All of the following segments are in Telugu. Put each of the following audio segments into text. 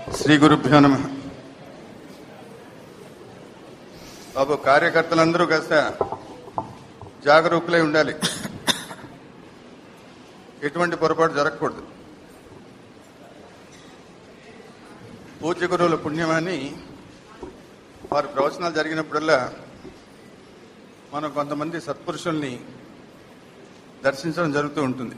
శ్రీ గురుభ్యో నమ బాబు కార్యకర్తలందరూ కాస్త జాగరూకులై ఉండాలి ఎటువంటి పొరపాటు జరగకూడదు పూజ్య గురువుల పుణ్యమాని వారి ప్రవచనాలు జరిగినప్పుడల్లా మనం కొంతమంది సత్పురుషుల్ని దర్శించడం జరుగుతూ ఉంటుంది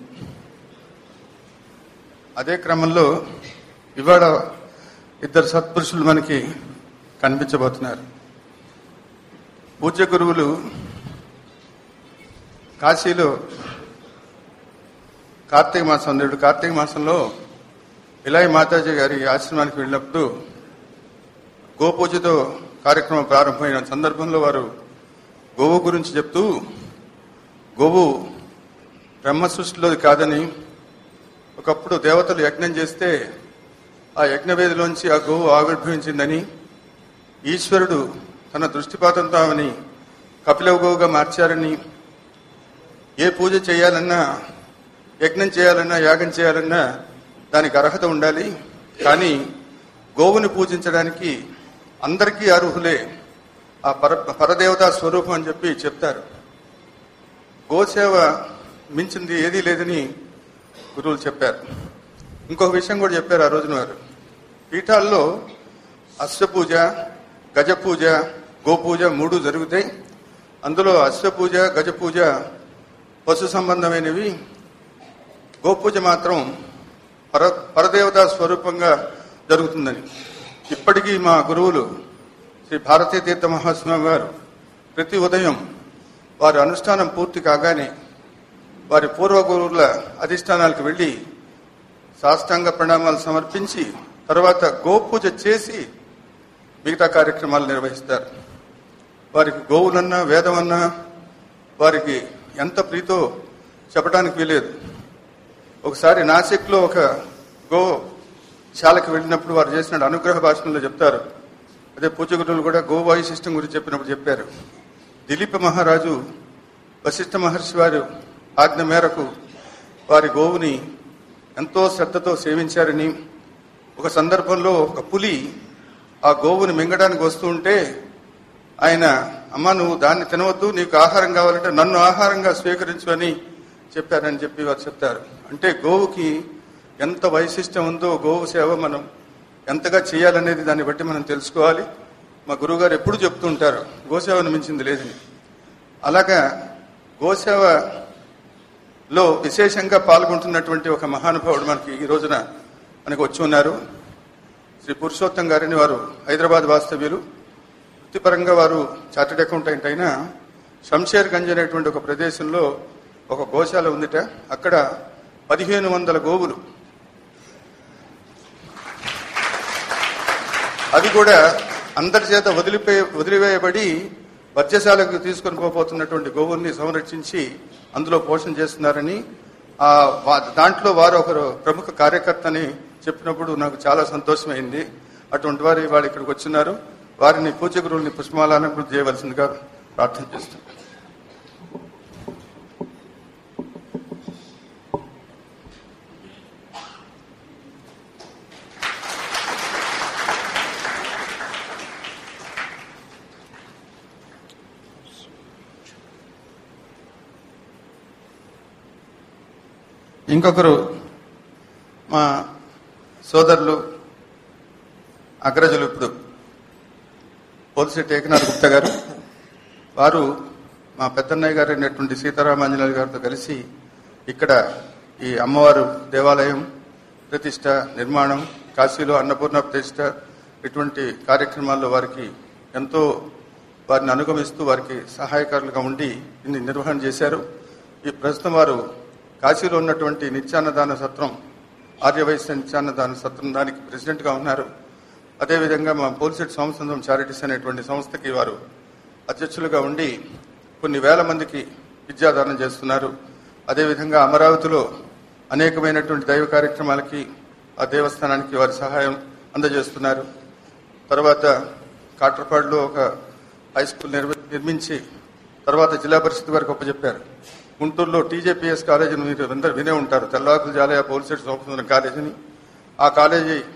అదే క్రమంలో ఇవాళ ఇద్దరు సత్పురుషులు మనకి కనిపించబోతున్నారు పూజ్య గురువులు కాశీలో కార్తీక మాసం నేడు కార్తీక మాసంలో ఇలాయి మాతాజీ గారి ఆశ్రమానికి వెళ్ళినప్పుడు గోపూజతో కార్యక్రమం ప్రారంభమైన సందర్భంలో వారు గోవు గురించి చెప్తూ గోవు బ్రహ్మ సృష్టిలోది కాదని ఒకప్పుడు దేవతలు యజ్ఞం చేస్తే ఆ యజ్ఞవేదిలోంచి ఆ గోవు ఆవిర్భవించిందని ఈశ్వరుడు తన దృష్టిపాతంతో ఆమెని కపిలవ గోవుగా మార్చారని ఏ పూజ చేయాలన్నా యజ్ఞం చేయాలన్నా యాగం చేయాలన్నా దానికి అర్హత ఉండాలి కానీ గోవుని పూజించడానికి అందరికీ అర్హులే ఆ పర పరదేవతా స్వరూపం అని చెప్పి చెప్తారు గోసేవ మించింది ఏదీ లేదని గురువులు చెప్పారు ఇంకొక విషయం కూడా చెప్పారు ఆ రోజున వారు పీఠాల్లో అశ్వపూజ గజపూజ గోపూజ మూడు జరుగుతాయి అందులో అశ్వపూజ గజపూజ పశు సంబంధమైనవి గోపూజ మాత్రం పర పరదేవతా స్వరూపంగా జరుగుతుందని ఇప్పటికీ మా గురువులు శ్రీ భారతీయ తీర్థ మహాస్వామి వారు ప్రతి ఉదయం వారి అనుష్ఠానం పూర్తి కాగానే వారి పూర్వ గురువుల అధిష్టానాలకు వెళ్ళి సాష్టాంగ ప్రణామాలు సమర్పించి తర్వాత గోపూజ చేసి మిగతా కార్యక్రమాలు నిర్వహిస్తారు వారికి గోవులన్నా వేదమన్నా వారికి ఎంత ప్రీతో చెప్పడానికి వీలేదు ఒకసారి నాసిక్లో ఒక గో శాలకు వెళ్ళినప్పుడు వారు చేసిన అనుగ్రహ భాషణంలో చెప్తారు అదే పూజగురులు కూడా గో వాయు సిస్టమ్ గురించి చెప్పినప్పుడు చెప్పారు దిలీప మహారాజు వశిష్ఠ మహర్షి వారు ఆజ్ఞ మేరకు వారి గోవుని ఎంతో శ్రద్ధతో సేవించారని ఒక సందర్భంలో ఒక పులి ఆ గోవుని మింగడానికి వస్తూ ఉంటే ఆయన అమ్మ నువ్వు దాన్ని తినవద్దు నీకు ఆహారం కావాలంటే నన్ను ఆహారంగా స్వీకరించు అని చెప్పారని చెప్పి వారు చెప్తారు అంటే గోవుకి ఎంత వైశిష్టం ఉందో గోవు సేవ మనం ఎంతగా చేయాలనేది దాన్ని బట్టి మనం తెలుసుకోవాలి మా గురువుగారు ఎప్పుడు చెప్తూ ఉంటారు గోసేవను మించింది లేదని అలాగా గోసేవలో విశేషంగా పాల్గొంటున్నటువంటి ఒక మహానుభావుడు మనకి ఈ రోజున మనకు వచ్చి ఉన్నారు శ్రీ పురుషోత్తం గారిని వారు హైదరాబాద్ వాస్తవ్యులు వృత్తిపరంగా వారు చార్టెడ్ అకౌంటెంట్ అయినా శంషేర్ గంజ్ అనేటువంటి ఒక ప్రదేశంలో ఒక గోశాల ఉందిట అక్కడ పదిహేను వందల గోవులు అవి కూడా అందరి చేత వదిలిపోయి వదిలివేయబడి వర్జశాలకు తీసుకొని పోతున్నటువంటి గోవుల్ని సంరక్షించి అందులో పోషణ చేస్తున్నారని ఆ వా- దాంట్లో వారు ఒకరు ప్రముఖ కార్యకర్తని చెప్పినప్పుడు నాకు చాలా సంతోషమైంది అటువంటి వారు వాళ్ళు ఇక్కడికి వచ్చినారు వారిని పూజ్య గురువుల్ని పుష్పమాలను చేయవలసిందిగా ప్రార్థన చేస్తున్నాను ఇంకొకరు మా సోదరులు అగ్రజులు ఇప్పుడు పోలిశెట్టి ఏకనాథ్ గుప్తా గారు వారు మా పెద్దన్నయ్య గారు అయినటువంటి సీతారామాంజనేయులు గారితో కలిసి ఇక్కడ ఈ అమ్మవారు దేవాలయం ప్రతిష్ట నిర్మాణం కాశీలో అన్నపూర్ణ ప్రతిష్ట ఇటువంటి కార్యక్రమాల్లో వారికి ఎంతో వారిని అనుగమిస్తూ వారికి సహాయకారులుగా ఉండి దీన్ని నిర్వహణ చేశారు ఈ ప్రస్తుతం వారు కాశీలో ఉన్నటువంటి నిత్యాన్నదాన సత్రం ఆర్యవైశ్య నిత్యాన్నదాన సత్రం దానికి ప్రెసిడెంట్గా ఉన్నారు అదేవిధంగా మా పోలిసెట్ సోమసుందరం చారిటీస్ అనేటువంటి సంస్థకి వారు అధ్యక్షులుగా ఉండి కొన్ని వేల మందికి విద్యాదానం చేస్తున్నారు అదేవిధంగా అమరావతిలో అనేకమైనటువంటి దైవ కార్యక్రమాలకి ఆ దేవస్థానానికి వారి సహాయం అందజేస్తున్నారు తర్వాత కాట్రపాడులో ఒక హై స్కూల్ నిర్మి- నిర్మించి తర్వాత జిల్లా పరిషత్ వారికి ఒప్పచెప్పారు గుంటూరులో టీజేపీఎస్ కాలేజీని మీరు అందరూ వినే ఉంటారు తెల్లవాకులు జాలయ పోలిసెట్ సోమసుందరం కాలేజీని ఆ కాలేజీ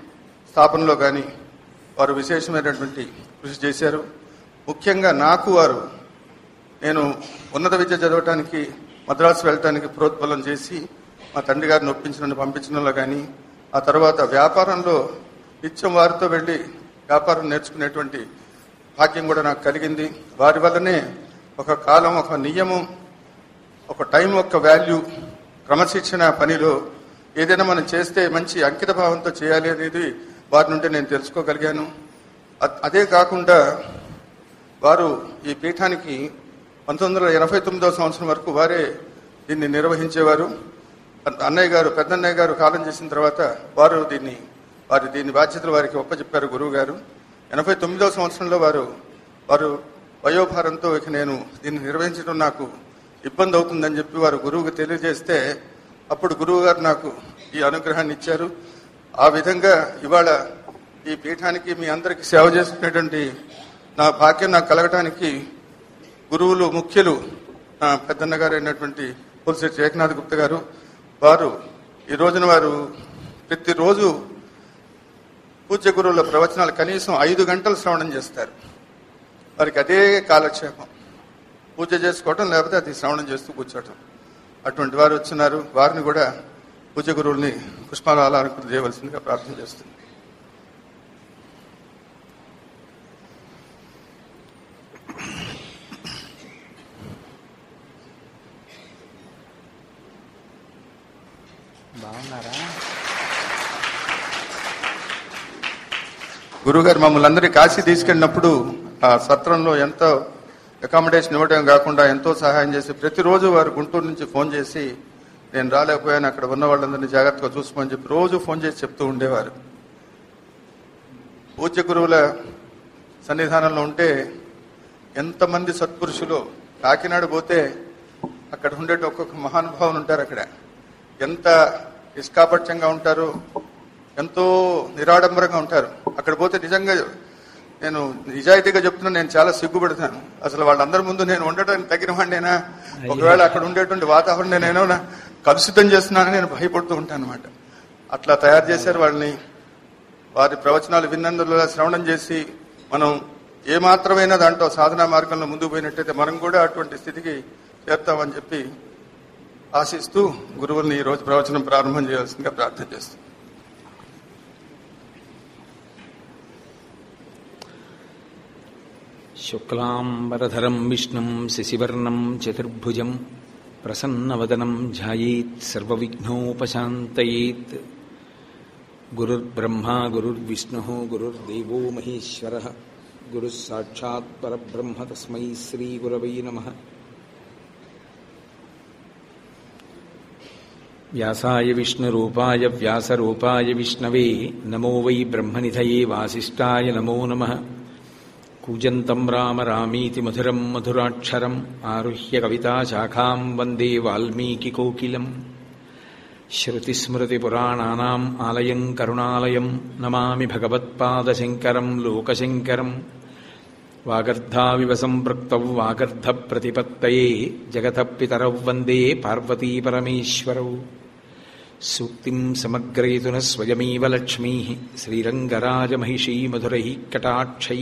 స్థాపనలో కానీ వారు విశేషమైనటువంటి కృషి చేశారు ముఖ్యంగా నాకు వారు నేను ఉన్నత విద్య చదవటానికి మద్రాసు వెళ్ళటానికి ప్రోత్బలం చేసి మా తండ్రి గారిని ఒప్పించి నన్ను పంపించడంలో కానీ ఆ తర్వాత వ్యాపారంలో నిత్యం వారితో వెళ్ళి వ్యాపారం నేర్చుకునేటువంటి భాగ్యం కూడా నాకు కలిగింది వారి వల్లనే ఒక కాలం ఒక నియమం ఒక టైం యొక్క వాల్యూ క్రమశిక్షణ పనిలో ఏదైనా మనం చేస్తే మంచి అంకిత భావంతో చేయాలి అనేది వారి నుండి నేను తెలుసుకోగలిగాను అ- అదే కాకుండా వారు ఈ పీఠానికి పంతొమ్మిది వందల ఎనభై తొమ్మిదవ సంవత్సరం వరకు వారే దీన్ని నిర్వహించేవారు అన్న- అన్నయ్య గారు పెద్దన్నయ్య గారు కాలం చేసిన తర్వాత వారు దీన్ని వారి దీని బాధ్యతలు వారికి ఒప్పచెప్పారు గురువు గారు ఎనభై తొమ్మిదవ సంవత్సరంలో వారు వారు వయోభారంతో ఇక నేను దీన్ని నిర్వహించడం నాకు ఇబ్బంది అవుతుందని చెప్పి వారు గురువుకు తెలియజేస్తే అప్పుడు గురువు గారు నాకు ఈ అనుగ్రహాన్ని ఇచ్చారు ఆ విధంగా ఇవాళ ఈ పీఠానికి మీ అందరికి సేవ చేసుకునేటువంటి నా భాగ్యం నాకు కలగటానికి గురువులు ముఖ్యులు నా పెద్దన్న గారు అయినటువంటి పులిశెట్టి ఏకనాథ్ గుప్త గారు వారు ఈ రోజున వారు ప్రతిరోజు పూజ్య గురువుల ప్రవచనాలు కనీసం ఐదు గంటలు శ్రవణం చేస్తారు వారికి అదే కాలక్షేపం పూజ చేసుకోవటం లేకపోతే అది శ్రవణం చేస్తూ కూర్చోవటం అటువంటి వారు వచ్చినారు వారిని కూడా పూజ గురువుల్ని పుష్పాల అలంకరణ చేయవలసిందిగా ప్రార్థన చేస్తుంది బాగున్నారా గురుగారు మమ్మల్ని అందరినీ కాశీ తీసుకెళ్ళినప్పుడు ఆ సత్రంలో ఎంతో అకామిడేషన్ ఇవ్వడం కాకుండా ఎంతో సహాయం చేసి ప్రతిరోజు వారు గుంటూరు నుంచి ఫోన్ చేసి నేను రాలేకపోయాను అక్కడ ఉన్న వాళ్ళందరినీ జాగ్రత్తగా చూసుకోమని చెప్పి రోజు ఫోన్ చేసి చెప్తూ ఉండేవారు పూజ్య గురువుల సన్నిధానంలో ఉంటే ఎంతమంది సత్పురుషులు కాకినాడ పోతే అక్కడ ఉండే ఒక్కొక్క మహానుభావులు ఉంటారు అక్కడ ఎంత నిష్కాపట్యంగా ఉంటారు ఎంతో నిరాడంబరంగా ఉంటారు అక్కడ పోతే నిజంగా నేను నిజాయితీగా చెప్తున్నా నేను చాలా సిగ్గుపడుతున్నాను అసలు వాళ్ళందరి ముందు నేను ఉండటానికి తగిన వాడినేనా ఒకవేళ అక్కడ ఉండేటువంటి వాతావరణం నేనేమో నా కలుషితం చేస్తున్నానని నేను భయపడుతూ ఉంటాను అనమాట అట్లా తయారు చేశారు వాళ్ళని వారి ప్రవచనాలు విన్నందులో శ్రవణం చేసి మనం ఏ మాత్రమైనా దాంట్లో సాధనా మార్గంలో ముందుకు పోయినట్టయితే మనం కూడా అటువంటి స్థితికి చేరుతామని చెప్పి ఆశిస్తూ గురువుల్ని ఈ రోజు ప్రవచనం ప్రారంభం చేయాల్సిందిగా ప్రార్థన చేస్తాం శుక్లాంబరధరం విష్ణుం శశివర్ణం చతుర్భుజం ప్రసన్నవదనం ధ్యాయేత్ సర్వవిఘ్నోపశాంతయేత్ గురుర్బ్రహ్మా గురుర్విష్ణు గురుర్దేవో మహేశ్వర గురుः సాక్షాత్ పరబ్రహ్మ తస్మై శ్రీగురవై నమ వ్యాసాయ విష్ణురూపాయ వ్యాసరూపాయ విష్ణవే నమో వై బ్రహ్మనిధయే వాసిష్ఠాయ నమో నమః కూజంతం రామ రామీతి మధురం మధురాక్షరం ఆరుహ్య కవితాశాఖాం వందే వాల్మీకికోకిలం శృతిస్మృతిపురాణానాం ఆలయం కరుణాలయం నమామి భగవత్పాదశంకరం లోకశంకరం వాగర్ధావివ సంపృక్తౌ వాగర్ధప్రతిపత్తయే జగతః పితరౌ వందే పార్వతీపరమేశ్వరౌ సూక్తిం సమగ్రయతున స్వయమేవ లక్ష్మీ శ్రీరంగరాజమహిషీ మధురై కటాక్షై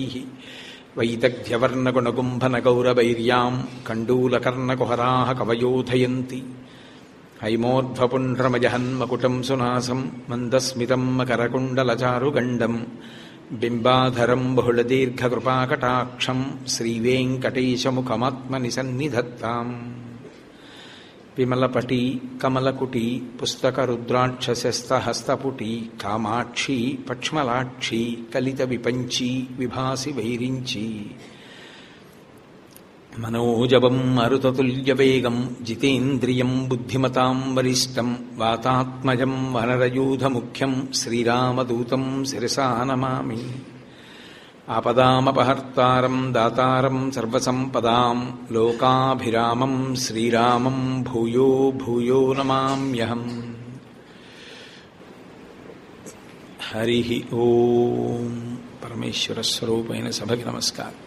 వైదగ్ధ్యవర్ణగుణగుంభనగౌరవైర్యాం కండూలకర్ణకుహరా కవయోధయంతి హైమోర్ధ్వపుండ్రమజహన్మకుటం సునాసం మందస్మితం మకరకుండలచారుగండం బింబాధరం బహుళదీర్ఘకృపాకటాక్షం శ్రీవేంకటేశముఖమాత్మని సన్నిధత్తాం విమలపటి కమలకుటి పుస్తక రుద్రాక్షస్తహస్తపుటి కామాక్షి పక్ష్మలాక్షి కలిత విపంచి విభాసి వైరించి మనోజవం మరుతతుల్యవేగం జితేంద్రియం బుద్ధిమతాం వరిష్టం వాతాత్మజం వనరయూధముఖ్యం శ్రీరామదూతం శిరసా నమామి ఆపదామపహర్తారం దాతారం సర్వసంపదాం లోకాభిరామం శ్రీరామం భూయో భూయో నమామ్యహం హరి ఓం పరమేశ్వర స్వరూపైన సభకి నమస్కారం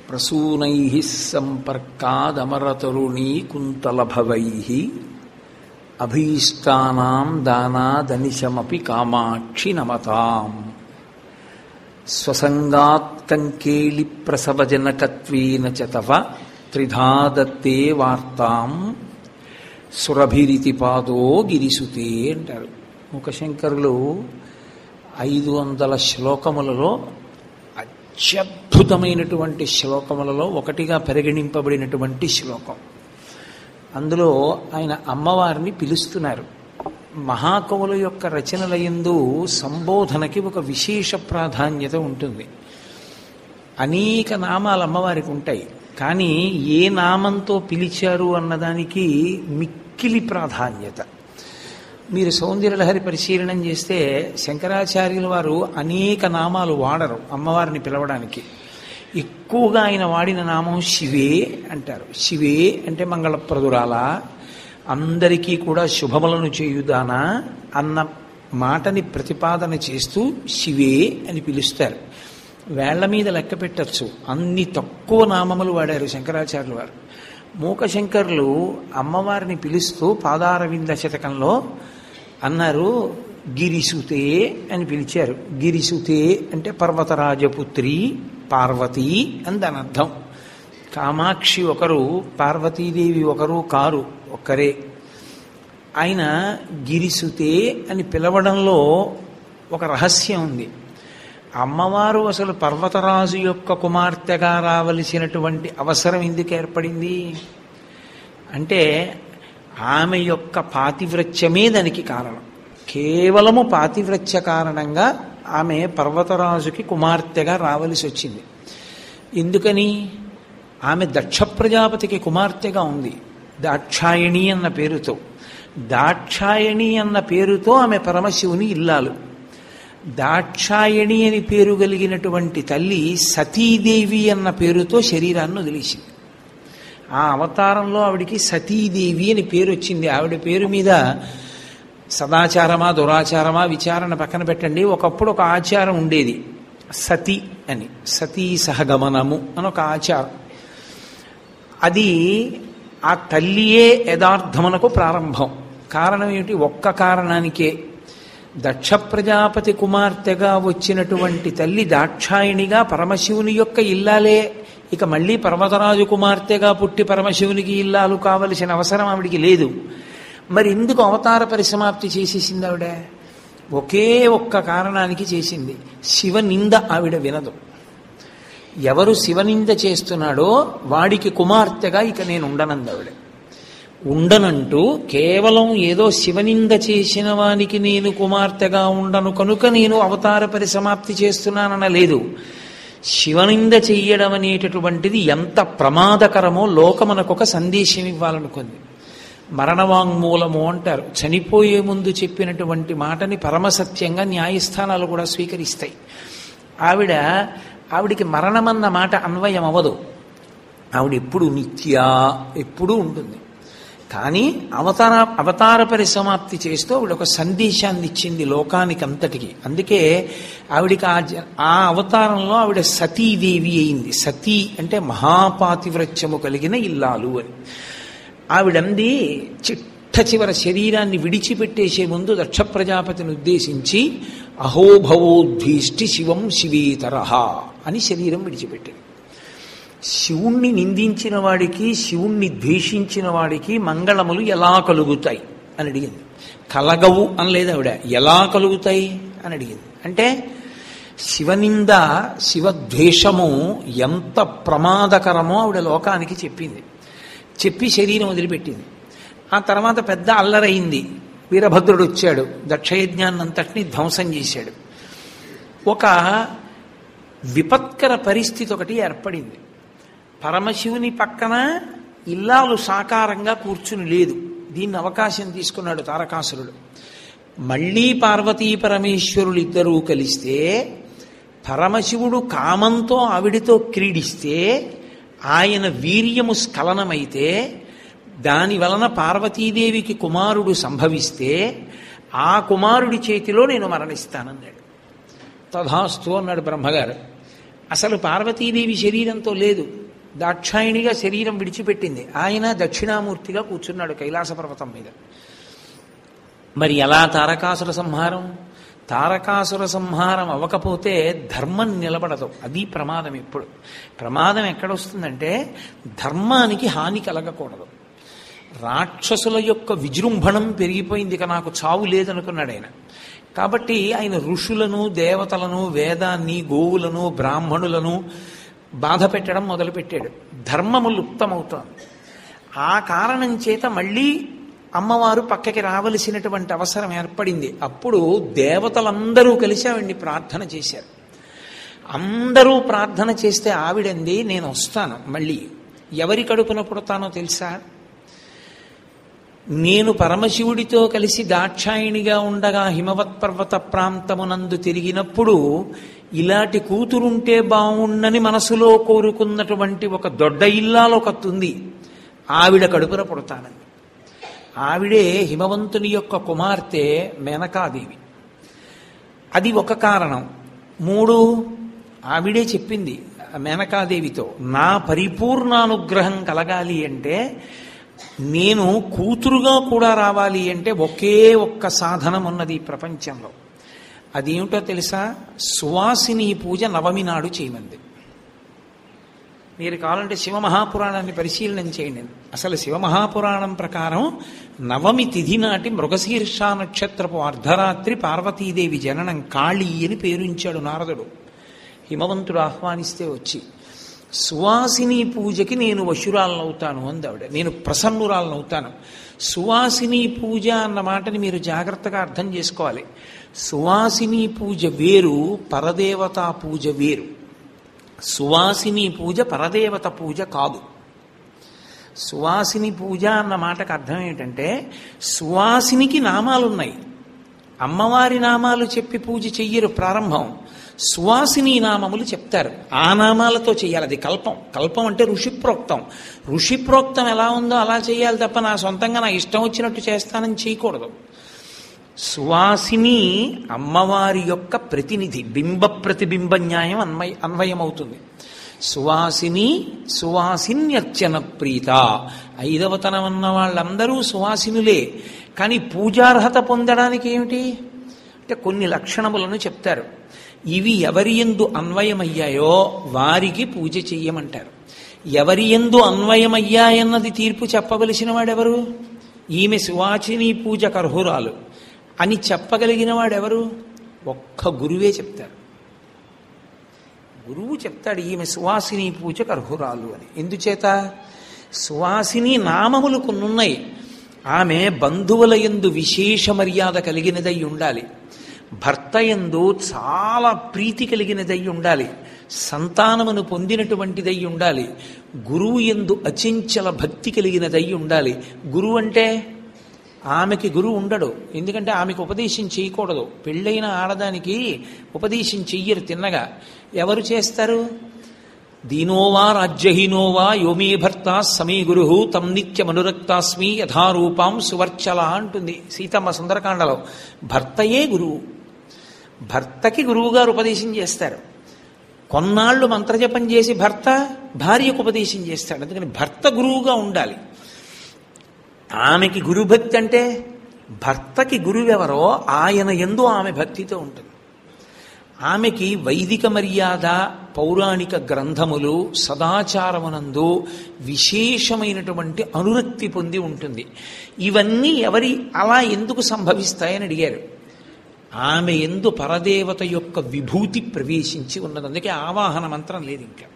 ప్రసూనై సంపర్కాదమరతరుణీ కుంతలభవై అభీష్టానాం దానాదనిశమపి కామాక్షి నమతాం స్వసంగాత్ కంకేళి ప్రసవజనకత్వేన చ తవ త్రిధా దత్తే వార్తాం సురభిరితి పాదో గిరిసుతే అంటారు ముఖశంకరులు ఐదు వందల శ్లోకములలో అత్యద్భుతమైనటువంటి శ్లోకములలో ఒకటిగా పరిగణింపబడినటువంటి శ్లోకం అందులో ఆయన అమ్మవారిని పిలుస్తున్నారు మహాకవుల యొక్క రచనల యందు సంబోధనకి ఒక విశేష ప్రాధాన్యత ఉంటుంది అనేక నామాలు అమ్మవారికి ఉంటాయి కానీ ఏ నామంతో పిలిచారు అన్నదానికి మిక్కిలి ప్రాధాన్యత మీరు సౌందర్యలహరి పరిశీలనం చేస్తే శంకరాచార్యుల వారు అనేక నామాలు వాడరు అమ్మవారిని పిలవడానికి ఎక్కువగా ఆయన వాడిన నామం శివే అంటారు శివే అంటే మంగళప్రదురాల అందరికీ కూడా శుభములను చేయుదానా అన్న మాటని ప్రతిపాదన చేస్తూ శివే అని పిలుస్తారు వేళ్ల మీద లెక్క పెట్టచ్చు అన్ని తక్కువ నామములు వాడారు శంకరాచార్యుల వారు మూకశంకర్లు అమ్మవారిని పిలుస్తూ పాదారవింద శతకంలో అన్నారు గిరిసుతే అని పిలిచారు గిరిసుతే అంటే పర్వతరాజపుత్రి పార్వతి అని దాని అర్థం కామాక్షి ఒకరు పార్వతీదేవి ఒకరు కారు ఒక్కరే ఆయన గిరిసుతే అని పిలవడంలో ఒక రహస్యం ఉంది అమ్మవారు అసలు పర్వతరాజు యొక్క కుమార్తెగా రావలసినటువంటి అవసరం ఎందుకు ఏర్పడింది అంటే ఆమె యొక్క పాతివ్రత్యమే దానికి కారణం కేవలము పాతివ్రత్య కారణంగా ఆమె పర్వతరాజుకి కుమార్తెగా రావలసి వచ్చింది ఎందుకని ఆమె దక్ష ప్రజాపతికి కుమార్తెగా ఉంది దాక్షాయణి అన్న పేరుతో దాక్షాయణి అన్న పేరుతో ఆమె పరమశివుని ఇల్లాలు దాక్షాయణి అని పేరు కలిగినటువంటి తల్లి సతీదేవి అన్న పేరుతో శరీరాన్ని వదిలేసింది ఆ అవతారంలో ఆవిడికి సతీదేవి అని పేరు వచ్చింది ఆవిడ పేరు మీద సదాచారమా దురాచారమా విచారణ పక్కన పెట్టండి ఒకప్పుడు ఒక ఆచారం ఉండేది సతి అని సతీ సహగమనము అని ఒక ఆచారం అది ఆ తల్లియే యథార్థమునకు ప్రారంభం కారణం ఏమిటి ఒక్క కారణానికే దక్ష ప్రజాపతి కుమార్తెగా వచ్చినటువంటి తల్లి దాక్షాయిణిగా పరమశివుని యొక్క ఇల్లాలే ఇక మళ్ళీ పర్వతరాజు కుమార్తెగా పుట్టి పరమశివునికి ఇల్లాలు కావలసిన అవసరం ఆవిడికి లేదు మరి ఎందుకు అవతార పరిసమాప్తి చేసేసింది ఆవిడ ఒకే ఒక్క కారణానికి చేసింది శివనింద ఆవిడ వినదు ఎవరు శివనింద చేస్తున్నాడో వాడికి కుమార్తెగా ఇక నేను ఉండనంది ఆవిడ ఉండనంటూ కేవలం ఏదో శివనింద చేసిన వానికి నేను కుమార్తెగా ఉండను కనుక నేను అవతార పరిసమాప్తి చేస్తున్నానన లేదు శివనింద చెయ్యడం అనేటటువంటిది ఎంత ప్రమాదకరమో లోకమనకొక సందేశం ఇవ్వాలనుకుంది మరణవాంగ్మూలము అంటారు చనిపోయే ముందు చెప్పినటువంటి మాటని పరమసత్యంగా న్యాయస్థానాలు కూడా స్వీకరిస్తాయి ఆవిడ ఆవిడికి మరణమన్న మాట అన్వయం అవ్వదు ఆవిడ ఎప్పుడు నిత్యా ఎప్పుడూ ఉంటుంది కానీ అవతార అవతార పరిసమాప్తి చేస్తూ ఆవిడ ఒక సందేశాన్ని ఇచ్చింది లోకానికి అంతటికి అందుకే ఆవిడికి ఆ జ- ఆ అవతారంలో ఆవిడ సతీదేవి అయింది సతీ అంటే మహాపాతివ్రత్యము కలిగిన ఇల్లాలు అని ఆవిడంది చిట్ట చివర శరీరాన్ని విడిచిపెట్టేసే ముందు దక్ష ప్రజాపతిని ఉద్దేశించి అహోభవోద్భీష్టి శివం శివేతరహ అని శరీరం విడిచిపెట్టింది శివుణ్ణి నిందించిన వాడికి శివుణ్ణి ద్వేషించిన వాడికి మంగళములు ఎలా కలుగుతాయి అని అడిగింది కలగవు అనలేదు ఆవిడ ఎలా కలుగుతాయి అని అడిగింది అంటే శివనింద శివద్వేషము ఎంత ప్రమాదకరమో ఆవిడ లోకానికి చెప్పింది చెప్పి శరీరం వదిలిపెట్టింది ఆ తర్వాత పెద్ద అల్లరైంది వీరభద్రుడు వచ్చాడు దక్షయజ్ఞాన్నంతటినీ ధ్వంసం చేశాడు ఒక విపత్కర పరిస్థితి ఒకటి ఏర్పడింది పరమశివుని పక్కన ఇల్లాలు సాకారంగా కూర్చుని లేదు దీన్ని అవకాశం తీసుకున్నాడు తారకాసురుడు మళ్ళీ పార్వతీ పరమేశ్వరులు ఇద్దరూ కలిస్తే పరమశివుడు కామంతో ఆవిడితో క్రీడిస్తే ఆయన వీర్యము స్ఖలనమైతే దాని వలన పార్వతీదేవికి కుమారుడు సంభవిస్తే ఆ కుమారుడి చేతిలో నేను మరణిస్తానన్నాడు తథాస్తు అన్నాడు బ్రహ్మగారు అసలు పార్వతీదేవి శరీరంతో లేదు దాక్షాయిణిగా శరీరం విడిచిపెట్టింది ఆయన దక్షిణామూర్తిగా కూర్చున్నాడు కైలాస పర్వతం మీద మరి ఎలా తారకాసుర సంహారం తారకాసుర సంహారం అవ్వకపోతే ధర్మం నిలబడదు అది ప్రమాదం ఎప్పుడు ప్రమాదం ఎక్కడొస్తుందంటే ధర్మానికి హాని కలగకూడదు రాక్షసుల యొక్క విజృంభణం పెరిగిపోయింది ఇక నాకు చావు లేదనుకున్నాడు ఆయన కాబట్టి ఆయన ఋషులను దేవతలను వేదాన్ని గోవులను బ్రాహ్మణులను బాధ పెట్టడం మొదలుపెట్టాడు ధర్మము లుప్తమవుతోంది ఆ కారణం చేత మళ్ళీ అమ్మవారు పక్కకి రావలసినటువంటి అవసరం ఏర్పడింది అప్పుడు దేవతలందరూ కలిసి ఆవిడ్ని ప్రార్థన చేశారు అందరూ ప్రార్థన చేస్తే ఆవిడంది నేను వస్తాను మళ్ళీ ఎవరి కడుపున పుడతానో తెలుసా నేను పరమశివుడితో కలిసి దాక్షాయిణిగా ఉండగా హిమవత్ పర్వత ప్రాంతమునందు తిరిగినప్పుడు ఇలాంటి కూతురుంటే బాగుండని మనసులో కోరుకున్నటువంటి ఒక దొడ్డ ఇల్లాలో ఒకతుంది ఆవిడ కడుపున పుడతానని ఆవిడే హిమవంతుని యొక్క కుమార్తె మేనకాదేవి అది ఒక కారణం మూడు ఆవిడే చెప్పింది మేనకాదేవితో నా పరిపూర్ణానుగ్రహం కలగాలి అంటే నేను కూతురుగా కూడా రావాలి అంటే ఒకే ఒక్క సాధనం ఉన్నది ఈ ప్రపంచంలో అదేమిటో తెలుసా సువాసిని పూజ నవమి నాడు చేయమంది మీరు కావాలంటే శివమహాపురాణాన్ని పరిశీలన చేయండి అసలు శివమహాపురాణం ప్రకారం నవమి తిథి నాటి మృగశీర్ష నక్షత్రపు అర్ధరాత్రి పార్వతీదేవి జననం కాళీ అని పేరుంచాడు నారదుడు హిమవంతుడు ఆహ్వానిస్తే వచ్చి సువాసిని పూజకి నేను వశురాలనవుతాను అంది ఆవిడ నేను ప్రసన్నురాలనవుతాను సువాసిని పూజ అన్న మాటని మీరు జాగ్రత్తగా అర్థం చేసుకోవాలి సువాసిని పూజ వేరు పరదేవతా పూజ వేరు సువాసిని పూజ పరదేవత పూజ కాదు సువాసిని పూజ అన్న మాటకు అర్థం ఏంటంటే సువాసినికి నామాలున్నాయి అమ్మవారి నామాలు చెప్పి పూజ చెయ్యరు ప్రారంభం సువాసిని నామములు చెప్తారు ఆ నామాలతో చేయాలి అది కల్పం కల్పం అంటే ఋషిప్రోక్తం ఋషిప్రోక్తం ఎలా ఉందో అలా చేయాలి తప్ప నా సొంతంగా నా ఇష్టం వచ్చినట్టు చేస్తానని చేయకూడదు సువాసిని అమ్మవారి యొక్క ప్రతినిధి బింబ ప్రతిబింబ న్యాయం అన్వయ అన్వయమవుతుంది సువాసిని సువాసిన్యర్చన ప్రీత ఐదవతనం అన్న వాళ్ళందరూ సువాసినులే కానీ పూజార్హత పొందడానికి ఏమిటి అంటే కొన్ని లక్షణములను చెప్తారు ఇవి ఎవరి ఎందు అన్వయమయ్యాయో వారికి పూజ చెయ్యమంటారు ఎవరి ఎందు అన్వయమయ్యాయన్నది తీర్పు చెప్పవలసిన వాడెవరు ఈమె సువాచిని పూజ కర్హురాలు అని చెప్పగలిగిన వాడెవరు ఒక్క గురువే చెప్తారు గురువు చెప్తాడు ఈమె సువాసిని పూజకు అర్హురాలు అని ఎందుచేత సువాసిని నామములు కొన్నున్నాయి ఆమె బంధువుల ఎందు విశేష మర్యాద కలిగినదై ఉండాలి భర్త ఎందు చాలా ప్రీతి కలిగినదై ఉండాలి సంతానమును పొందినటువంటిదై ఉండాలి గురువు ఎందు అచంచల భక్తి కలిగినదై ఉండాలి గురువు అంటే ఆమెకి గురువు ఉండడు ఎందుకంటే ఆమెకు ఉపదేశం చేయకూడదు పెళ్ళైన ఆడదానికి ఉపదేశం చెయ్యరు తిన్నగా ఎవరు చేస్తారు దీనోవా రాజ్యహీనోవా యోమే భర్త సమీ గురు తం నిత్యమనురక్తాస్మి యథారూపాం సువర్చల అంటుంది సీతమ్మ సుందరకాండలో భర్తయే గురువు భర్తకి గురువుగారు ఉపదేశం చేస్తారు కొన్నాళ్ళు మంత్రజపం చేసి భర్త భార్యకు ఉపదేశం చేస్తాడు అందుకని భర్త గురువుగా ఉండాలి ఆమెకి గురుభక్తి అంటే భర్తకి గురువెవరో ఆయన ఎందు ఆమె భక్తితో ఉంటుంది ఆమెకి వైదిక మర్యాద పౌరాణిక గ్రంథములు సదాచారమునందు విశేషమైనటువంటి అనురక్తి పొంది ఉంటుంది ఇవన్నీ ఎవరి అలా ఎందుకు సంభవిస్తాయని అడిగారు ఆమె ఎందు పరదేవత యొక్క విభూతి ప్రవేశించి ఉన్నది అందుకే ఆవాహన మంత్రం లేదు ఇంకా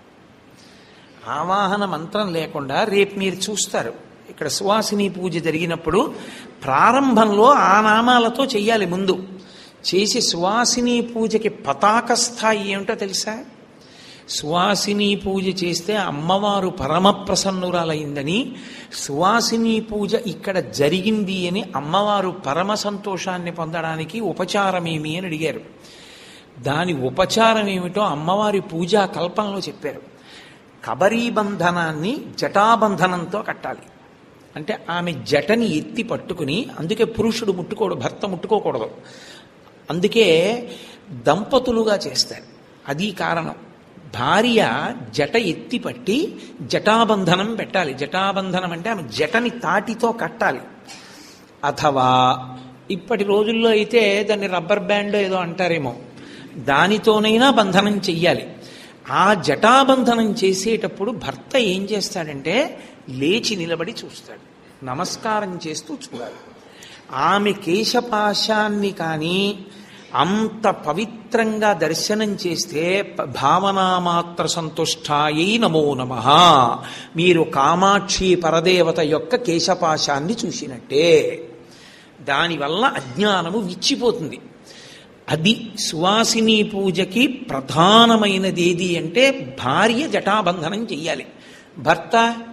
ఆవాహన మంత్రం లేకుండా రేపు మీరు చూస్తారు ఇక్కడ సువాసిని పూజ జరిగినప్పుడు ప్రారంభంలో ఆ నామాలతో చెయ్యాలి ముందు చేసి సువాసిని పూజకి పతాక స్థాయి ఏమిటో తెలుసా సువాసిని పూజ చేస్తే అమ్మవారు పరమ ప్రసన్నురాలైందని సువాసిని పూజ ఇక్కడ జరిగింది అని అమ్మవారు పరమ సంతోషాన్ని పొందడానికి ఉపచారమేమి అని అడిగారు దాని ఉపచారం ఏమిటో అమ్మవారి పూజా కల్పనలో చెప్పారు కబరీ బంధనాన్ని జటాబంధనంతో కట్టాలి అంటే ఆమె జటని ఎత్తి పట్టుకుని అందుకే పురుషుడు ముట్టుకోడు భర్త ముట్టుకోకూడదు అందుకే దంపతులుగా చేస్తారు అది కారణం భార్య జట ఎత్తి పట్టి జటాబంధనం పెట్టాలి జటాబంధనం అంటే ఆమె జటని తాటితో కట్టాలి అథవా ఇప్పటి రోజుల్లో అయితే దాన్ని రబ్బర్ బ్యాండ్ ఏదో అంటారేమో దానితోనైనా బంధనం చెయ్యాలి ఆ జటాబంధనం చేసేటప్పుడు భర్త ఏం చేస్తాడంటే లేచి నిలబడి చూస్తాడు నమస్కారం చేస్తూ చూడాలి ఆమె కేశపాశాన్ని కానీ అంత పవిత్రంగా దర్శనం చేస్తే ప- భావనామాత్ర సంతుష్టాయై నమో నమ మీరు కామాక్షి పరదేవత యొక్క కేశపాశాన్ని చూసినట్టే దానివల్ల అజ్ఞానము విచ్చిపోతుంది అది సువాసిని పూజకి ప్రధానమైనది ఏది అంటే భార్య జటాబంధనం చెయ్యాలి భర్త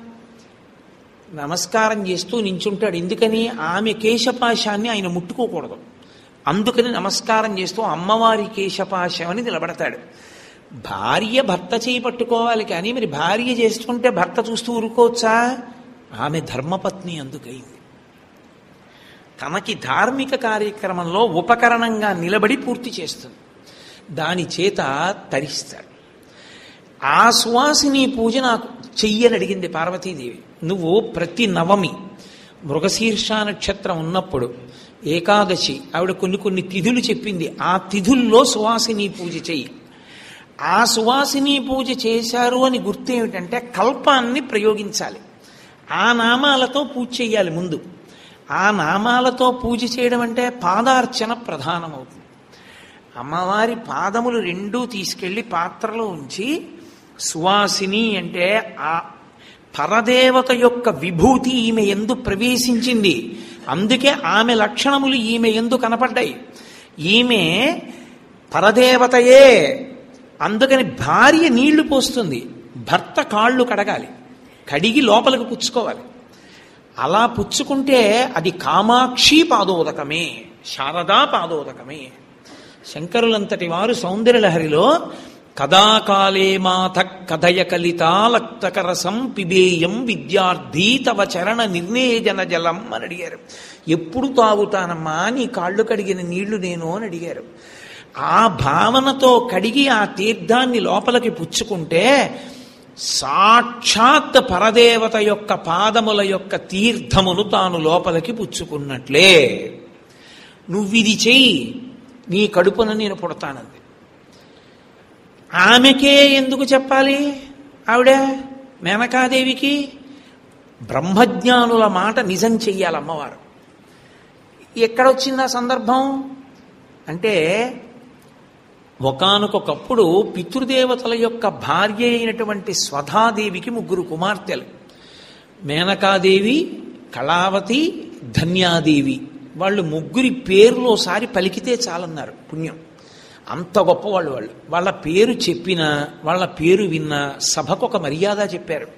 నమస్కారం చేస్తూ నించుంటాడు ఎందుకని ఆమె కేశపాశాన్ని ఆయన ముట్టుకోకూడదు అందుకని నమస్కారం చేస్తూ అమ్మవారి కేశపాశం అని నిలబడతాడు భార్య భర్త చేయి పట్టుకోవాలి కానీ మరి భార్య చేస్తుంటే భర్త చూస్తూ ఊరుకోవచ్చా ఆమె ధర్మపత్ని అందుకైంది తనకి ధార్మిక కార్యక్రమంలో ఉపకరణంగా నిలబడి పూర్తి చేస్తుంది దాని చేత తరిస్తాడు ఆ సువాసిని పూజ నాకు చెయ్యని అడిగింది పార్వతీదేవి నువ్వు ప్రతి నవమి మృగశీర్ష నక్షత్రం ఉన్నప్పుడు ఏకాదశి ఆవిడ కొన్ని కొన్ని తిథులు చెప్పింది ఆ తిథుల్లో సువాసిని పూజ చెయ్యి ఆ సువాసిని పూజ చేశారు అని గుర్తు ఏమిటంటే కల్పాన్ని ప్రయోగించాలి ఆ నామాలతో పూజ చేయాలి ముందు ఆ నామాలతో పూజ చేయడం అంటే పాదార్చన ప్రధానమవుతుంది అమ్మవారి పాదములు రెండూ తీసుకెళ్లి పాత్రలో ఉంచి సువాసిని అంటే ఆ పరదేవత యొక్క విభూతి ఈమె ఎందు ప్రవేశించింది అందుకే ఆమె లక్షణములు ఈమె ఎందు కనపడ్డాయి ఈమె పరదేవతయే అందుకని భార్య నీళ్లు పోస్తుంది భర్త కాళ్ళు కడగాలి కడిగి లోపలికి పుచ్చుకోవాలి అలా పుచ్చుకుంటే అది కామాక్షి పాదోదకమే శారదా పాదోదకమే శంకరులంతటి వారు సౌందర్యలహరిలో కదాకాలే మాథ కథయ కలితాలక్తకరసం పిబేయం విద్యార్థి తవ చరణ నిర్ణేజన జలం అని అడిగారు ఎప్పుడు తాగుతానమ్మా నీ కాళ్ళు కడిగిన నీళ్లు నేను అని అడిగారు ఆ భావనతో కడిగి ఆ తీర్థాన్ని లోపలికి పుచ్చుకుంటే సాక్షాత్ పరదేవత యొక్క పాదముల యొక్క తీర్థమును తాను లోపలికి పుచ్చుకున్నట్లే నువ్విది చెయ్యి నీ కడుపున నేను పుడతానంది ఆమెకే ఎందుకు చెప్పాలి ఆవిడ మేనకాదేవికి బ్రహ్మజ్ఞానుల మాట నిజం చెయ్యాలి అమ్మవారు ఎక్కడొచ్చింది ఆ సందర్భం అంటే ఒకానొకప్పుడు పితృదేవతల యొక్క భార్య అయినటువంటి స్వధాదేవికి ముగ్గురు కుమార్తెలు మేనకాదేవి కళావతి ధన్యాదేవి వాళ్ళు ముగ్గురి పేర్లు ఒకసారి పలికితే చాలన్నారు పుణ్యం అంత గొప్పవాళ్ళు వాళ్ళు వాళ్ళ పేరు చెప్పినా వాళ్ళ పేరు విన్నా సభకు ఒక మర్యాద చెప్పారు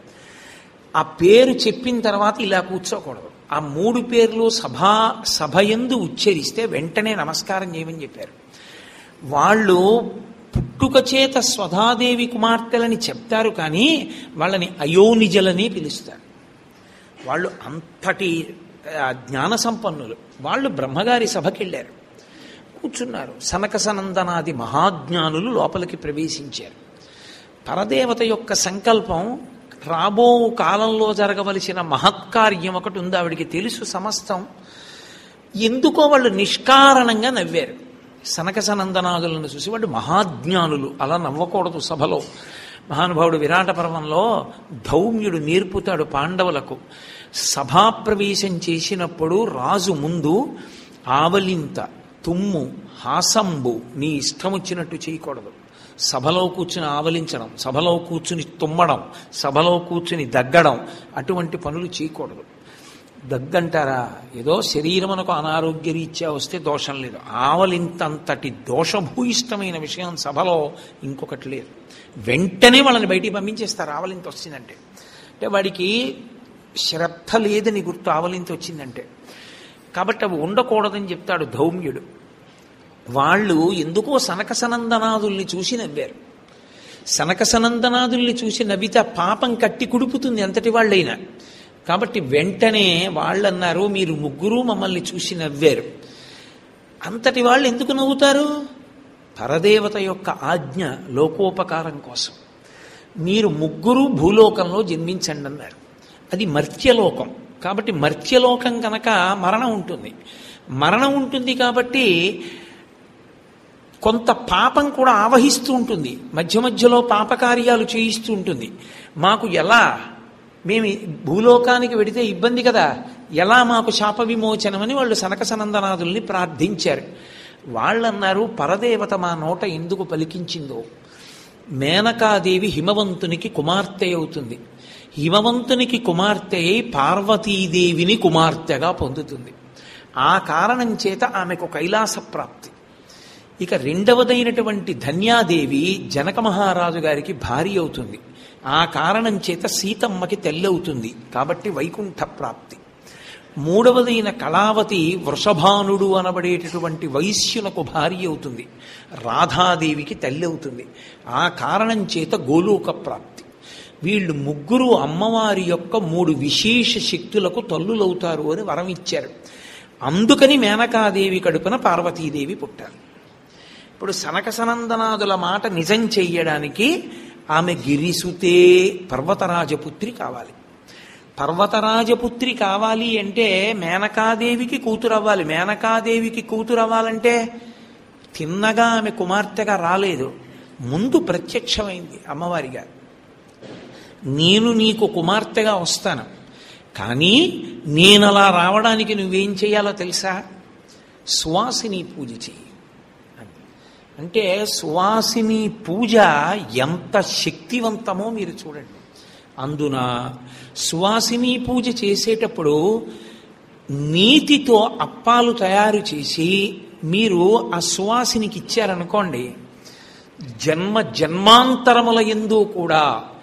ఆ పేరు చెప్పిన తర్వాత ఇలా కూర్చోకూడదు ఆ మూడు పేర్లు సభా సభయందు ఉచ్చరిస్తే వెంటనే నమస్కారం చేయమని చెప్పారు వాళ్ళు పుట్టుక చేత స్వధాదేవి కుమార్తెలని చెప్తారు కానీ వాళ్ళని అయోనిజలని పిలుస్తారు వాళ్ళు అంతటి ఆ, జ్ఞాన సంపన్నులు వాళ్ళు బ్రహ్మగారి సభకి వెళ్ళారు కూర్చున్నారు సనక సనందనాది మహాజ్ఞానులు లోపలికి ప్రవేశించారు పరదేవత యొక్క సంకల్పం రాబో కాలంలో జరగవలసిన మహత్కార్యం ఒకటి ఉంది ఆవిడికి తెలుసు సమస్తం ఎందుకో వాళ్ళు నిష్కారణంగా నవ్వారు సనక సనందనాదులను చూసి వాళ్ళు మహాజ్ఞానులు అలా నవ్వకూడదు సభలో మహానుభావుడు విరాట పర్వంలో ధౌమ్యుడు నేర్పుతాడు పాండవులకు సభాప్రవేశం చేసినప్పుడు రాజు ముందు ఆవలింత తుమ్ము హాసంబు నీ ఇష్టం వచ్చినట్టు చేయకూడదు సభలో కూర్చుని ఆవలించడం సభలో కూర్చుని తుమ్మడం సభలో కూర్చుని దగ్గడం అటువంటి పనులు చేయకూడదు దగ్గంటారా ఏదో శరీరమునకు అనారోగ్య రీత్యా వస్తే దోషం లేదు ఆవలింతంతటి దోషభూయిష్టమైన విషయం సభలో ఇంకొకటి లేదు వెంటనే వాళ్ళని బయటికి పంపించేస్తారు ఆవలింత వచ్చిందంటే అంటే వాడికి శ్రద్ధ లేదని గుర్తు ఆవలింత వచ్చిందంటే కాబట్టి అవి ఉండకూడదని చెప్తాడు ధౌమ్యుడు వాళ్ళు ఎందుకో సనక సనందనాదుల్ని చూసి నవ్వారు సనక సనందనాదుల్ని చూసి నవ్వితే ఆ పాపం కట్టి కుడుపుతుంది ఎంతటి వాళ్ళైనా కాబట్టి వెంటనే వాళ్ళన్నారు మీరు ముగ్గురు మమ్మల్ని చూసి నవ్వారు అంతటి వాళ్ళు ఎందుకు నవ్వుతారు పరదేవత యొక్క ఆజ్ఞ లోకోపకారం కోసం మీరు ముగ్గురు భూలోకంలో జన్మించండి అన్నారు అది మర్త్యలోకం కాబట్టి మర్త్యలోకం కనుక మరణం ఉంటుంది మరణం ఉంటుంది కాబట్టి కొంత పాపం కూడా ఆవహిస్తూ ఉంటుంది మధ్య మధ్యలో పాపకార్యాలు చేయిస్తూ ఉంటుంది మాకు ఎలా మేము ఈ భూలోకానికి వెడితే ఇబ్బంది కదా ఎలా మాకు శాప విమోచనమని వాళ్ళు సనక సనందనాథుల్ని ప్రార్థించారు వాళ్ళన్నారు పరదేవత మా నోట ఎందుకు పలికించిందో మేనకాదేవి హిమవంతునికి కుమార్తె అవుతుంది హిమవంతునికి కుమార్తె అయి పార్వతీదేవిని కుమార్తెగా పొందుతుంది ఆ కారణం చేత ఆమెకు కైలాస ప్రాప్తి ఇక రెండవదైనటువంటి ధన్యాదేవి జనక మహారాజు గారికి భార్య అవుతుంది ఆ కారణం చేత సీతమ్మకి తెల్లవుతుంది కాబట్టి వైకుంఠ ప్రాప్తి మూడవదైన కళావతి వృషభానుడు అనబడేటటువంటి వైశ్యునకు భార్య అవుతుంది రాధాదేవికి తల్లి అవుతుంది ఆ కారణం చేత గోలోక ప్రాప్తి వీళ్ళు ముగ్గురు అమ్మవారి యొక్క మూడు విశేష శక్తులకు తల్లులవుతారు అని వరం ఇచ్చారు అందుకని మేనకాదేవి కడుపున పార్వతీదేవి పుట్టారు ఇప్పుడు సనక సనందనాదుల మాట నిజం చెయ్యడానికి ఆమె గిరిసుతే పర్వతరాజపుత్రి కావాలి పర్వతరాజపుత్రి కావాలి అంటే మేనకాదేవికి కూతురు అవ్వాలి మేనకాదేవికి కూతురు అవ్వాలంటే తిన్నగా ఆమె కుమార్తెగా రాలేదు ముందు ప్రత్యక్షమైంది అమ్మవారిగా నేను నీకు కుమార్తెగా వస్తాను కానీ నేను అలా రావడానికి నువ్వేం చేయాలో తెలుసా సువాసిని పూజ చెయ్యి అంటే సువాసిని పూజ ఎంత శక్తివంతమో మీరు చూడండి అందున సువాసిని పూజ చేసేటప్పుడు నీతితో అప్పాలు తయారు చేసి మీరు ఆ సువాసినికి ఇచ్చారనుకోండి జన్మ జన్మాంతరముల ఎందు కూడా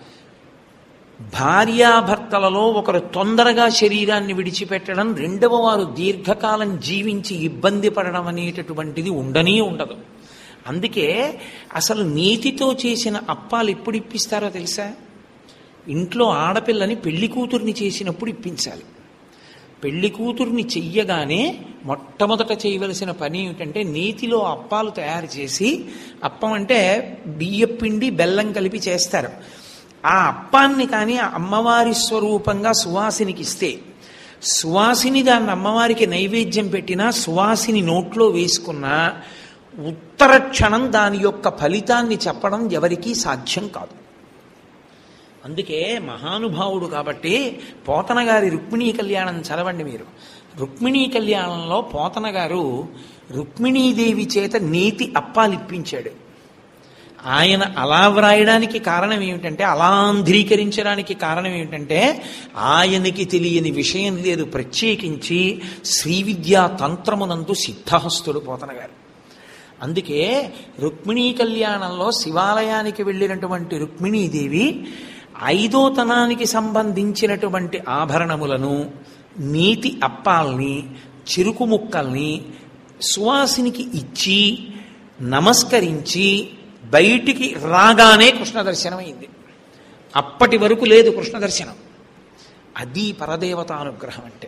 భార్యాభర్తలలో ఒకరు తొందరగా శరీరాన్ని విడిచిపెట్టడం రెండవ వారు దీర్ఘకాలం జీవించి ఇబ్బంది పడడం అనేటటువంటిది ఉండనే ఉండదు అందుకే అసలు నీతితో చేసిన అప్పాలు ఎప్పుడు ఇప్పిస్తారో తెలుసా ఇంట్లో ఆడపిల్లని పెళ్లి కూతుర్ని చేసినప్పుడు ఇప్పించాలి పెళ్లి కూతుర్ని చెయ్యగానే మొట్టమొదట చేయవలసిన పని ఏమిటంటే నీతిలో అప్పాలు తయారు చేసి అప్పం అంటే బియ్యపిండి బెల్లం కలిపి చేస్తారు ఆ అప్పాన్ని కానీ ఆ అమ్మవారి స్వరూపంగా సువాసినికి ఇస్తే సువాసిని దాన్ని అమ్మవారికి నైవేద్యం పెట్టినా సువాసిని నోట్లో వేసుకున్నా ఉత్తర క్షణం దాని యొక్క ఫలితాన్ని చెప్పడం ఎవరికీ సాధ్యం కాదు అందుకే మహానుభావుడు కాబట్టి పోతన గారి రుక్మిణీ కళ్యాణం చదవండి మీరు రుక్మిణీ కళ్యాణంలో పోతన గారు రుక్మిణీదేవి చేత నీతి అప్పాలిప్పించాడు ఆయన అలా వ్రాయడానికి కారణం ఏమిటంటే అలా ఆంధ్రీకరించడానికి కారణం ఏమిటంటే ఆయనకి తెలియని విషయం లేదు ప్రత్యేకించి శ్రీ విద్యా తంత్రమునందు సిద్ధహస్తుడు పోతన గారు అందుకే రుక్మిణీ కళ్యాణంలో శివాలయానికి వెళ్ళినటువంటి రుక్మిణీదేవి ఐదో తనానికి సంబంధించినటువంటి ఆభరణములను నీతి అప్పాల్ని చెరుకు ముక్కల్ని సువాసినికి ఇచ్చి నమస్కరించి బయటికి రాగానే కృష్ణ దర్శనం అయింది అప్పటి వరకు లేదు కృష్ణ దర్శనం అది పరదేవతానుగ్రహం అంటే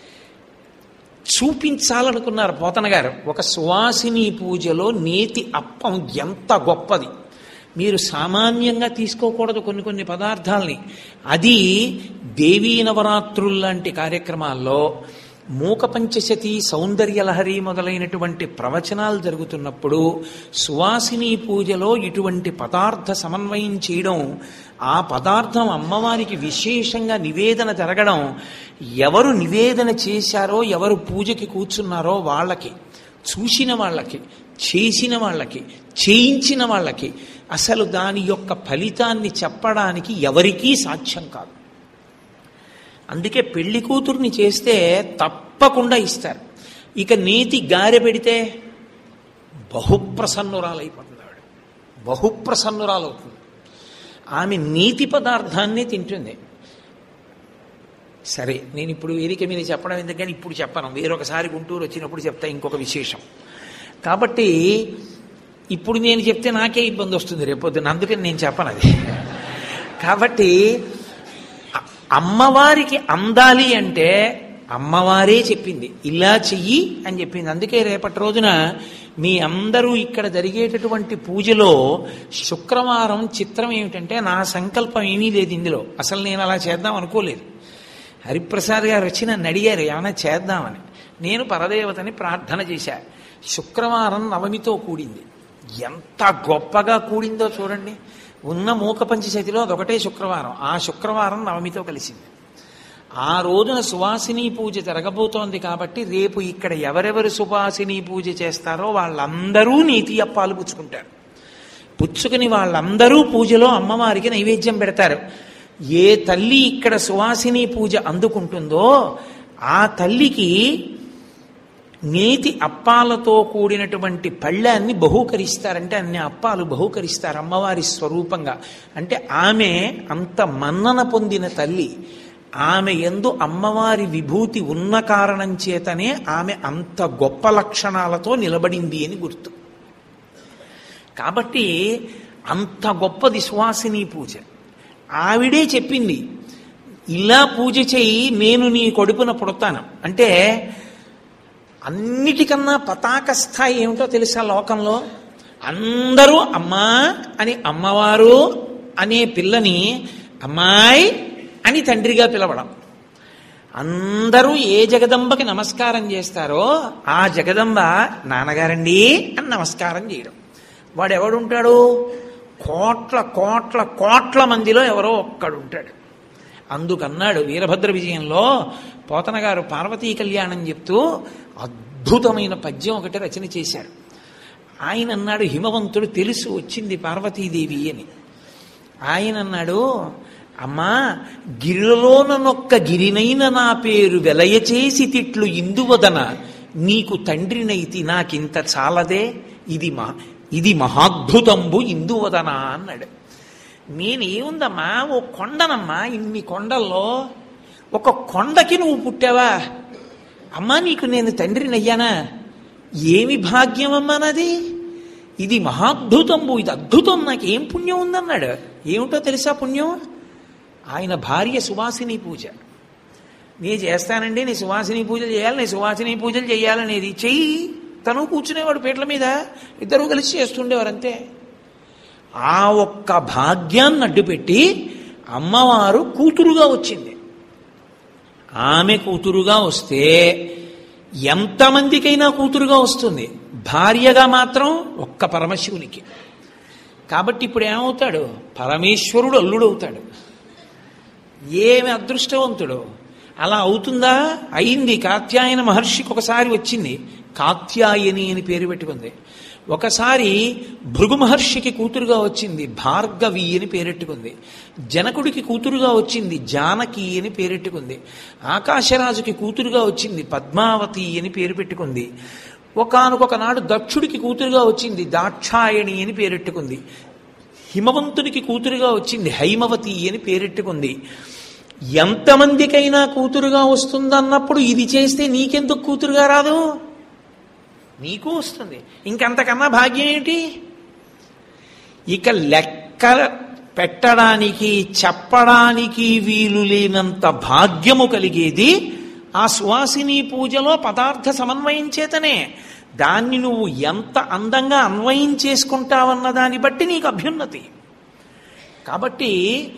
చూపించాలనుకున్నారు పోతన గారు ఒక సువాసిని పూజలో నేతి అప్పం ఎంత గొప్పది మీరు సామాన్యంగా తీసుకోకూడదు కొన్ని కొన్ని పదార్థాలని అది దేవీ నవరాత్రుల్లాంటి కార్యక్రమాల్లో మూక పంచశతి సౌందర్యలహరి మొదలైనటువంటి ప్రవచనాలు జరుగుతున్నప్పుడు సువాసిని పూజలో ఇటువంటి పదార్థ సమన్వయం చేయడం ఆ పదార్థం అమ్మవారికి విశేషంగా నివేదన జరగడం ఎవరు నివేదన చేశారో ఎవరు పూజకి కూర్చున్నారో వాళ్ళకి చూసిన వాళ్ళకి చేసిన వాళ్ళకి చేయించిన వాళ్ళకి అసలు దాని యొక్క ఫలితాన్ని చెప్పడానికి ఎవరికీ సాధ్యం కాదు అందుకే పెళ్లి కూతుర్ని చేస్తే తప్పకుండా ఇస్తారు ఇక నేతి గారె పెడితే బహుప్రసన్నురాలైపోతుంది ఆవిడ బహుప్రసన్నురాలవుతుంది ఆమె నీతి పదార్థాన్ని తింటుంది సరే నేను ఇప్పుడు వేదిక మీద చెప్పడం ఎందుకని ఇప్పుడు చెప్పను వేరొకసారి గుంటూరు వచ్చినప్పుడు చెప్తా ఇంకొక విశేషం కాబట్టి ఇప్పుడు నేను చెప్తే నాకే ఇబ్బంది వస్తుంది రేపొద్దున అందుకని నేను చెప్పను అది కాబట్టి అమ్మవారికి అందాలి అంటే అమ్మవారే చెప్పింది ఇలా చెయ్యి అని చెప్పింది అందుకే రేపటి రోజున మీ అందరూ ఇక్కడ జరిగేటటువంటి పూజలో శుక్రవారం చిత్రం ఏమిటంటే నా సంకల్పం ఏమీ లేదు ఇందులో అసలు నేను అలా చేద్దాం అనుకోలేదు హరిప్రసాద్ గారు వచ్చి నన్ను అడిగారు ఏమైనా చేద్దామని నేను పరదేవతని ప్రార్థన చేశా శుక్రవారం నవమితో కూడింది ఎంత గొప్పగా కూడిందో చూడండి ఉన్న మూక పంచశతిలో అదొకటే శుక్రవారం ఆ శుక్రవారం నవమితో కలిసింది ఆ రోజున సువాసిని పూజ జరగబోతోంది కాబట్టి రేపు ఇక్కడ ఎవరెవరు సువాసిని పూజ చేస్తారో వాళ్ళందరూ నీతి అప్పాలు పుచ్చుకుంటారు పుచ్చుకుని వాళ్ళందరూ పూజలో అమ్మవారికి నైవేద్యం పెడతారు ఏ తల్లి ఇక్కడ సువాసిని పూజ అందుకుంటుందో ఆ తల్లికి నేతి అప్పాలతో కూడినటువంటి పళ్ళాన్ని బహూకరిస్తారంటే అన్ని అప్పాలు బహూకరిస్తారు అమ్మవారి స్వరూపంగా అంటే ఆమె అంత మన్నన పొందిన తల్లి ఆమె ఎందు అమ్మవారి విభూతి ఉన్న కారణం చేతనే ఆమె అంత గొప్ప లక్షణాలతో నిలబడింది అని గుర్తు కాబట్టి అంత గొప్పది సువాసిని పూజ ఆవిడే చెప్పింది ఇలా పూజ చేయి నేను నీ కొడుపున పుడతాను అంటే అన్నిటికన్నా పతాక స్థాయి ఏమిటో తెలుసా లోకంలో అందరూ అమ్మా అని అమ్మవారు అనే పిల్లని అమ్మాయి అని తండ్రిగా పిలవడం అందరూ ఏ జగదంబకి నమస్కారం చేస్తారో ఆ జగదంబ నాన్నగారండి అని నమస్కారం చేయడం వాడు ఎవడుంటాడు కోట్ల కోట్ల కోట్ల మందిలో ఎవరో ఒక్కడుంటాడు అందుకన్నాడు వీరభద్ర విజయంలో పోతన గారు పార్వతీ కళ్యాణం చెప్తూ అద్భుతమైన పద్యం ఒకటి రచన చేశారు ఆయన అన్నాడు హిమవంతుడు తెలుసు వచ్చింది పార్వతీదేవి అని ఆయన అన్నాడు అమ్మా గిరిలోననొక్క గిరినైన నా పేరు వెలయ చేసి తిట్లు ఇందువదన నీకు తండ్రినైతి నాకింత చాలదే ఇది మా ఇది మహాద్భుతంబు ఇందువదన అన్నాడు నేనేముందమ్మా ఓ కొండనమ్మా ఇన్ని కొండల్లో ఒక కొండకి నువ్వు పుట్టావా అమ్మా నీకు నేను తండ్రిని అయ్యానా ఏమి భాగ్యమమ్మా నాది ఇది మహాద్భుతంబు ఇది అద్భుతం నాకు ఏం పుణ్యం ఉందన్నాడు ఏమిటో తెలుసా పుణ్యం ఆయన భార్య సువాసిని పూజ నీ చేస్తానండి నీ సువాసిని పూజలు చేయాలి నీ సువాసిని పూజలు చేయాలనేది చెయ్యి తను కూర్చునేవాడు పీటల మీద ఇద్దరు కలిసి చేస్తుండేవారు అంతే ఆ ఒక్క భాగ్యాన్ని అడ్డుపెట్టి అమ్మవారు కూతురుగా వచ్చింది ఆమె కూతురుగా వస్తే ఎంతమందికైనా కూతురుగా వస్తుంది భార్యగా మాత్రం ఒక్క పరమశివునికి కాబట్టి ఇప్పుడు ఏమవుతాడు పరమేశ్వరుడు అల్లుడవుతాడు ఏమి అదృష్టవంతుడు అలా అవుతుందా అయింది కాత్యాయన మహర్షికి ఒకసారి వచ్చింది కాత్యాయని అని పేరు పెట్టుకుంది ఒకసారి భృగు మహర్షికి కూతురుగా వచ్చింది భార్గవి అని పేరెట్టుకుంది జనకుడికి కూతురుగా వచ్చింది జానకి అని పేరెట్టుకుంది ఆకాశరాజుకి కూతురుగా వచ్చింది పద్మావతి అని పేరు పెట్టుకుంది ఒకనొక నాడు దక్షుడికి కూతురుగా వచ్చింది దాక్షాయణి అని పేరెట్టుకుంది హిమవంతునికి కూతురుగా వచ్చింది హైమవతి అని పేరెట్టుకుంది ఎంతమందికైనా కూతురుగా వస్తుందన్నప్పుడు ఇది చేస్తే నీకెందుకు కూతురుగా రాదు నీకు వస్తుంది ఇంకంతకన్నా భాగ్యం ఏంటి ఇక లెక్క పెట్టడానికి చెప్పడానికి వీలు లేనంత భాగ్యము కలిగేది ఆ సువాసిని పూజలో పదార్థ సమన్వయం చేతనే దాన్ని నువ్వు ఎంత అందంగా అన్వయం చేసుకుంటావన్న దాన్ని బట్టి నీకు అభ్యున్నతి కాబట్టి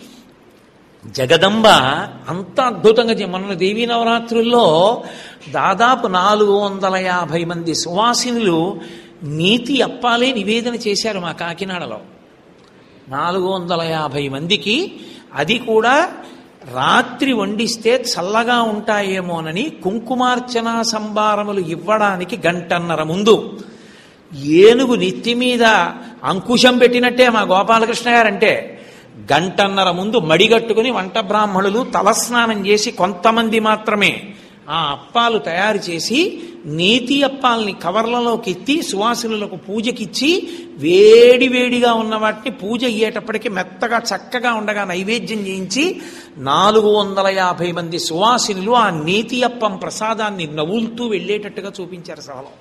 జగదంబ అంత అద్భుతంగా చే- మొన్న దేవీ నవరాత్రుల్లో దాదాపు నాలుగు వందల యాభై మంది సువాసినులు నీతి అప్పాలే నివేదన చేశారు మా కాకినాడలో నాలుగు వందల యాభై మందికి అది కూడా రాత్రి వండిస్తే చల్లగా ఉంటాయేమోనని కుంకుమార్చన సంబారములు ఇవ్వడానికి గంటన్నర ముందు ఏనుగు నెత్తి మీద అంకుశం పెట్టినట్టే మా గోపాలకృష్ణ గారంటే గంటన్నర ముందు మడిగట్టుకుని వంట బ్రాహ్మణులు తలస్నానం చేసి కొంతమంది మాత్రమే ఆ అప్పాలు తయారు చేసి నేతి అప్పాలని కవర్లలోకి ఎత్తి సువాసులకు పూజకిచ్చి వేడి వేడిగా ఉన్న వాటిని పూజ అయ్యేటప్పటికి మెత్తగా చక్కగా ఉండగా నైవేద్యం చేయించి నాలుగు వందల యాభై మంది సువాసినులు ఆ నేతి అప్పం ప్రసాదాన్ని నవ్వులుతూ వెళ్ళేటట్టుగా చూపించారు సభలో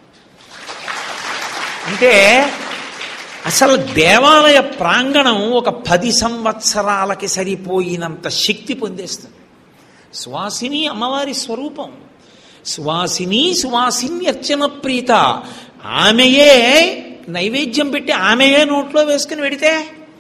అంటే అసలు దేవాలయ ప్రాంగణం ఒక పది సంవత్సరాలకి సరిపోయినంత శక్తి పొందేస్తుంది సువాసిని అమ్మవారి స్వరూపం సువాసిని సువాసిన్యర్చన ప్రీత ఆమెయే నైవేద్యం పెట్టి ఆమెయే నోట్లో వేసుకుని వెడితే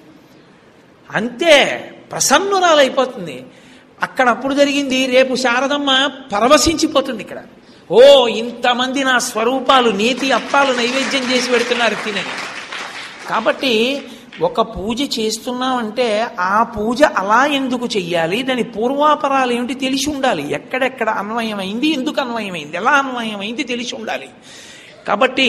అంతే ప్రసన్నురాలైపోతుంది అక్కడ అప్పుడు జరిగింది రేపు శారదమ్మ పరవశించిపోతుంది ఇక్కడ ఓ ఇంతమంది నా స్వరూపాలు నేతి అప్పాలు నైవేద్యం చేసి పెడుతున్నారు తినని కాబట్టి ఒక పూజ చేస్తున్నామంటే ఆ పూజ అలా ఎందుకు చెయ్యాలి దాని పూర్వాపరాలు ఏమిటి తెలిసి ఉండాలి ఎక్కడెక్కడ అన్వయమైంది ఎందుకు అన్వయమైంది ఎలా అన్వయమైంది తెలిసి ఉండాలి కాబట్టి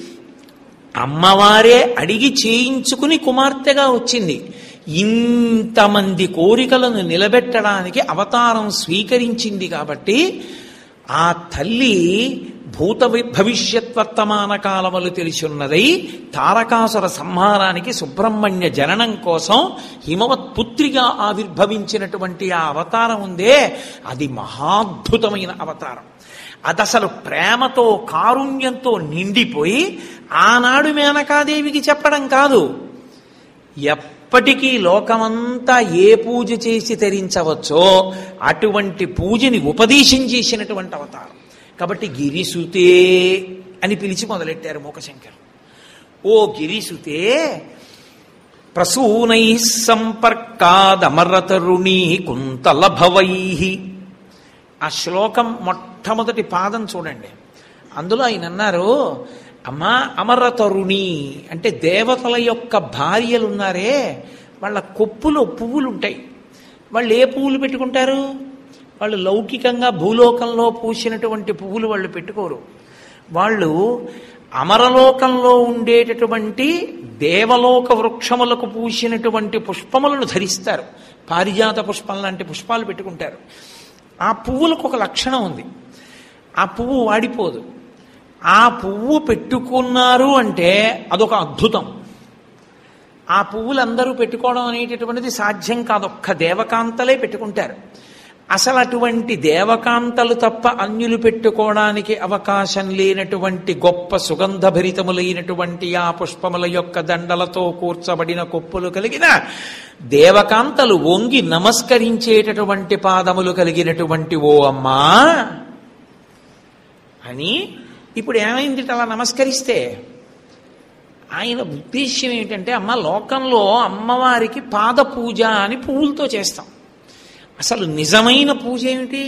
అమ్మవారే అడిగి చేయించుకుని కుమార్తెగా వచ్చింది ఇంతమంది కోరికలను నిలబెట్టడానికి అవతారం స్వీకరించింది కాబట్టి ఆ తల్లి భూత వి- భవిష్యత్ వర్తమాన కాలములు తెలిసున్నదై తారకాసుర సంహారానికి సుబ్రహ్మణ్య జననం కోసం హిమవత్ పుత్రిగా ఆవిర్భవించినటువంటి ఆ అవతారం ఉందే అది మహాద్భుతమైన అవతారం అది అసలు ప్రేమతో కారుణ్యంతో నిండిపోయి ఆనాడు మేనకాదేవికి చెప్పడం కాదు ఎప్పటికీ లోకమంతా ఏ పూజ చేసి తరించవచ్చో అటువంటి పూజని ఉపదేశం చేసినటువంటి అవతారం కాబట్టి గిరిసుతే అని పిలిచి మొదలెట్టారు మూకశంకర్ ఓ గిరిసుతే ప్రసూనై సంపర్కాదమరతరుణీ కుంతలభవై ఆ శ్లోకం మొట్టమొదటి పాదం చూడండి అందులో ఆయన అన్నారు అమ్మా అమరతరుణి అంటే దేవతల యొక్క భార్యలు ఉన్నారే వాళ్ళ కొప్పులో పువ్వులు ఉంటాయి వాళ్ళు ఏ పువ్వులు పెట్టుకుంటారు వాళ్ళు లౌకికంగా భూలోకంలో పూసినటువంటి పువ్వులు వాళ్ళు పెట్టుకోరు వాళ్ళు అమరలోకంలో ఉండేటటువంటి దేవలోక వృక్షములకు పూసినటువంటి పుష్పములను ధరిస్తారు పారిజాత పుష్పం లాంటి పుష్పాలు పెట్టుకుంటారు ఆ పువ్వులకు ఒక లక్షణం ఉంది ఆ పువ్వు వాడిపోదు ఆ పువ్వు పెట్టుకున్నారు అంటే అదొక అద్భుతం ఆ పువ్వులు అందరూ పెట్టుకోవడం అనేటటువంటిది సాధ్యం కాదు ఒక్క దేవకాంతలే పెట్టుకుంటారు అసలు అటువంటి దేవకాంతలు తప్ప అన్యులు పెట్టుకోవడానికి అవకాశం లేనటువంటి గొప్ప సుగంధభరితములైనటువంటి ఆ పుష్పముల యొక్క దండలతో కూర్చబడిన కొప్పులు కలిగిన దేవకాంతలు వంగి నమస్కరించేటటువంటి పాదములు కలిగినటువంటి ఓ అమ్మా అని ఇప్పుడు ఏమైంది అలా నమస్కరిస్తే ఆయన ఉద్దేశ్యం ఏమిటంటే అమ్మ లోకంలో అమ్మవారికి పాద పూజ అని పువ్వులతో చేస్తాం అసలు నిజమైన పూజ ఏమిటి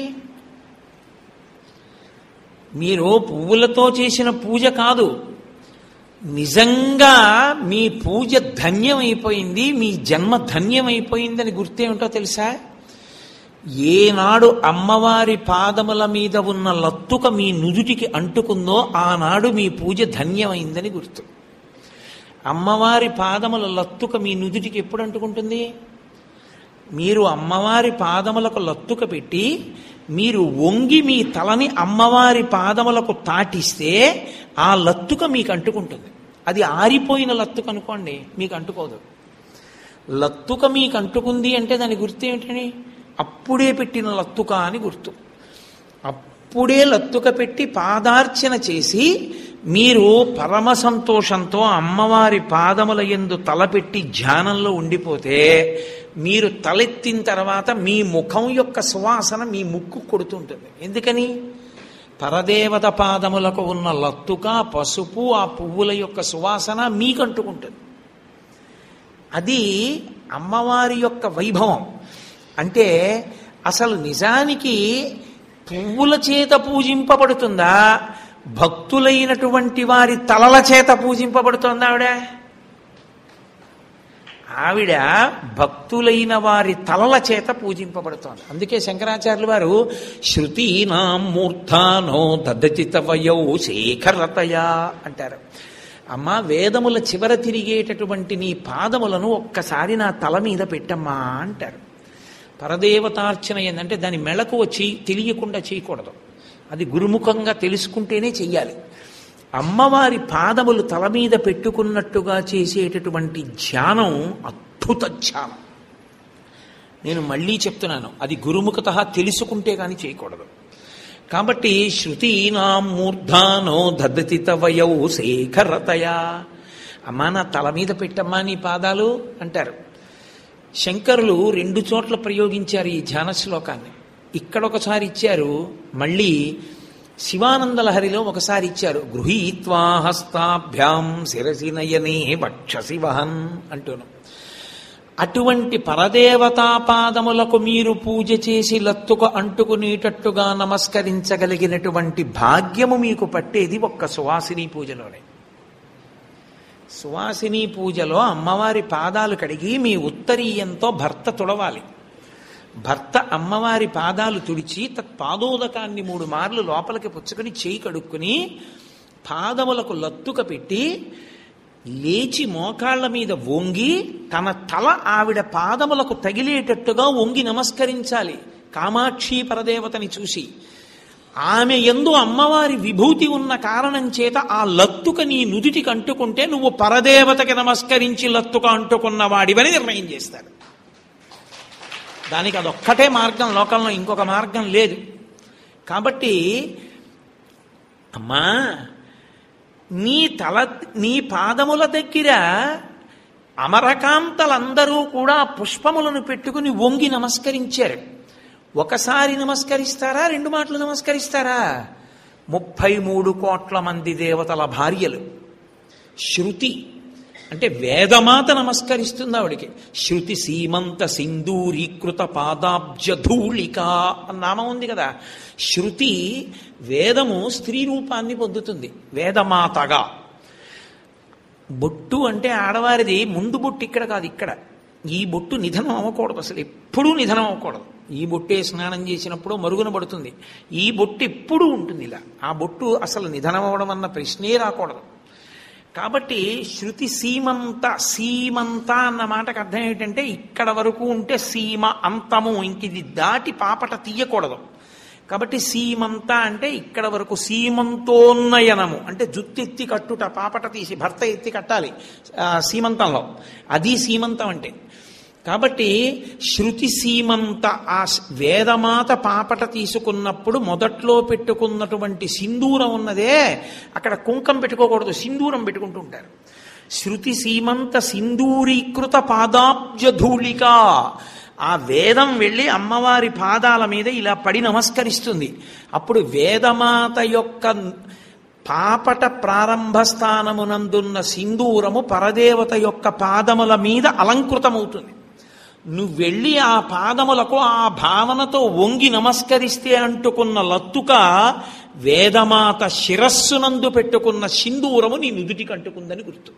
మీరు పువ్వులతో చేసిన పూజ కాదు నిజంగా మీ పూజ ధన్యమైపోయింది మీ జన్మ ధన్యమైపోయిందని గుర్తేమిటో తెలుసా ఏనాడు అమ్మవారి పాదముల మీద ఉన్న లత్తుక మీ నుదుటికి అంటుకుందో ఆనాడు మీ పూజ ధన్యమైందని గుర్తు అమ్మవారి పాదముల లత్తుక మీ నుదుటికి ఎప్పుడు అంటుకుంటుంది మీరు అమ్మవారి పాదములకు లత్తుక పెట్టి మీరు వంగి మీ తలని అమ్మవారి పాదములకు తాటిస్తే ఆ లత్తుక మీకు అంటుకుంటుంది అది ఆరిపోయిన లత్తుక అనుకోండి మీకు అంటుకోదు లత్తుక మీకు అంటుకుంది అంటే దాని గుర్తు ఏమిటని అప్పుడే పెట్టిన లత్తుక అని గుర్తు అప్పుడే లత్తుక పెట్టి పాదార్చన చేసి మీరు పరమ సంతోషంతో అమ్మవారి పాదముల ఎందు తలపెట్టి ధ్యానంలో ఉండిపోతే మీరు తలెత్తిన తర్వాత మీ ముఖం యొక్క సువాసన మీ ముక్కు కొడుతుంటుంది ఎందుకని పరదేవత పాదములకు ఉన్న లత్తుక పసుపు ఆ పువ్వుల యొక్క సువాసన మీకు అంటుకుంటుంది అది అమ్మవారి యొక్క వైభవం అంటే అసలు నిజానికి పువ్వుల చేత పూజింపబడుతుందా భక్తులైనటువంటి వారి తలల చేత పూజింపబడుతుందా ఆవిడ ఆవిడ భక్తులైన వారి తలల చేత పూజింపబడుతోంది అందుకే శంకరాచార్యులు వారు శృతీనాం మూర్ధానో దద్దచితవయౌ శేఖరతయా అంటారు అమ్మా వేదముల చివర తిరిగేటటువంటి నీ పాదములను ఒక్కసారి నా తల మీద పెట్టమ్మా అంటారు పరదేవతార్చన ఏంటంటే దాని మెళకు వచ్చి తెలియకుండా చేయకూడదు అది గురుముఖంగా తెలుసుకుంటేనే చెయ్యాలి అమ్మవారి పాదములు తల మీద పెట్టుకున్నట్టుగా చేసేటటువంటి ధ్యానం అద్భుత ధ్యానం నేను మళ్ళీ చెప్తున్నాను అది గురుముఖత తెలుసుకుంటే కానీ చేయకూడదు కాబట్టి శృతీనాం మూర్ధానో దద్దతి తవయౌ శేఖరతయా అమ్మా నా తల మీద పెట్టమ్మా నీ పాదాలు అంటారు శంకరులు రెండు చోట్ల ప్రయోగించారు ఈ ధ్యాన శ్లోకాన్ని ఇక్కడ ఒకసారి ఇచ్చారు మళ్ళీ శివానందలహరిలో ఒకసారి ఇచ్చారు గృహీత్వా హస్తాభ్యాం శిరసి నయనే వక్షసి వహన్ అంటూను అటువంటి పరదేవతా పాదములకు మీరు పూజ చేసి లత్తుకు అంటుకునేటట్టుగా నమస్కరించగలిగినటువంటి భాగ్యము మీకు పట్టేది ఒక్క సువాసిని పూజలోనే సువాసిని పూజలో అమ్మవారి పాదాలు కడిగి మీ ఉత్తరీయంతో భర్త తుడవాలి భర్త అమ్మవారి పాదాలు తుడిచి తత్పాదోదకాన్ని మూడు మార్లు లోపలికి పుచ్చుకొని చేయి కడుక్కుని పాదములకు లత్తుక పెట్టి లేచి మోకాళ్ల మీద వంగి తన తల ఆవిడ పాదములకు తగిలేటట్టుగా వంగి నమస్కరించాలి కామాక్షి పరదేవతని చూసి ఆమె ఎందు అమ్మవారి విభూతి ఉన్న కారణం చేత ఆ లత్తుక నీ నుదిటికి అంటుకుంటే నువ్వు పరదేవతకి నమస్కరించి లత్తుక అంటుకున్న వాడివని నిర్ణయం చేస్తారు దానికి అదొక్కటే మార్గం లోకంలో ఇంకొక మార్గం లేదు కాబట్టి అమ్మా నీ తల నీ పాదముల దగ్గర అమరకాంతలందరూ కూడా పుష్పములను పెట్టుకుని వంగి నమస్కరించారు ఒకసారి నమస్కరిస్తారా రెండు మాటలు నమస్కరిస్తారా ముప్పై మూడు కోట్ల మంది దేవతల భార్యలు శృతి అంటే వేదమాత నమస్కరిస్తుంది ఆవిడికి శృతి సీమంత సింధూరీకృత పాదాబ్జ ధూళిక అని నామం ఉంది కదా శృతి వేదము స్త్రీ రూపాన్ని పొందుతుంది వేదమాతగా బొట్టు అంటే ఆడవారిది ముందు బొట్టు ఇక్కడ కాదు ఇక్కడ ఈ బొట్టు నిధనం అవ్వకూడదు అసలు ఎప్పుడూ నిధనం అవ్వకూడదు ఈ బొట్టే స్నానం చేసినప్పుడు మరుగున పడుతుంది ఈ బొట్టు ఎప్పుడూ ఉంటుంది ఇలా ఆ బొట్టు అసలు నిధనం అవ్వడం అన్న ప్రశ్నే రాకూడదు కాబట్టి శృతి సీమంత సీమంత అన్న మాటకు అర్థం ఏంటంటే ఇక్కడ వరకు ఉంటే సీమ అంతము ఇంక ఇది దాటి పాపట తీయకూడదు కాబట్టి సీమంత అంటే ఇక్కడ వరకు సీమంతోన్నయనము అంటే జుత్తు ఎత్తి కట్టుట పాపట తీసి భర్త ఎత్తి కట్టాలి ఆ, సీమంతంలో అది సీమంతం అంటే కాబట్టి శృతి సీమంత ఆ స్- వేదమాత పాపట తీసుకున్నప్పుడు మొదట్లో పెట్టుకున్నటువంటి సింధూరం ఉన్నదే అక్కడ కుంకం పెట్టుకోకూడదు సింధూరం పెట్టుకుంటూ ఉంటారు శృతి సీమంత సింధూరీకృత పాదాబ్జ ధూళిక ఆ వేదం వెళ్ళి అమ్మవారి పాదాల మీద ఇలా పడి నమస్కరిస్తుంది అప్పుడు వేదమాత యొక్క పాపట ప్రారంభ స్థానమునందున్న సింధూరము పరదేవత యొక్క పాదముల మీద అలంకృతమవుతుంది నువ్వు వెళ్ళి ఆ పాదములకు ఆ భావనతో వంగి నమస్కరిస్తే అంటుకున్న లత్తుక వేదమాత శిరస్సునందు పెట్టుకున్న సింధూరము నీ నుదుటికి అంటుకుందని గుర్తు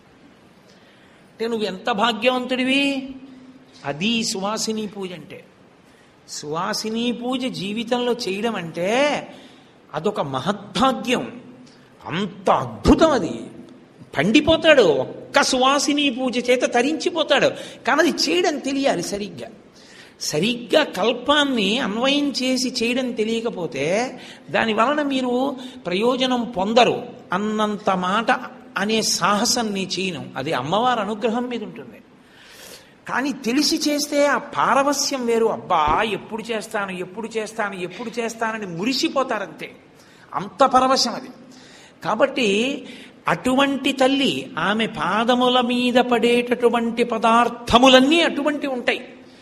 అంటే నువ్వు ఎంత భాగ్యవంతుడివి అది సువాసిని పూజ అంటే సువాసిని పూజ జీవితంలో చేయడం అంటే అదొక మహద్భాగ్యం అంత అద్భుతం అది పండిపోతాడు ఒక్క సువాసిని పూజ చేత తరించిపోతాడు కానీ అది చేయడం తెలియాలి సరిగ్గా సరిగ్గా కల్పాన్ని అన్వయం చేసి చేయడం తెలియకపోతే దాని వలన మీరు ప్రయోజనం పొందరు అన్నంత మాట అనే సాహసం నీ చేయను అది అమ్మవారి అనుగ్రహం మీద ఉంటుంది కానీ తెలిసి చేస్తే ఆ పారవస్యం వేరు అబ్బా ఎప్పుడు చేస్తాను ఎప్పుడు చేస్తాను ఎప్పుడు చేస్తానని మురిసిపోతారంతే అంత పరవశం అది కాబట్టి అటువంటి తల్లి ఆమె పాదముల మీద పడేటటువంటి పదార్థములన్నీ అటువంటి ఉంటాయి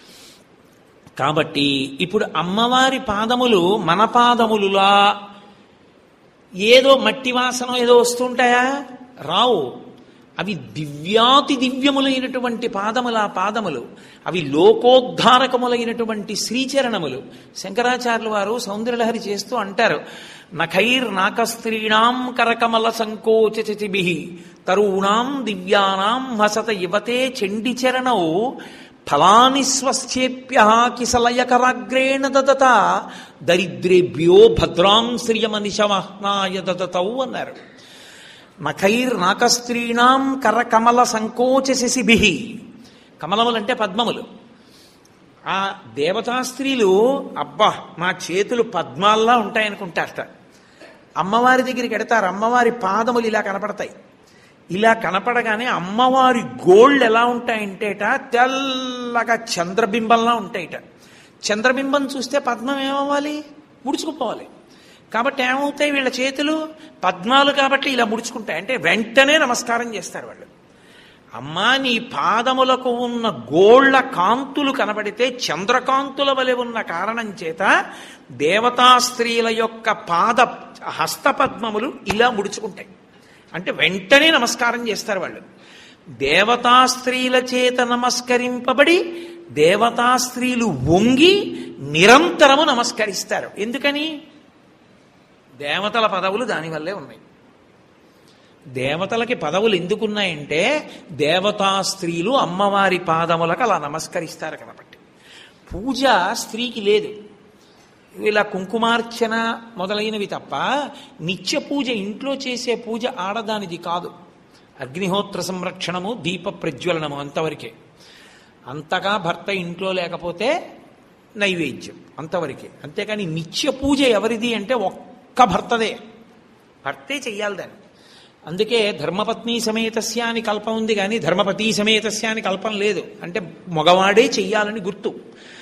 కాబట్టి ఇప్పుడు అమ్మవారి పాదములు మన పాదములులా ఏదో మట్టి వాసన ఏదో వస్తుంటాయా రావు అవి దివ్యాతి దివ్యములైనటువంటి పాదముల ఆ పాదములు అవి లోకోద్ధారకములైనటువంటి శ్రీచరణములు శంకరాచార్యుల వారు సౌందర్యలహరి చేస్తూ అంటారు నఖైర్ నాకస్త్రీణాం కరకమల సంకోచచిభి తరూణాం దివ్యానాం హసత యువతే చండిచరణౌ ఫలాని స్వస్థేప్య కిసలయకరాగ్రేణ దదత దరిద్రేభ్యో భద్రాం శ్రియమనిశమహ్నాయ దదతౌ అన్నారు నఖైర్ నాకస్త్రీణాం కరకమల సంకోచ శశిభి కమలములంటే పద్మములు ఆ దేవతా స్త్రీలు అబ్బా మా చేతులు పద్మాల్లా ఉంటాయనుకుంటారట అమ్మవారి దగ్గరికి ఎడతారు అమ్మవారి పాదములు ఇలా కనపడతాయి ఇలా కనపడగానే అమ్మవారి గోళ్ళు ఎలా ఉంటాయంటేట తెల్లగా చంద్రబింబంలా ఉంటాయిట చంద్రబింబం చూస్తే పద్మం ఏమవ్వాలి ముడుచుకుపోవాలి కాబట్టి ఏమవుతాయి వీళ్ళ చేతులు పద్మాలు కాబట్టి ఇలా ముడుచుకుంటాయి అంటే వెంటనే నమస్కారం చేస్తారు వాళ్ళు అమ్మా నీ పాదములకు ఉన్న గోళ్ల కాంతులు కనబడితే చంద్రకాంతుల వలె ఉన్న కారణం చేత దేవతా స్త్రీల యొక్క పాద హస్తపద్మములు ఇలా ముడుచుకుంటాయి అంటే వెంటనే నమస్కారం చేస్తారు వాళ్ళు దేవతా స్త్రీల చేత నమస్కరింపబడి దేవతా స్త్రీలు వంగి నిరంతరము నమస్కరిస్తారు ఎందుకని దేవతల పదవులు దానివల్లే ఉన్నాయి దేవతలకి పదవులు ఎందుకున్నాయంటే దేవతా స్త్రీలు అమ్మవారి పాదములకు అలా నమస్కరిస్తారు కాబట్టి పూజ స్త్రీకి లేదు ఇలా కుంకుమార్చన మొదలైనవి తప్ప నిత్య పూజ ఇంట్లో చేసే పూజ ఆడదానిది కాదు అగ్నిహోత్ర సంరక్షణము దీప ప్రజ్వలనము అంతవరకే అంతగా భర్త ఇంట్లో లేకపోతే నైవేద్యం అంతవరకే అంతేకాని నిత్య పూజ ఎవరిది అంటే ఒక్క భర్తదే భర్తే చెయ్యాలి దాన్ని అందుకే ధర్మపత్ని సమేతస్య అని కల్పం ఉంది కానీ ధర్మపతి సమేతస్య అని కల్పం లేదు అంటే మగవాడే చెయ్యాలని గుర్తు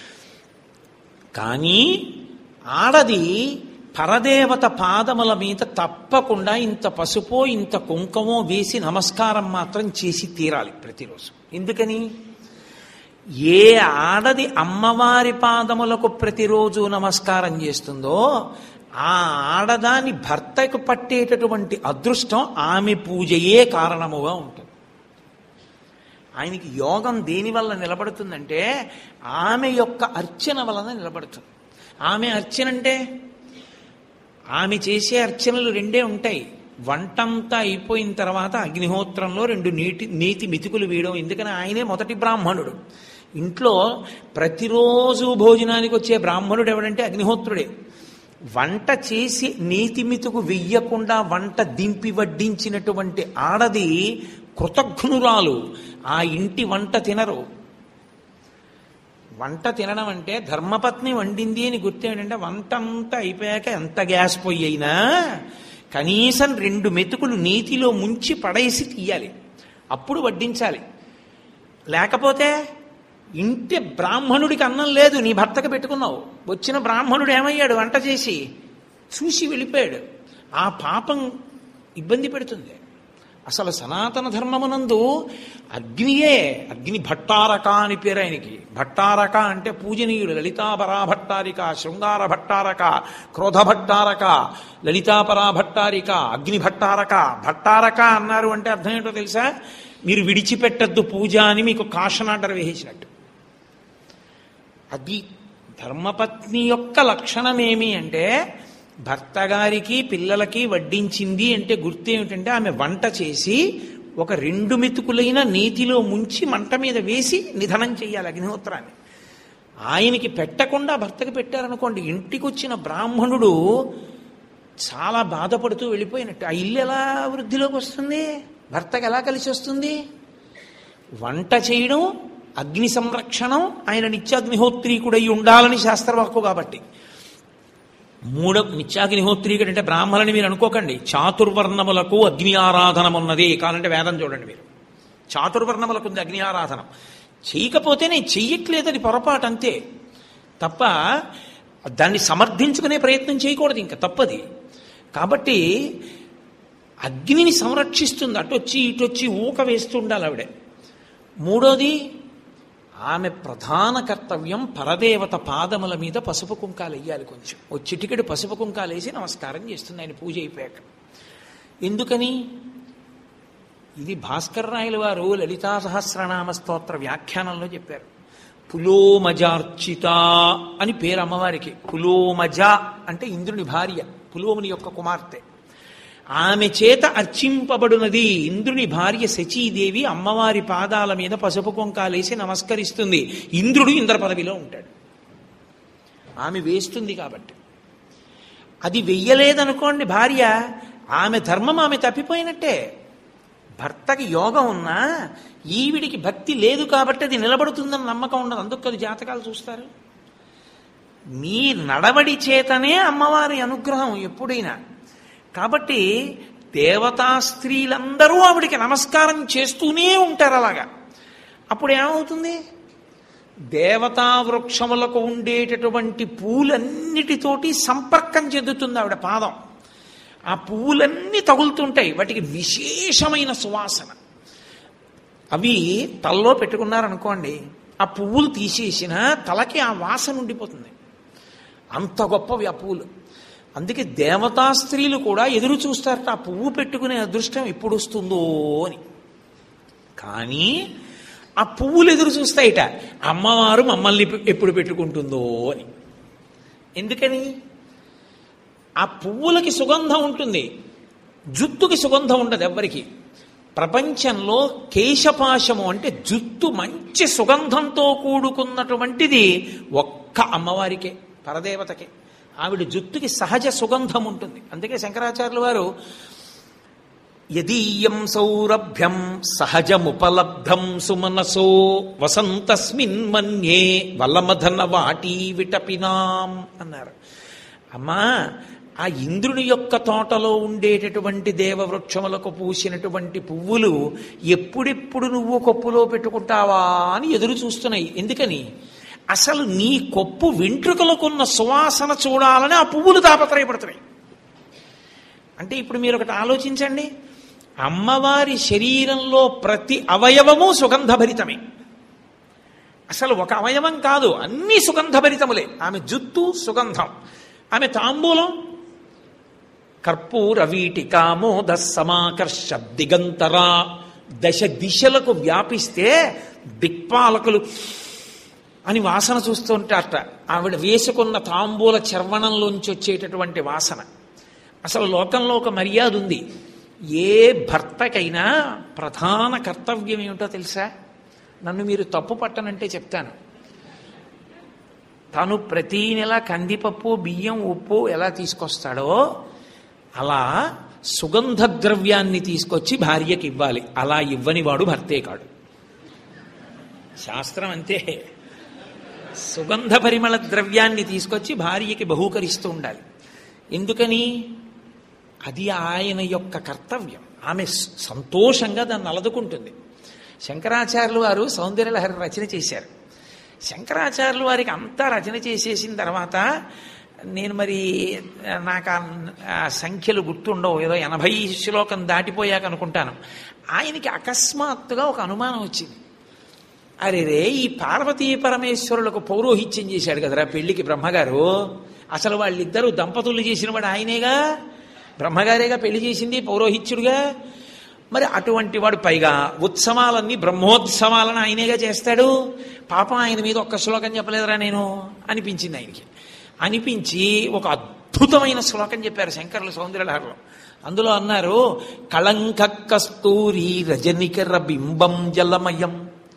కానీ ఆడది పరదేవత పాదముల మీద తప్పకుండా ఇంత పసుపో ఇంత కుంకమో వేసి నమస్కారం మాత్రం చేసి తీరాలి ప్రతిరోజు ఎందుకని ఏ ఆడది అమ్మవారి పాదములకు ప్రతిరోజు నమస్కారం చేస్తుందో ఆ ఆడదాని భర్తకు పట్టేటటువంటి అదృష్టం ఆమె పూజయే కారణముగా ఉంటుంది ఆయనకి యోగం దేని వల్ల నిలబడుతుందంటే ఆమె యొక్క అర్చన వలన నిలబడుతుంది ఆమె అర్చన అంటే ఆమె చేసే అర్చనలు రెండే ఉంటాయి వంటంతా అయిపోయిన తర్వాత అగ్నిహోత్రంలో రెండు నీటి నీతి మితుకులు వేయడం ఎందుకని ఆయనే మొదటి బ్రాహ్మణుడు ఇంట్లో ప్రతిరోజు భోజనానికి వచ్చే బ్రాహ్మణుడు ఎవడంటే అగ్నిహోత్రుడే వంట చేసి నీతి మితుకు వెయ్యకుండా వంట దింపి వడ్డించినటువంటి ఆడది కృతఘ్నురాలు ఆ ఇంటి వంట తినరు వంట తినడం అంటే ధర్మపత్ని వండింది అని గుర్తేమిటంటే వంట అంతా అయిపోయాక ఎంత గ్యాస్ పొయ్యి అయినా కనీసం రెండు మెతుకులు నీతిలో ముంచి పడేసి తీయాలి అప్పుడు వడ్డించాలి లేకపోతే ఇంటి బ్రాహ్మణుడికి అన్నం లేదు నీ భర్తకు పెట్టుకున్నావు వచ్చిన బ్రాహ్మణుడు ఏమయ్యాడు వంట చేసి చూసి వెళ్ళిపోయాడు ఆ పాపం ఇబ్బంది పెడుతుంది అసలు సనాతన ధర్మమునందు అగ్నియే అగ్ని భట్టారక అని పేరు ఆయనకి భట్టారక అంటే పూజనీయుడు లలితాపరా భట్టారిక శృంగార భట్టారక క్రోధ భట్టారక లలితాపరా భట్టారిక అగ్ని భట్టారక భట్టారక అన్నారు అంటే అర్థం ఏంటో తెలుసా మీరు విడిచిపెట్టద్దు పూజ అని మీకు కాషనాడర్ వేసేసినట్టు అది ధర్మపత్ని యొక్క లక్షణమేమి అంటే భర్త గారికి పిల్లలకి వడ్డించింది అంటే గుర్తు ఏమిటంటే ఆమె వంట చేసి ఒక రెండు మెతుకులైన నీతిలో ముంచి మంట మీద వేసి నిధనం చేయాలి అగ్నిహోత్రాన్ని ఆయనకి పెట్టకుండా భర్తకి పెట్టారనుకోండి ఇంటికి వచ్చిన బ్రాహ్మణుడు చాలా బాధపడుతూ వెళ్ళిపోయినట్టు ఆ ఇల్లు ఎలా వృద్ధిలోకి వస్తుంది భర్తకి ఎలా కలిసి వస్తుంది వంట చేయడం అగ్ని సంరక్షణం ఆయన నిత్యాగ్నిహోత్రీకుడై ఉండాలని శాస్త్రవాక్కు కాబట్టి మూడో నిత్యాగ్నిహోత్రీకుడు అంటే బ్రాహ్మణుని మీరు అనుకోకండి చాతుర్వర్ణములకు అగ్ని ఆరాధనం ఉన్నది కావాలంటే వేదం చూడండి మీరు చాతుర్వర్ణములకు ఉంది అగ్ని ఆరాధనం చేయకపోతే నేను చెయ్యట్లేదు అది పొరపాటు అంతే తప్ప దాన్ని సమర్థించుకునే ప్రయత్నం చేయకూడదు ఇంకా తప్పది కాబట్టి అగ్నిని సంరక్షిస్తుంది అటొచ్చి ఇటొచ్చి ఊక వేస్తుండాలి ఆవిడ మూడోది ఆమె ప్రధాన కర్తవ్యం పరదేవత పాదముల మీద పసుపు కుంకాలు వేయాలి కొంచెం ఓ చిటికెడు పసుపు కుంకాలు వేసి నమస్కారం చేస్తుంది ఆయన పూజ అయిపోయాక ఎందుకని ఇది భాస్కర్ రాయల వారు లలితా సహస్రనామ స్తోత్ర వ్యాఖ్యానంలో చెప్పారు పులోమజార్చిత అని పేరు అమ్మవారికి పులోమజ అంటే ఇంద్రుని భార్య పులోముని యొక్క కుమార్తె ఆమె చేత అర్చింపబడినది ఇంద్రుని భార్య శచీదేవి అమ్మవారి పాదాల మీద పసుపు కుంకాలేసి నమస్కరిస్తుంది ఇంద్రుడు ఇంద్ర పదవిలో ఉంటాడు ఆమె వేస్తుంది కాబట్టి అది వెయ్యలేదనుకోండి భార్య ఆమె ధర్మం ఆమె తప్పిపోయినట్టే భర్తకి యోగం ఉన్నా ఈవిడికి భక్తి లేదు కాబట్టి అది నిలబడుతుందని నమ్మకం ఉండదు అందుకు అది జాతకాలు చూస్తారు మీ నడవడి చేతనే అమ్మవారి అనుగ్రహం ఎప్పుడైనా కాబట్టి దేవతా స్త్రీలందరూ ఆవిడికి నమస్కారం చేస్తూనే ఉంటారు అలాగా అప్పుడు ఏమవుతుంది దేవతా వృక్షములకు ఉండేటటువంటి పూలన్నిటితోటి సంపర్కం చెందుతుంది ఆవిడ పాదం ఆ పువ్వులన్నీ తగులుతుంటాయి వాటికి విశేషమైన సువాసన అవి తలలో పెట్టుకున్నారనుకోండి ఆ పువ్వులు తీసేసిన తలకి ఆ వాసన ఉండిపోతుంది అంత గొప్పవి ఆ పువ్వులు అందుకే దేవతా స్త్రీలు కూడా ఎదురు చూస్తారట ఆ పువ్వు పెట్టుకునే అదృష్టం ఎప్పుడు వస్తుందో అని కానీ ఆ పువ్వులు ఎదురు చూస్తాయిట అమ్మవారు మమ్మల్ని ఎప్పుడు పెట్టుకుంటుందో అని ఎందుకని ఆ పువ్వులకి సుగంధం ఉంటుంది జుత్తుకి సుగంధం ఉండదు ఎవ్వరికి ప్రపంచంలో కేశపాశము అంటే జుత్తు మంచి సుగంధంతో కూడుకున్నటువంటిది ఒక్క అమ్మవారికే పరదేవతకే ఆవిడ జుత్తుకి సహజ సుగంధం ఉంటుంది అందుకే శంకరాచార్యుల వారు యదీయం సౌరభ్యం సహజముపలబ్ధం సుమనసో వసంతస్మిన్ మన్యే వల్లమధన వాటీ విటపినాం అన్నారు అమ్మా ఆ ఇంద్రుని యొక్క తోటలో ఉండేటటువంటి దేవవృక్షములకు పూసినటువంటి పువ్వులు ఎప్పుడెప్పుడు నువ్వు కొప్పులో పెట్టుకుంటావా అని ఎదురు చూస్తున్నాయి ఎందుకని అసలు నీ కొప్పు వెంట్రుకలకున్న సువాసన చూడాలని ఆ పువ్వులు తాపత్రయపడుతున్నాయి అంటే ఇప్పుడు మీరు ఒకటి ఆలోచించండి అమ్మవారి శరీరంలో ప్రతి అవయవము సుగంధభరితమే అసలు ఒక అవయవం కాదు అన్ని సుగంధభరితములే ఆమె జుత్తు సుగంధం ఆమె తాంబూలం కర్పూర వీటికామోద సమాకర్ష దిగంతరా దశ దిశలకు వ్యాపిస్తే దిక్పాలకులు అని వాసన చూస్తుంటారట ఆవిడ వేసుకున్న తాంబూల చర్వణంలోంచి వచ్చేటటువంటి వాసన అసలు లోకంలో ఒక మర్యాద ఉంది ఏ భర్తకైనా ప్రధాన కర్తవ్యం ఏమిటో తెలుసా నన్ను మీరు తప్పు పట్టనంటే చెప్తాను తను ప్రతీ నెల కందిపప్పు బియ్యం ఉప్పు ఎలా తీసుకొస్తాడో అలా సుగంధ ద్రవ్యాన్ని తీసుకొచ్చి భార్యకి ఇవ్వాలి అలా ఇవ్వని వాడు భర్తే కాడు శాస్త్రం అంతే సుగంధ పరిమళ ద్రవ్యాన్ని తీసుకొచ్చి భార్యకి బహూకరిస్తూ ఉండాలి ఎందుకని అది ఆయన యొక్క కర్తవ్యం ఆమె సంతోషంగా దాన్ని అలదుకుంటుంది శంకరాచార్యులు వారు సౌందర్యలహరి రచన చేశారు శంకరాచార్యులు వారికి అంతా రచన చేసేసిన తర్వాత నేను మరి నాకు ఆ సంఖ్యలు గుర్తుండవు ఏదో ఎనభై శ్లోకం దాటిపోయాక అనుకుంటాను ఆయనకి అకస్మాత్తుగా ఒక అనుమానం వచ్చింది అరే రే ఈ పార్వతీ పరమేశ్వరులకు పౌరోహిత్యం చేశాడు కదరా పెళ్లికి బ్రహ్మగారు అసలు వాళ్ళిద్దరూ దంపతులు చేసిన వాడు ఆయనేగా బ్రహ్మగారేగా పెళ్లి చేసింది పౌరోహిత్యుడుగా మరి అటువంటి వాడు పైగా ఉత్సవాలన్నీ బ్రహ్మోత్సవాలను ఆయనేగా చేస్తాడు పాపం ఆయన మీద ఒక్క శ్లోకం చెప్పలేదురా నేను అనిపించింది ఆయనకి అనిపించి ఒక అద్భుతమైన శ్లోకం చెప్పారు శంకరుల సౌందర్యలహరిలో అందులో అన్నారు కళంక కస్తూరి రజనికర బింబం జలమయం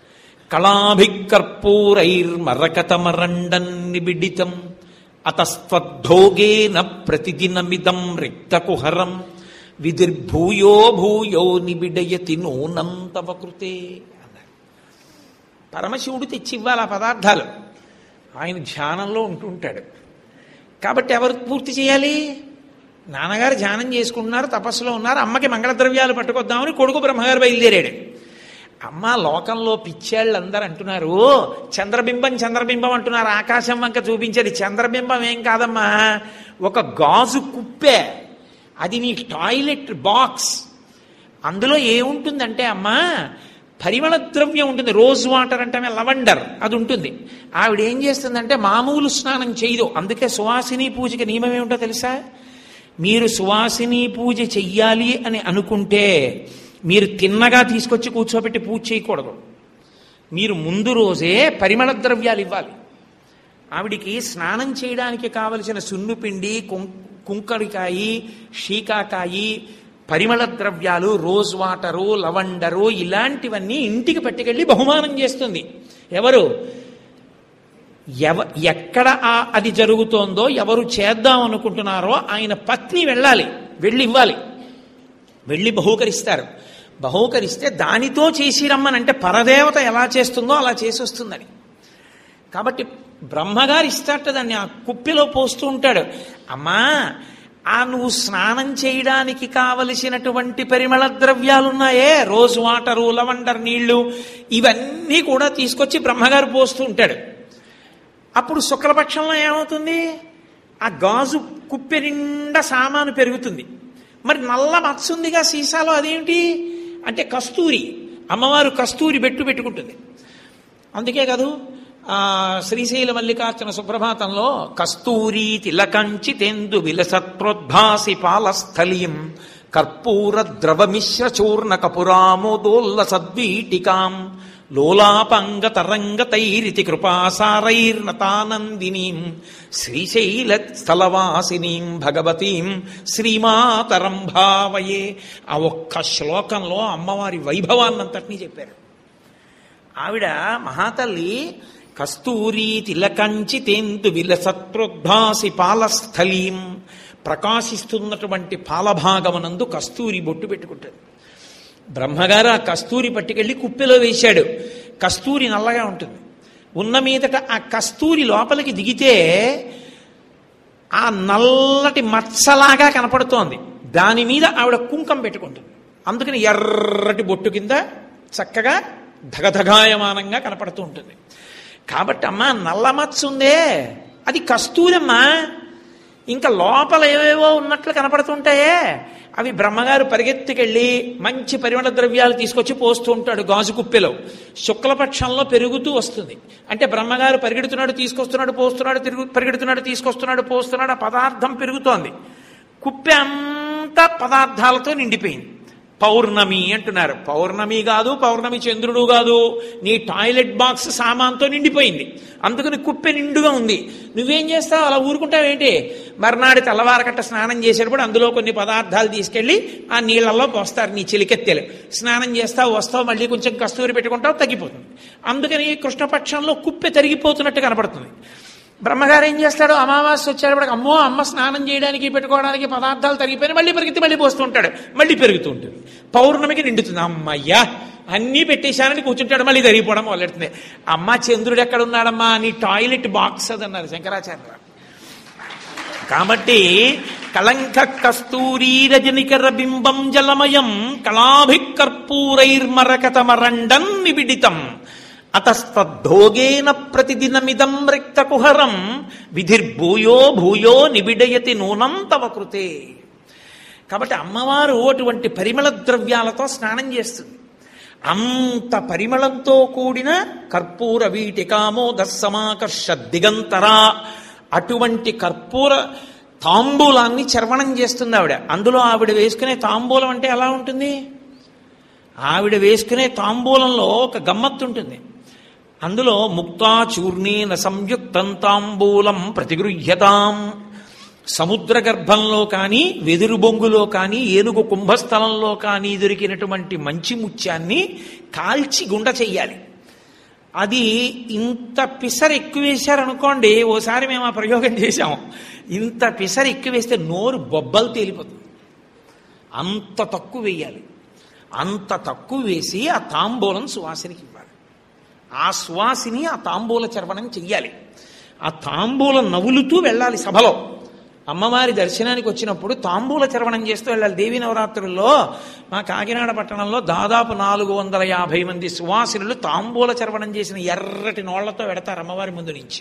కళాభికర్పూరైర్మరకతమరండన్ నిబిడితం అతస్త్వద్ధోగేన ప్రతిదినమిదం రిక్తకుహరం విధిర్భూయో భూయో నిబిడయతి నూనంతవ కృతే అన్నారు పరమశివుడు తెచ్చి ఇవ్వాలి ఆ పదార్థాలు ఆయన ధ్యానంలో ఉంటుంటాడు కాబట్టి ఎవరు పూర్తి చేయాలి నాన్నగారు ధ్యానం చేసుకుంటున్నారు తపస్సులో ఉన్నారు అమ్మకి మంగళద్రవ్యాలు పట్టుకొద్దామని కొడుకు బ్రహ్మగారు బయలుదేరాడు అమ్మ లోకంలో పిచ్చేళ్ళు అందరు అంటున్నారు చంద్రబింబం చంద్రబింబం అంటున్నారు ఆకాశం వంక చూపించేది చంద్రబింబం ఏం కాదమ్మా ఒక గాజు కుప్పే అది నీ టాయిలెట్ బాక్స్ అందులో ఏముంటుందంటే అమ్మా పరిమళ ద్రవ్యం ఉంటుంది రోజ్ వాటర్ అంటే లవండర్ అది ఉంటుంది ఆవిడ ఏం చేస్తుందంటే మామూలు స్నానం చేయదు అందుకే సువాసిని పూజకి నియమం ఏమిటో తెలుసా మీరు సువాసిని పూజ చెయ్యాలి అని అనుకుంటే మీరు తిన్నగా తీసుకొచ్చి కూర్చోబెట్టి పూజ చేయకూడదు మీరు ముందు రోజే పరిమళ ద్రవ్యాలు ఇవ్వాలి ఆవిడికి స్నానం చేయడానికి కావలసిన సున్నుపిండి కుం కుంకడికాయి షీకాకాయి పరిమళ ద్రవ్యాలు రోజ్ వాటరు లవండరు ఇలాంటివన్నీ ఇంటికి పట్టుకెళ్ళి బహుమానం చేస్తుంది ఎవరు ఎవ ఎక్కడ ఆ అది జరుగుతోందో ఎవరు చేద్దాం అనుకుంటున్నారో ఆయన పత్ని వెళ్ళాలి వెళ్ళి ఇవ్వాలి వెళ్ళి బహూకరిస్తారు బహూకరిస్తే దానితో చేసి రమ్మనంటే పరదేవత ఎలా చేస్తుందో అలా చేసి వస్తుందని కాబట్టి బ్రహ్మగారు ఇస్తాట దాన్ని ఆ కుప్పిలో పోస్తూ ఉంటాడు అమ్మా ఆ నువ్వు స్నానం చేయడానికి కావలసినటువంటి పరిమళ ద్రవ్యాలున్నాయే రోజ్ వాటరు లవండర్ నీళ్లు ఇవన్నీ కూడా తీసుకొచ్చి బ్రహ్మగారు పోస్తూ ఉంటాడు అప్పుడు శుక్లపక్షంలో ఏమవుతుంది ఆ గాజు కుప్పె నిండా సామాను పెరుగుతుంది మరి నల్ల మత్సుందిగా సీసాలో అదేమిటి అంటే కస్తూరి అమ్మవారు కస్తూరి బెట్టు పెట్టుకుంటుంది అందుకే కాదు ఆ శ్రీశైల మల్లికార్జున సుప్రభాతంలో కస్తూరి తిలకంచి తెందు విలసత్ప్రోద్భాసి పాలస్థలీం కర్పూర ద్రవమిశ్ర చూర్ణ కపురామోదోల్ల సద్వీటికాం లోలాపంగ తరంగతైరితి కృపాసారైర్నతానందినీం శ్రీశైల స్థలవాసినీం భగవతీం శ్రీమాతరం భావయే ఆ ఒక్క శ్లోకంలో అమ్మవారి వైభవాన్నంతటినీ చెప్పారు ఆవిడ మహాతల్లి కస్తూరి తిలకంచి తేందు విలసత్ప్రోద్భాసి పాలస్థలీం ప్రకాశిస్తున్నటువంటి పాలభాగమనందు కస్తూరి బొట్టు పెట్టుకుంటుంది బ్రహ్మగారు ఆ కస్తూరి పట్టుకెళ్ళి కుప్పెలో వేశాడు కస్తూరి నల్లగా ఉంటుంది ఉన్న మీదట ఆ కస్తూరి లోపలికి దిగితే ఆ నల్లటి మచ్చలాగా కనపడుతోంది దాని మీద ఆవిడ కుంకం పెట్టుకుంటుంది అందుకని ఎర్రటి బొట్టు కింద చక్కగా ధగధగాయమానంగా కనపడుతూ ఉంటుంది కాబట్టి అమ్మా నల్ల మచ్చ ఉందే అది కస్తూరమ్మా ఇంకా లోపల ఏవేవో ఉన్నట్లు కనపడుతుంటాయే అవి బ్రహ్మగారు పరిగెత్తుకెళ్ళి మంచి పరిమళ ద్రవ్యాలు తీసుకొచ్చి పోస్తూ ఉంటాడు గాజు కుప్పెలో శుక్లపక్షంలో పెరుగుతూ వస్తుంది అంటే బ్రహ్మగారు పరిగెడుతున్నాడు తీసుకొస్తున్నాడు పోస్తున్నాడు తిరుగు పరిగెడుతున్నాడు తీసుకొస్తున్నాడు పోస్తున్నాడు ఆ పదార్థం పెరుగుతోంది కుప్పె అంతా పదార్థాలతో నిండిపోయింది పౌర్ణమి అంటున్నారు పౌర్ణమి కాదు పౌర్ణమి చంద్రుడు కాదు నీ టాయిలెట్ బాక్స్ సామాన్తో నిండిపోయింది అందుకని కుప్పె నిండుగా ఉంది నువ్వేం చేస్తావు అలా ఊరుకుంటావేంటి మర్నాడు తెల్లవారకట్ట స్నానం చేసేటప్పుడు అందులో కొన్ని పదార్థాలు తీసుకెళ్ళి ఆ నీళ్ళల్లో పోస్తారు నీ చిలికెత్తెలు స్నానం చేస్తావు వస్తావు మళ్ళీ కొంచెం కస్తూరి పెట్టుకుంటావు తగ్గిపోతుంది అందుకని కృష్ణపక్షంలో కుప్పె తరిగిపోతున్నట్టు కనపడుతుంది బ్రహ్మగారు ఏం చేస్తాడు అమావాస్య వచ్చేటప్పటికి అమ్మో అమ్మ స్నానం చేయడానికి పెట్టుకోవడానికి పదార్థాలు తరిగిపోయి మళ్ళీ పరిగెత్తి మళ్ళీ పోస్తూ ఉంటాడు మళ్ళీ పెరుగుతూ ఉంటుంది పౌర్ణమికి నిండుతుంది అమ్మయ్యా అన్నీ పెట్టేశానని కూర్చుంటాడు మళ్ళీ తరిగిపోవడం మొదలెడుతుంది అమ్మ చంద్రుడు ఎక్కడ ఉన్నాడమ్మా నీ టాయిలెట్ బాక్స్ అది అన్నారు శంకరాచార్య కాబట్టి కళంక కస్తూరీ రజనికర బింబం జలమయం కళాభికర్పూరైర్మరకతమరండం నిబిడితం అతస్తద్ధోగేన ప్రతిదినమిదం రిక్తకుహరం విధిర్భూయో భూయో నిబిడయతి నూనం తవ కృతే కాబట్టి అమ్మవారు అటువంటి పరిమళ ద్రవ్యాలతో స్నానం చేస్తుంది అంత పరిమళంతో కూడిన కర్పూర వీటికామోద సమాకర్ష దిగంతరా అటువంటి కర్పూర తాంబూలాన్ని చర్వణం చేస్తుంది ఆవిడ అందులో ఆవిడ వేసుకునే తాంబూలం అంటే ఎలా ఉంటుంది ఆవిడ వేసుకునే తాంబూలంలో ఒక గమ్మత్తు ఉంటుంది అందులో ముక్తా చూర్ణీన సంయుక్తం తాంబూలం ప్రతిగృహ్యతాం సముద్ర గర్భంలో కానీ వెదురు బొంగులో కానీ ఏనుగు కుంభస్థలంలో కానీ దొరికినటువంటి మంచి ముత్యాన్ని కాల్చి గుండ చెయ్యాలి అది ఇంత పిసర ఎక్కువ వేశారనుకోండి ఓసారి మేము ఆ ప్రయోగం చేశాం ఇంత పిసర ఎక్కువ వేస్తే నోరు బొబ్బలు తేలిపోతుంది అంత తక్కువ వేయాలి అంత తక్కువ వేసి ఆ తాంబూలం సువాసినికి ఇవ్వాలి ఆ సువాసిని ఆ తాంబూల చర్వణం చెయ్యాలి ఆ తాంబూలం నవ్వులుతూ వెళ్ళాలి సభలో అమ్మవారి దర్శనానికి వచ్చినప్పుడు తాంబూల చర్వణం చేస్తూ వెళ్ళాలి దేవీ నవరాత్రుల్లో మా కాకినాడ పట్టణంలో దాదాపు నాలుగు వందల యాభై మంది సువాసినులు తాంబూల చర్వణం చేసిన ఎర్రటి నోళ్లతో పెడతారు అమ్మవారి ముందు నుంచి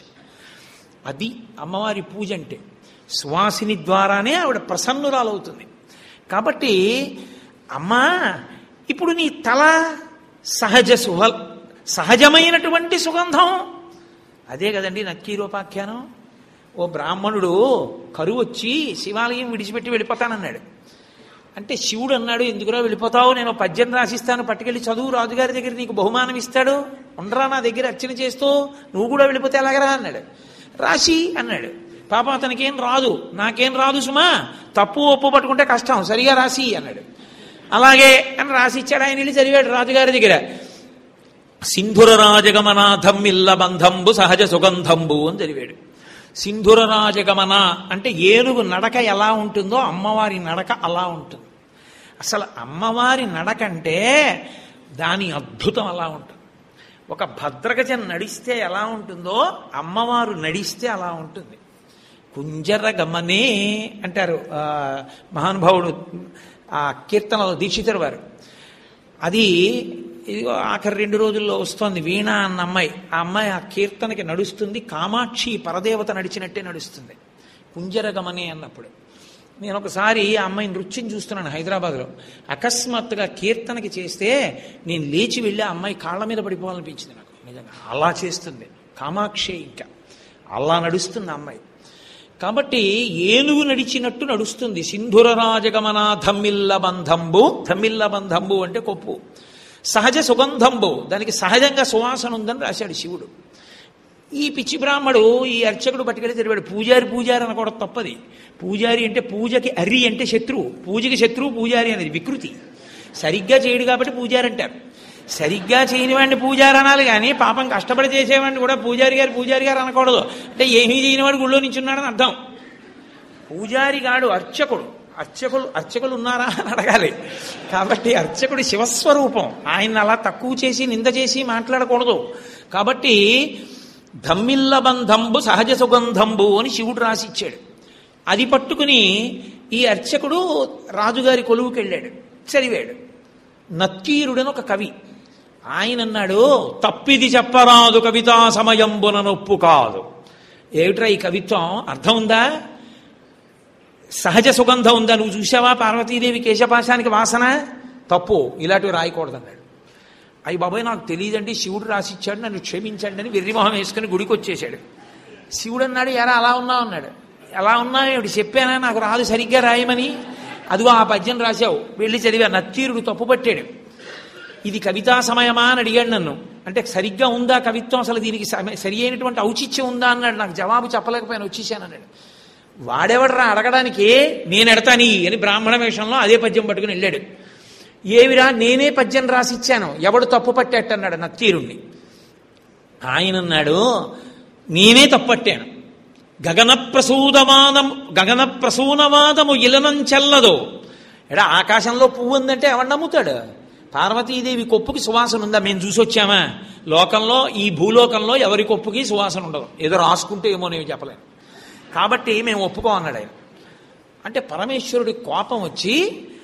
అది అమ్మవారి పూజ అంటే సువాసిని ద్వారానే ఆవిడ ప్రసన్నురాలవుతుంది కాబట్టి అమ్మా ఇప్పుడు నీ తల సహజ సుహ సహజమైనటువంటి సుగంధం అదే కదండి నక్కీరోపాఖ్యానం ఓ బ్రాహ్మణుడు కరువు వచ్చి శివాలయం విడిచిపెట్టి వెళ్ళిపోతానన్నాడు అంటే శివుడు అన్నాడు ఎందుకురా వెళ్ళిపోతావు నేను పద్యం రాసిస్తాను పట్టుకెళ్ళి చదువు రాజుగారి దగ్గర నీకు బహుమానం ఇస్తాడు ఉండరా నా దగ్గర అర్చన చేస్తూ నువ్వు కూడా వెళ్ళిపోతే ఎలాగరా అన్నాడు రాసి అన్నాడు పాపం అతనికేం రాదు నాకేం రాదు సుమా తప్పు ఒప్పు పట్టుకుంటే కష్టం సరిగా రాసి అన్నాడు అలాగే అని రాసి ఇచ్చాడు ఆయన వెళ్ళి చదివాడు రాజుగారి దగ్గర సింధుర రాజగమనాథం ఇల్ల బంధంబు సహజ సుగంధంబు అని చదివాడు సింధుర రాజగమన అంటే ఏనుగు నడక ఎలా ఉంటుందో అమ్మవారి నడక అలా ఉంటుంది అసలు అమ్మవారి నడక అంటే దాని అద్భుతం అలా ఉంటుంది ఒక భద్రగజం నడిస్తే ఎలా ఉంటుందో అమ్మవారు నడిస్తే అలా ఉంటుంది కుంజర గమనే అంటారు ఆ, మహానుభావుడు ఆ కీర్తనలో దీక్షితుడు వారు అది ఇదిగో ఆఖరి రెండు రోజుల్లో వస్తోంది వీణ అన్న అమ్మాయి ఆ అమ్మాయి ఆ కీర్తనకి నడుస్తుంది కామాక్షి పరదేవత నడిచినట్టే నడుస్తుంది కుంజరగమనే అన్నప్పుడు నేను ఒకసారి ఆ అమ్మాయి నృత్యం చూస్తున్నాను హైదరాబాద్లో అకస్మాత్తుగా కీర్తనకి చేస్తే నేను లేచి వెళ్ళి ఆ అమ్మాయి కాళ్ళ మీద పడిపోవాలనిపించింది నాకు నిజంగా అలా చేస్తుంది కామాక్షి ఇంకా అలా నడుస్తుంది ఆ అమ్మాయి కాబట్టి ఏనుగు నడిచినట్టు నడుస్తుంది సింధుర రాజగమన ధమ్మిల్ల బంధంబు ధమ్మిల్ల బంధంబు అంటే కొప్పు సహజ సుగంధంబు దానికి సహజంగా సువాసన ఉందని రాశాడు శివుడు ఈ పిచ్చి బ్రాహ్మడు ఈ అర్చకుడు పట్టుకెళ్ళి తిరిగాడు పూజారి పూజారి అనకూడదు తప్పది పూజారి అంటే పూజకి అర్రి అంటే శత్రువు పూజకి శత్రువు పూజారి అనేది వికృతి సరిగ్గా చేయడు కాబట్టి పూజారి అంటారు సరిగ్గా చేయని వాడిని పూజారి అనాలి కానీ పాపం కష్టపడి చేసేవాడిని కూడా పూజారి గారు పూజారి గారు అనకూడదు అంటే ఏమీ చేయని వాడు గుళ్ళో నించున్నాడని అర్థం పూజారి గాడు అర్చకుడు అర్చకులు అర్చకులు ఉన్నారా అని అడగాలి కాబట్టి అర్చకుడి శివస్వరూపం ఆయన అలా తక్కువ చేసి నింద చేసి మాట్లాడకూడదు కాబట్టి ధమ్మిల్ల బంధంబు సహజ సుగంధంబు అని శివుడు రాసిచ్చాడు అది పట్టుకుని ఈ అర్చకుడు రాజుగారి కొలువుకి వెళ్ళాడు చదివాడు నక్కీరుడని ఒక కవి ఆయన అన్నాడు తప్పిది చెప్పరాదు కవితా సమయంబున నొప్పు కాదు ఏమిట్రా ఈ కవిత్వం అర్థం ఉందా సహజ సుగంధం ఉందా నువ్వు చూసావా పార్వతీదేవి కేశపాశానికి వాసన తప్పు ఇలాంటివి రాయకూడదన్నాడు అయ్యి బాబాయ్ నాకు తెలియదండి శివుడు రాసిచ్చాడు నన్ను క్షమించండి అని వెర్రిమొహం వేసుకుని గుడికి వచ్చేసాడు శివుడు అన్నాడు ఎరా అలా ఉన్నావు అన్నాడు ఎలా ఉన్నావు ఏమిటి చెప్పానా నాకు రాదు సరిగ్గా రాయమని అదిగో ఆ పద్యం రాశావు వెళ్ళి చదివా నత్తీరుడు తప్పు పట్టాడు ఇది కవితా సమయమా అని అడిగాడు నన్ను అంటే సరిగ్గా ఉందా కవిత్వం అసలు దీనికి సమ- సరి అయినటువంటి ఔచిత్యం ఉందా అన్నాడు నాకు జవాబు చెప్పలేకపోయాను వచ్చేసాను అన్నాడు వాడెవడరా అడగడానికి నేను ఎడతాని అని బ్రాహ్మణ వేషంలో అదే పద్యం పట్టుకుని వెళ్ళాడు ఏమిరా నేనే పద్యం రాసిచ్చాను ఎవడు తప్పు పట్టేట్టన్నాడు నత్తీరుణ్ణి ఆయన అన్నాడు నేనే తప్పట్టాను గగన ప్రసూదమానం గగన ప్రసూనవాదము ఇలనం చెల్లదు ఎడా ఆకాశంలో పువ్వు ఉందంటే ఎవడు నమ్ముతాడు పార్వతీదేవి కొప్పుకి సువాసన ఉందా మేము చూసి వచ్చామా లోకంలో ఈ భూలోకంలో ఎవరి కొప్పుకి సువాసన ఉండదు ఏదో రాసుకుంటే ఏమో నేను చెప్పలేను కాబట్టి మేము ఒప్పుకో అన్నాడు ఆయన అంటే పరమేశ్వరుడి కోపం వచ్చి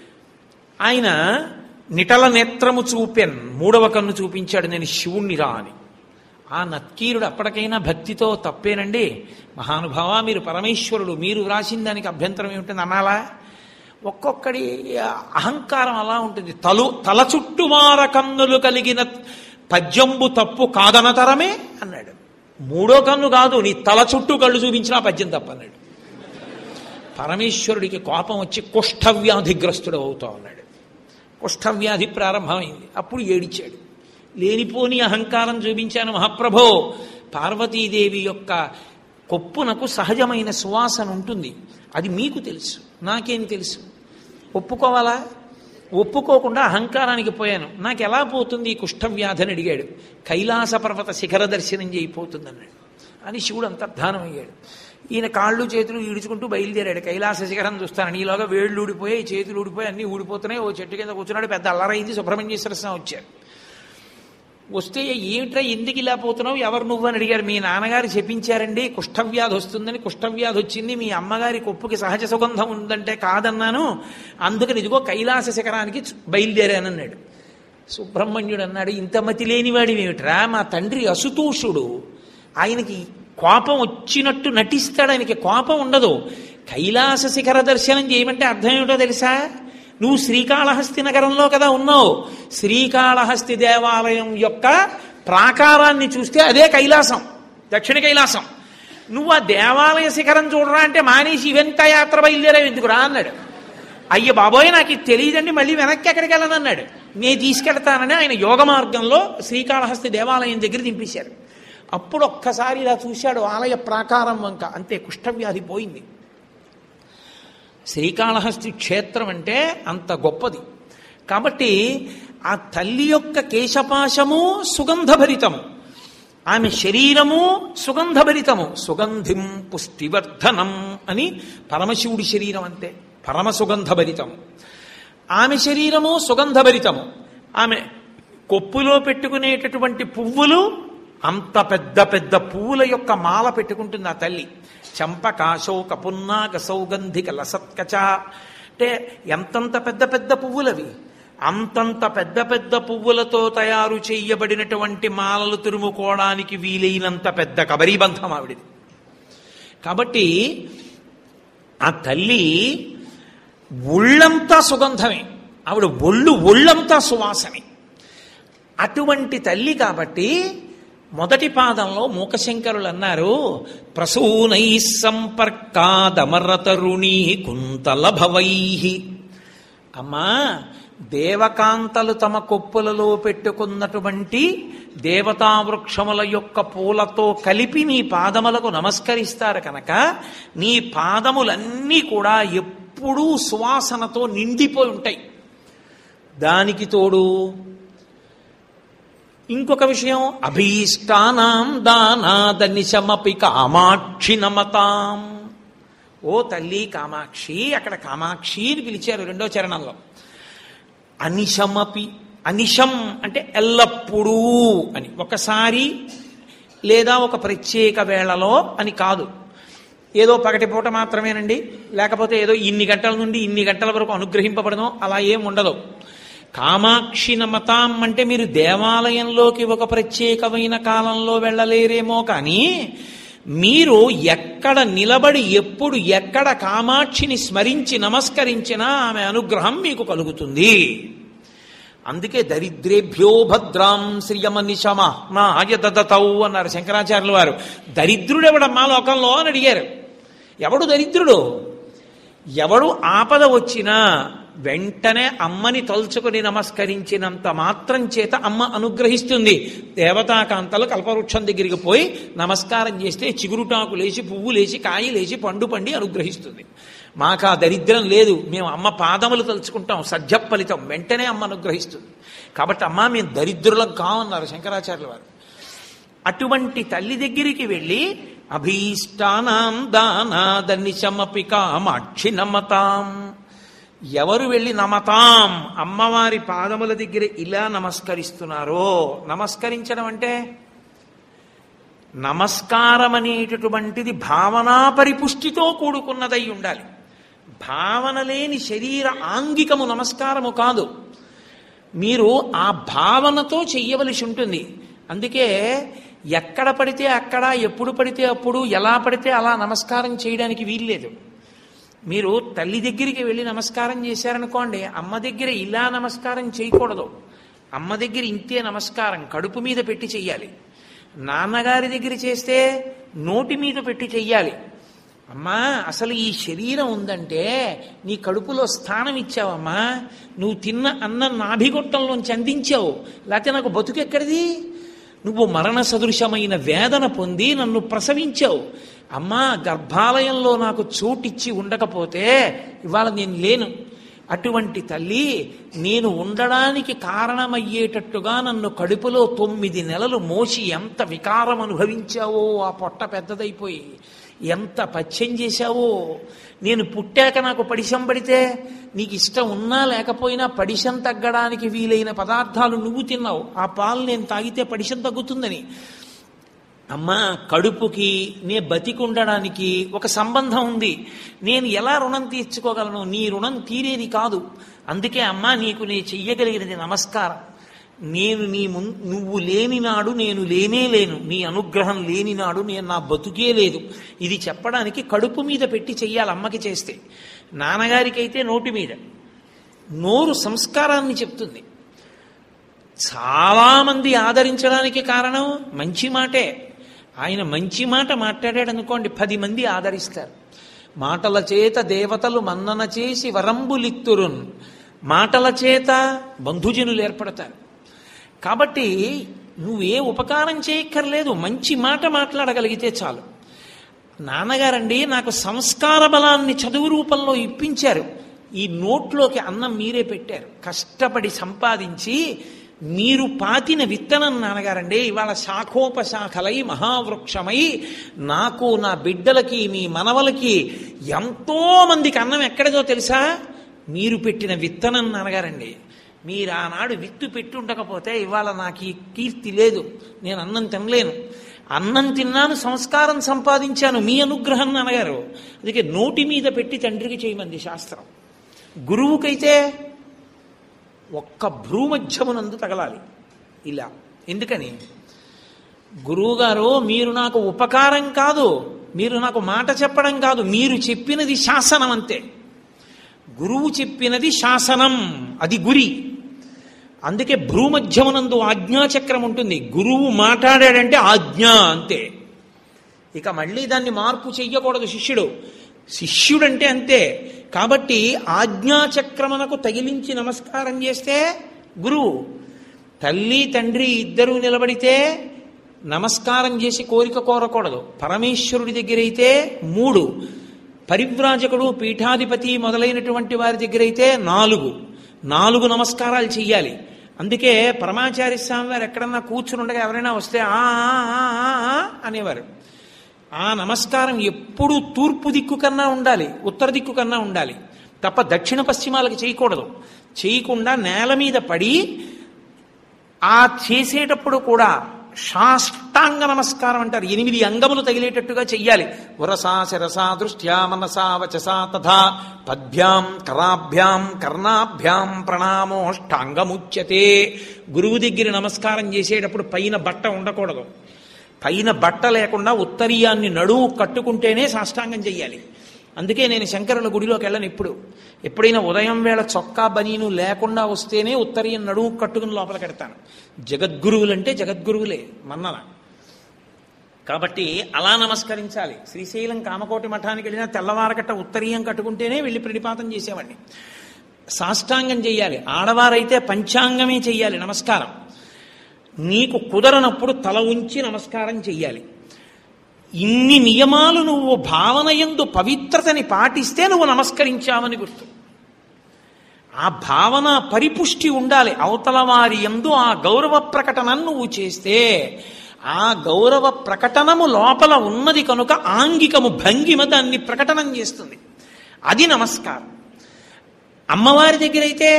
ఆయన నిటల నేత్రము చూపెన్ మూడవ కన్ను చూపించాడు నేను శివుణ్ణి రా అని ఆ నత్కీరుడు అప్పటికైనా భక్తితో తప్పేనండి మహానుభావ మీరు పరమేశ్వరుడు మీరు వ్రాసిన దానికి అభ్యంతరం ఏమిటని అనాలా ఒక్కొక్కడి అహంకారం అలా ఉంటుంది తలు తల చుట్టుమార కన్నులు కలిగిన పద్యంబు తప్పు కాదనతరమే అన్నాడు మూడో కన్ను కాదు నీ తల చుట్టూ కళ్ళు చూపించినా పద్యం తప్పు అన్నాడు పరమేశ్వరుడికి కోపం వచ్చి కుష్ఠవ్యాధిగ్రస్తుడు అవుతా ఉన్నాడు కుష్ఠవ్యాధి ప్రారంభమైంది అప్పుడు ఏడిచాడు లేనిపోని అహంకారం చూపించాను మహాప్రభో పార్వతీదేవి యొక్క కొప్పునకు సహజమైన సువాసన ఉంటుంది అది మీకు తెలుసు నాకేం తెలుసు ఒప్పుకోవాలా ఒప్పుకోకుండా అహంకారానికి పోయాను నాకు ఎలా పోతుంది ఈ కుష్ఠవ్యాధి అని అడిగాడు కైలాస పర్వత శిఖర దర్శనం చేయిపోతుంది అన్నాడు అని శివుడు అంతర్ధానం అయ్యాడు ఈయన కాళ్ళు చేతులు ఈడుచుకుంటూ బయలుదేరాడు కైలాస శిఖరం చూస్తానని ఈలోగా వేళ్ళు ఊడిపోయాయి చేతులు ఊడిపోయి అన్నీ ఊడిపోతున్నాయి ఓ చెట్టు కింద కూర్చున్నాడు పెద్ద అల్లరైంది సుబ్రహ్మణ్యేశ్వర స్వామి వచ్చారు వస్తే ఏమిట్రా ఎందుకు ఇలా పోతున్నావు ఎవరు నువ్వు అని అడిగారు మీ నాన్నగారు చెప్పించారండి కుష్ఠవ్యాధి వస్తుందని కుష్ఠవ్యాధి వచ్చింది మీ అమ్మగారి కొప్పుకి సహజ సుగంధం ఉందంటే కాదన్నాను అందుకని ఇదిగో కైలాస శిఖరానికి బయలుదేరానన్నాడు సుబ్రహ్మణ్యుడు అన్నాడు ఇంత మతి లేనివాడివేమిట్రా మా తండ్రి అసుతోషుడు ఆయనకి కోపం వచ్చినట్టు నటిస్తాడు ఆయనకి కోపం ఉండదు కైలాస శిఖర దర్శనం చేయమంటే అర్థం ఏమిటో తెలుసా నువ్వు శ్రీకాళహస్తి నగరంలో కదా ఉన్నావు శ్రీకాళహస్తి దేవాలయం యొక్క ప్రాకారాన్ని చూస్తే అదే కైలాసం దక్షిణ కైలాసం నువ్వు ఆ దేవాలయ శిఖరం చూడరా అంటే మానేసి ఇవెంత యాత్ర బయలుదేరావు ఎందుకురా అన్నాడు అయ్య బాబోయ్ నాకు ఇది తెలియదండి మళ్ళీ వెనక్కి ఎక్కడికి వెళ్ళనన్నాడు నేను తీసుకెళ్తానని ఆయన యోగ మార్గంలో శ్రీకాళహస్తి దేవాలయం దగ్గర దింపేశారు అప్పుడు ఒక్కసారి ఇలా చూశాడు ఆలయ ప్రాకారం వంక అంతే కుష్ఠవ్యాధి పోయింది శ్రీకాళహస్తి క్షేత్రం అంటే అంత గొప్పది కాబట్టి ఆ తల్లి యొక్క కేశపాశము సుగంధభరితము ఆమె శరీరము సుగంధభరితము సుగంధిం పుష్టివర్ధనం అని పరమశివుడి శరీరం అంతే పరమ సుగంధభరితము ఆమె శరీరము సుగంధభరితము ఆమె కొప్పులో పెట్టుకునేటటువంటి పువ్వులు అంత పెద్ద పెద్ద పువ్వుల యొక్క మాల పెట్టుకుంటుంది ఆ తల్లి చంపకాశోక పున్నాక సౌగంధిక లసత్కచ అంటే ఎంతంత పెద్ద పెద్ద పువ్వులవి అంతంత పెద్ద పెద్ద పువ్వులతో తయారు చేయబడినటువంటి మాలలు తురుముకోవడానికి వీలైనంత పెద్ద కబరీబంధం ఆవిడిది కాబట్టి ఆ తల్లి ఒళ్ళంతా సుగంధమే ఆవిడ ఒళ్ళు ఒళ్ళంతా సువాసనే అటువంటి తల్లి కాబట్టి మొదటి పాదంలో మూకశంకరులు అన్నారు ప్రసూనై సంపర్కాదమరతరుణీ కుంతలభవై అమ్మా దేవకాంతలు తమ కొప్పులలో పెట్టుకున్నటువంటి దేవతా వృక్షముల యొక్క పూలతో కలిపి నీ పాదములకు నమస్కరిస్తారు కనుక నీ పాదములన్నీ కూడా ఎప్పుడూ సువాసనతో నిండిపోయి ఉంటాయి దానికి తోడు ఇంకొక విషయం అభీష్టానాం దానాదనిశమపి కామాక్షి నమతాం ఓ తల్లి కామాక్షి అక్కడ కామాక్షి అని పిలిచారు రెండో చరణంలో అనిశమపి అనిశం అంటే ఎల్లప్పుడూ అని ఒకసారి లేదా ఒక ప్రత్యేక వేళలో అని కాదు ఏదో పగటి పూట మాత్రమేనండి లేకపోతే ఏదో ఇన్ని గంటల నుండి ఇన్ని గంటల వరకు అనుగ్రహింపబడడం అలా ఏం ఉండదు కామాక్షి నమతాం అంటే మీరు దేవాలయంలోకి ఒక ప్రత్యేకమైన కాలంలో వెళ్ళలేరేమో కానీ మీరు ఎక్కడ నిలబడి ఎప్పుడు ఎక్కడ కామాక్షిని స్మరించి నమస్కరించినా ఆమె అనుగ్రహం మీకు కలుగుతుంది అందుకే దరిద్రేభ్యో భద్రాం శ్రియమనిశమ నా ఆయదతౌ అన్నారు శంకరాచార్యుల వారు దరిద్రుడెవడమ్మా లోకంలో అని అడిగారు ఎవడు దరిద్రుడు ఎవడు ఆపద వచ్చినా వెంటనే అమ్మని తలుచుకుని నమస్కరించినంత మాత్రం చేత అమ్మ అనుగ్రహిస్తుంది దేవతాకాంతలు కల్పవృక్షం దగ్గరికి పోయి నమస్కారం చేస్తే చిగురుటాకు లేచి పువ్వు లేచి కాయి లేచి పండు పండి అనుగ్రహిస్తుంది మాకు ఆ దరిద్రం లేదు మేము అమ్మ పాదములు తలుచుకుంటాం సద్య ఫలితం వెంటనే అమ్మ అనుగ్రహిస్తుంది కాబట్టి అమ్మ మేము దరిద్రులం కామన్నారు శంకరాచార్యుల వారు అటువంటి తల్లి దగ్గరికి వెళ్ళి అభీష్టానాం దానాదనిశమపి కామాక్షి నమతాం ఎవరు వెళ్ళి నమతాం అమ్మవారి పాదముల దగ్గర ఇలా నమస్కరిస్తున్నారో నమస్కరించడం అంటే నమస్కారం అనేటటువంటిది భావనా పరిపుష్టితో కూడుకున్నదై ఉండాలి భావన లేని శరీర ఆంగికము నమస్కారము కాదు మీరు ఆ భావనతో చెయ్యవలసి ఉంటుంది అందుకే ఎక్కడ పడితే అక్కడ ఎప్పుడు పడితే అప్పుడు ఎలా పడితే అలా నమస్కారం చేయడానికి వీల్లేదు మీరు తల్లి దగ్గరికి వెళ్ళి నమస్కారం చేశారనుకోండి అమ్మ దగ్గర ఇలా నమస్కారం చేయకూడదు అమ్మ దగ్గర ఇంతే నమస్కారం కడుపు మీద పెట్టి చెయ్యాలి నాన్నగారి దగ్గర చేస్తే నోటి మీద పెట్టి చెయ్యాలి అమ్మా అసలు ఈ శరీరం ఉందంటే నీ కడుపులో స్థానం ఇచ్చావమ్మా నువ్వు తిన్న అన్నం నాభిగొట్టంలోంచి అందించావు లేకపోతే నాకు బతుకెక్కడిది నువ్వు మరణ సదృశమైన వేదన పొంది నన్ను ప్రసవించావు అమ్మా గర్భాలయంలో నాకు చోటిచ్చి ఉండకపోతే ఇవాళ నేను లేను అటువంటి తల్లి నేను ఉండడానికి కారణమయ్యేటట్టుగా నన్ను కడుపులో తొమ్మిది నెలలు మోసి ఎంత వికారం అనుభవించావో ఆ పొట్ట పెద్దదైపోయి ఎంత పచ్చం చేశావో నేను పుట్టాక నాకు పడిశం పడితే నీకు ఇష్టం ఉన్నా లేకపోయినా పడిశం తగ్గడానికి వీలైన పదార్థాలు నువ్వు తిన్నావు ఆ పాలు నేను తాగితే పడిశం తగ్గుతుందని అమ్మా కడుపుకి నే బతికుండడానికి ఒక సంబంధం ఉంది నేను ఎలా రుణం తీర్చుకోగలను నీ రుణం తీరేది కాదు అందుకే అమ్మా నీకు నే చెయ్యగలిగినది నమస్కారం నేను నీ ముం నువ్వు లేని నాడు నేను లేనే లేను నీ అనుగ్రహం లేని నాడు నేను నా బతుకే లేదు ఇది చెప్పడానికి కడుపు మీద పెట్టి చెయ్యాలి అమ్మకి చేస్తే నాన్నగారికి అయితే నోటి మీద నోరు సంస్కారాన్ని చెప్తుంది చాలామంది ఆదరించడానికి కారణం మంచి మాటే ఆయన మంచి మాట మాట్లాడాడు అనుకోండి పది మంది ఆదరిస్తారు మాటల చేత దేవతలు మన్నన చేసి వరంబులిత్తురున్ మాటల చేత బంధుజనులు ఏర్పడతారు కాబట్టి నువ్వే ఉపకారం చేయక్కర్లేదు మంచి మాట మాట్లాడగలిగితే చాలు నాన్నగారండి నాకు సంస్కార బలాన్ని చదువు రూపంలో ఇప్పించారు ఈ నోట్లోకి అన్నం మీరే పెట్టారు కష్టపడి సంపాదించి మీరు పాతిన విత్తనం నాన్నగారండి ఇవాళ శాఖోపశాఖలై మహావృక్షమై నాకు నా బిడ్డలకి మీ మనవలకి ఎంతో మందికి అన్నం ఎక్కడదో తెలుసా మీరు పెట్టిన విత్తనం నాన్నగారండి మీరు ఆనాడు విత్తు పెట్టి ఉండకపోతే ఇవాళ నాకు ఈ కీర్తి లేదు నేను అన్నం తినలేను అన్నం తిన్నాను సంస్కారం సంపాదించాను మీ అనుగ్రహం నాన్నగారు అందుకే నోటి మీద పెట్టి తండ్రికి చేయమంది శాస్త్రం గురువుకైతే ఒక్క భ్రూమధ్యమునందు తగలాలి ఇలా ఎందుకని గురువుగారు మీరు నాకు ఉపకారం కాదు మీరు నాకు మాట చెప్పడం కాదు మీరు చెప్పినది శాసనం అంతే గురువు చెప్పినది శాసనం అది గురి అందుకే భ్రూమధ్యమునందు ఆజ్ఞాచక్రం ఉంటుంది గురువు మాట్లాడాడంటే ఆజ్ఞ అంతే ఇక మళ్ళీ దాన్ని మార్పు చెయ్యకూడదు శిష్యుడు శిష్యుడంటే అంతే కాబట్టి ఆజ్ఞాచక్రమునకు తగిలించి నమస్కారం చేస్తే గురువు తల్లి తండ్రి ఇద్దరూ నిలబడితే నమస్కారం చేసి కోరిక కోరకూడదు పరమేశ్వరుడి దగ్గర అయితే మూడు పరివ్రాజకుడు పీఠాధిపతి మొదలైనటువంటి వారి దగ్గర అయితే నాలుగు నాలుగు నమస్కారాలు చెయ్యాలి అందుకే పరమాచార్య స్వామి వారు ఎక్కడన్నా కూర్చుని ఉండగా ఎవరైనా వస్తే ఆ ఆ, ఆ, ఆ, ఆ అనేవారు ఆ నమస్కారం ఎప్పుడూ తూర్పు దిక్కు కన్నా ఉండాలి ఉత్తర దిక్కు కన్నా ఉండాలి తప్ప దక్షిణ పశ్చిమాలకు చేయకూడదు చేయకుండా నేల మీద పడి ఆ చేసేటప్పుడు కూడా సాష్టాంగ నమస్కారం అంటారు ఎనిమిది అంగములు తగిలేటట్టుగా చెయ్యాలి వరసా శరసా దృష్ట్యా మనసా వచసా తథా పద్భ్యాం కరాభ్యాం కర్ణాభ్యాం ప్రణామోష్టాంగముచ్యతే గురువు దగ్గర నమస్కారం చేసేటప్పుడు పైన బట్ట ఉండకూడదు పైన బట్ట లేకుండా ఉత్తరీయాన్ని నడువు కట్టుకుంటేనే సాష్టాంగం చెయ్యాలి అందుకే నేను శంకరుల గుడిలోకి వెళ్ళను ఇప్పుడు ఎప్పుడైనా ఉదయం వేళ చొక్కా బనీను లేకుండా వస్తేనే ఉత్తరీయం నడువు కట్టుకుని లోపలికి పెడతాను జగద్గురువులంటే జగద్గురువులే మన్నన కాబట్టి అలా నమస్కరించాలి శ్రీశైలం కామకోటి మఠానికి వెళ్ళినా తెల్లవారకట్ట ఉత్తరీయం కట్టుకుంటేనే వెళ్ళి ప్రణిపాతం చేసేవాడిని సాష్టాంగం చెయ్యాలి ఆడవారైతే పంచాంగమే చెయ్యాలి నమస్కారం నీకు కుదరనప్పుడు తల ఉంచి నమస్కారం చెయ్యాలి ఇన్ని నియమాలు నువ్వు భావనయందు పవిత్రతని పాటిస్తే నువ్వు నమస్కరించావని గుర్తు ఆ భావన పరిపుష్టి ఉండాలి అవతల వారి ఎందు ఆ గౌరవ ప్రకటనను నువ్వు చేస్తే ఆ గౌరవ ప్రకటనము లోపల ఉన్నది కనుక ఆంగికము భంగిమ దాన్ని ప్రకటనం చేస్తుంది అది నమస్కారం అమ్మవారి దగ్గర అయితే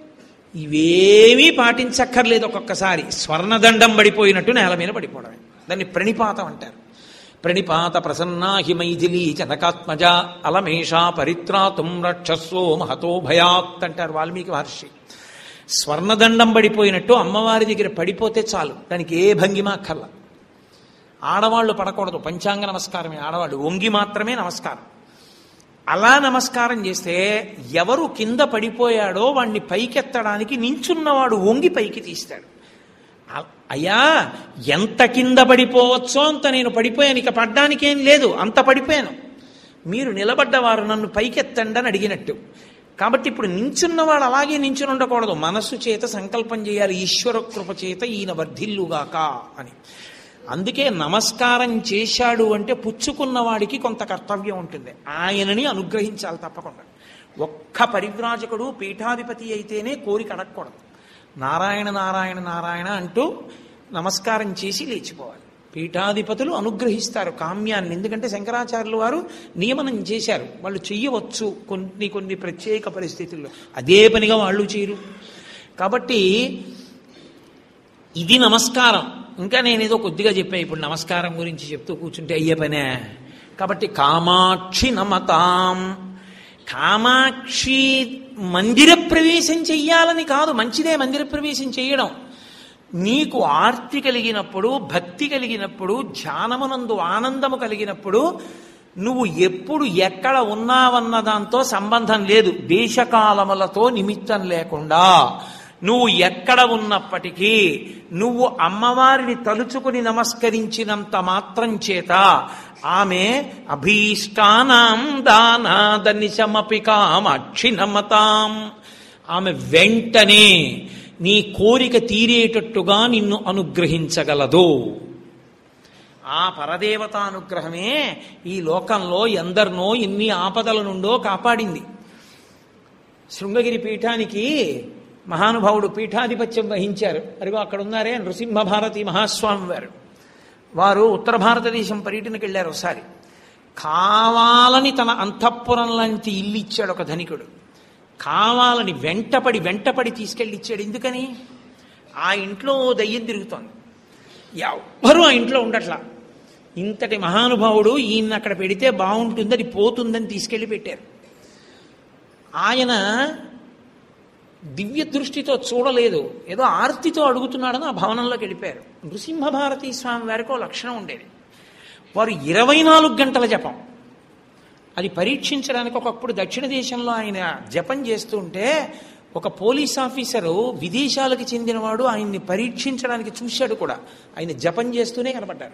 ఇవేమీ పాటించక్కర్లేదు ఒక్కొక్కసారి స్వర్ణదండం పడిపోయినట్టు నేల మీద పడిపోవడమే దాన్ని ప్రణిపాతం అంటారు ప్రణిపాత ప్రసన్నా హి మైథిలీ జనకాత్మజ అలమేషా పరిత్రాతుం రక్షస్వో మహతో భయాత్ అంటారు వాల్మీకి మహర్షి స్వర్ణదండం పడిపోయినట్టు అమ్మవారి దగ్గర పడిపోతే చాలు దానికి ఏ భంగిమ అక్కర్ల ఆడవాళ్ళు పడకూడదు పంచాంగ నమస్కారమే ఆడవాళ్ళు వంగి మాత్రమే నమస్కారం అలా నమస్కారం చేస్తే ఎవరు కింద పడిపోయాడో వాణ్ణి పైకెత్తడానికి నించున్నవాడు వంగి పైకి తీస్తాడు అ- అయ్యా ఎంత కింద పడిపోవచ్చో అంత నేను పడిపోయాను ఇక పడ్డానికేం లేదు అంత పడిపోయాను మీరు నిలబడ్డవారు నన్ను పైకెత్తండి అని అడిగినట్టు కాబట్టి ఇప్పుడు నించున్నవాడు అలాగే నించుని ఉండకూడదు మనస్సు చేత సంకల్పం చేయాలి ఈశ్వర కృప చేత ఈయన వర్ధిల్లుగాక అని అందుకే నమస్కారం చేశాడు అంటే పుచ్చుకున్నవాడికి కొంత కర్తవ్యం ఉంటుంది ఆయనని అనుగ్రహించాలి తప్పకుండా ఒక్క పరివ్రాజకుడు పీఠాధిపతి అయితేనే కోరిక అడగకూడదు నారాయణ నారాయణ నారాయణ అంటూ నమస్కారం చేసి లేచిపోవాలి పీఠాధిపతులు అనుగ్రహిస్తారు కామ్యాన్ని ఎందుకంటే శంకరాచార్యులు వారు నియమనం చేశారు వాళ్ళు చెయ్యవచ్చు కొన్ని కొన్ని ప్రత్యేక పరిస్థితుల్లో అదే పనిగా వాళ్ళు చేయరు కాబట్టి ఇది నమస్కారం ఇంకా నేను ఏదో కొద్దిగా చెప్పా ఇప్పుడు నమస్కారం గురించి చెప్తూ కూర్చుంటే అయ్యే పనే కాబట్టి కామాక్షి నమతాం కామాక్షి మందిర ప్రవేశం చెయ్యాలని కాదు మంచిదే మందిర ప్రవేశం చేయడం నీకు ఆర్తి కలిగినప్పుడు భక్తి కలిగినప్పుడు ధ్యానమునందు ఆనందము కలిగినప్పుడు నువ్వు ఎప్పుడు ఎక్కడ ఉన్నావన్న దాంతో సంబంధం లేదు దేశకాలములతో నిమిత్తం లేకుండా నువ్వు ఎక్కడ ఉన్నప్పటికీ నువ్వు అమ్మవారిని తలుచుకుని నమస్కరించినంత మాత్రం చేత ఆమె అభీష్టానాం దానాదనిశమపి కామాక్షినమతాం ఆమె వెంటనే నీ కోరిక తీరేటట్టుగా నిన్ను అనుగ్రహించగలదు ఆ పరదేవత అనుగ్రహమే ఈ లోకంలో ఎందరినో ఎన్ని ఆపదల నుండో కాపాడింది శృంగగిరి పీఠానికి మహానుభావుడు పీఠాధిపత్యం వహించారు అదిగో అక్కడ ఉన్నారే నృసింహ భారతి మహాస్వామి వారు వారు ఉత్తర భారతదేశం పర్యటనకి వెళ్ళారు ఒకసారి కావాలని తన అంతఃపురం లాంటి ఇల్లు ఇచ్చాడు ఒక ధనికుడు కావాలని వెంటపడి వెంటపడి తీసుకెళ్ళి ఇచ్చాడు ఎందుకని ఆ ఇంట్లో ఓ దయ్యం తిరుగుతోంది ఎవ్వరూ ఆ ఇంట్లో ఉండట్లా ఇంతటి మహానుభావుడు ఈయన అక్కడ పెడితే బాగుంటుంది అది పోతుందని తీసుకెళ్లి పెట్టారు ఆయన దివ్య దృష్టితో చూడలేదు ఏదో ఆర్తితో అడుగుతున్నాడని ఆ భవనంలోకి వెళ్ళిపోయారు నృసింహ భారతీ స్వామి వారికి ఓ లక్షణం ఉండేది వారు ఇరవై నాలుగు గంటల జపం అది పరీక్షించడానికి ఒకప్పుడు దక్షిణ దేశంలో ఆయన జపం చేస్తూ ఉంటే ఒక పోలీస్ ఆఫీసరు విదేశాలకు చెందినవాడు ఆయన్ని పరీక్షించడానికి చూశాడు కూడా ఆయన జపం చేస్తూనే కనపడ్డారు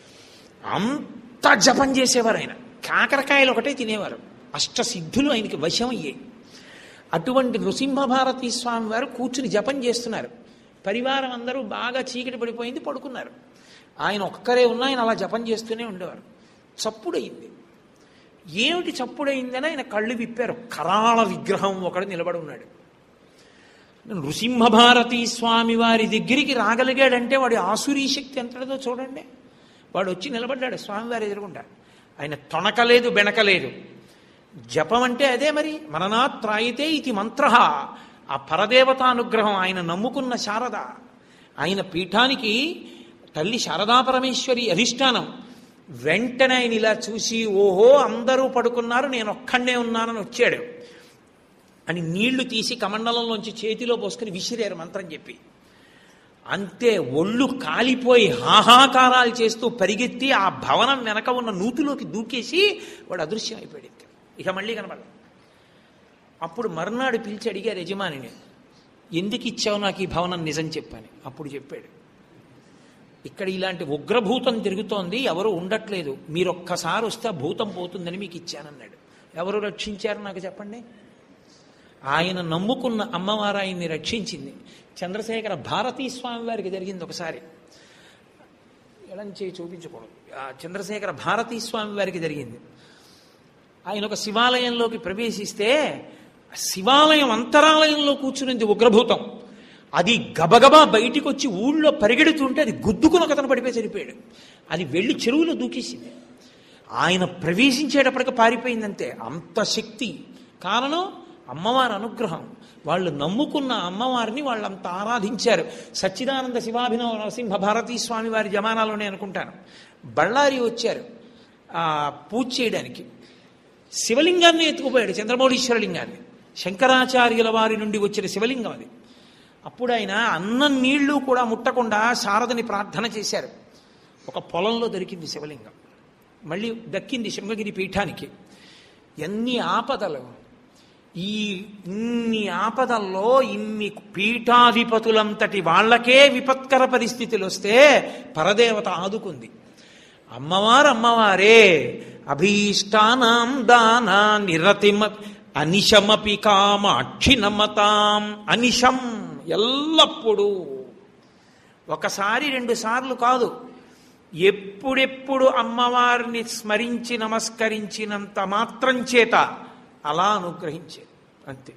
అంత జపం చేసేవారు ఆయన కాకరకాయలు ఒకటే తినేవారు అష్టసిద్ధులు ఆయనకి వశం అయ్యాయి అటువంటి నృసింహభారతి స్వామి వారు కూర్చుని జపం చేస్తున్నారు పరివారం అందరూ బాగా చీకటి పడిపోయింది పడుకున్నారు ఆయన ఒక్కరే ఉన్న ఆయన అలా జపం చేస్తూనే ఉండేవారు చప్పుడయింది ఏమిటి చప్పుడైందని ఆయన కళ్ళు విప్పారు కరాళ విగ్రహం ఒకడు నిలబడి ఉన్నాడు నృసింహభారతి స్వామి వారి దగ్గరికి రాగలిగాడంటే వాడి ఆసురీ శక్తి ఎంతటిదో చూడండి వాడు వచ్చి నిలబడ్డాడు స్వామివారి ఎదురుగుండా ఆయన తొణకలేదు బెణకలేదు జపం అంటే అదే మరి మననాత్రాయితే ఇది మంత్ర ఆ పరదేవతానుగ్రహం ఆయన నమ్ముకున్న శారద ఆయన పీఠానికి తల్లి శారదా పరమేశ్వరి అధిష్టానం వెంటనే ఆయన ఇలా చూసి ఓహో అందరూ పడుకున్నారు నేను ఒక్కడే ఉన్నానని వచ్చాడు అని నీళ్లు తీసి కమండలంలోంచి చేతిలో పోసుకుని విసిరారు మంత్రం చెప్పి అంతే ఒళ్ళు కాలిపోయి హాహాకారాలు చేస్తూ పరిగెత్తి ఆ భవనం వెనక ఉన్న నూతిలోకి దూకేసి వాడు అదృశ్యం అయిపోయాడు ఇంకా ఇక మళ్ళీ కనబడ అప్పుడు మర్నాడు పిలిచి అడిగారు యజమానిని ఎందుకు ఇచ్చావు నాకు ఈ భవనం నిజం చెప్పాను అప్పుడు చెప్పాడు ఇక్కడ ఇలాంటి ఉగ్రభూతం తిరుగుతోంది ఎవరు ఉండట్లేదు మీరు ఒక్కసారి వస్తే ఆ భూతం పోతుందని మీకు ఇచ్చానన్నాడు ఎవరు రక్షించారు నాకు చెప్పండి ఆయన నమ్ముకున్న అమ్మవారు ఆయన్ని రక్షించింది చంద్రశేఖర భారతీ స్వామి వారికి జరిగింది ఒకసారి ఎడం చేయి చూపించకూడదు ఆ చంద్రశేఖర భారతీ స్వామి వారికి జరిగింది ఆయన ఒక శివాలయంలోకి ప్రవేశిస్తే ఆ శివాలయం అంతరాలయంలో కూర్చునింది ఉగ్రభూతం అది గబగబా బయటికి వచ్చి ఊళ్ళో పరిగెడుతుంటే అది గుద్దుకుని ఒకతను పడిపోయి చనిపోయాడు అది వెళ్ళి చెరువులో దూకేసింది ఆయన ప్రవేశించేటప్పటికి పారిపోయిందంతే అంత శక్తి కారణం అమ్మవారి అనుగ్రహం వాళ్ళు నమ్ముకున్న అమ్మవారిని వాళ్ళంత ఆరాధించారు సచ్చిదానంద శివాభినవ నరసింహ భారతీ స్వామి వారి జమానాలోనే అనుకుంటాను బళ్ళారి వచ్చారు ఆ పూజ చేయడానికి శివలింగాన్ని ఎత్తుకుపోయాడు చంద్రమౌళీశ్వర లింగాన్ని శంకరాచార్యుల వారి నుండి వచ్చిన శివలింగం అది అప్పుడు ఆయన అన్నం నీళ్లు కూడా ముట్టకుండా శారదని ప్రార్థన చేశారు ఒక పొలంలో దొరికింది శివలింగం మళ్ళీ దక్కింది శృంగగిరి పీఠానికి ఎన్ని ఆపదలు ఈ ఇన్ని ఆపదల్లో ఇన్ని పీఠాధిపతులంతటి వాళ్ళకే విపత్కర పరిస్థితులు వస్తే పరదేవత ఆదుకుంది అమ్మవారు అమ్మవారే అభీష్టానాం దానా నిరతిమ అనిశమపి కామాక్షినమతాం అనిశం ఎల్లప్పుడూ ఒకసారి రెండు సార్లు కాదు ఎప్పుడెప్పుడు అమ్మవారిని స్మరించి నమస్కరించినంత మాత్రం చేత అలా అనుగ్రహించే అంతే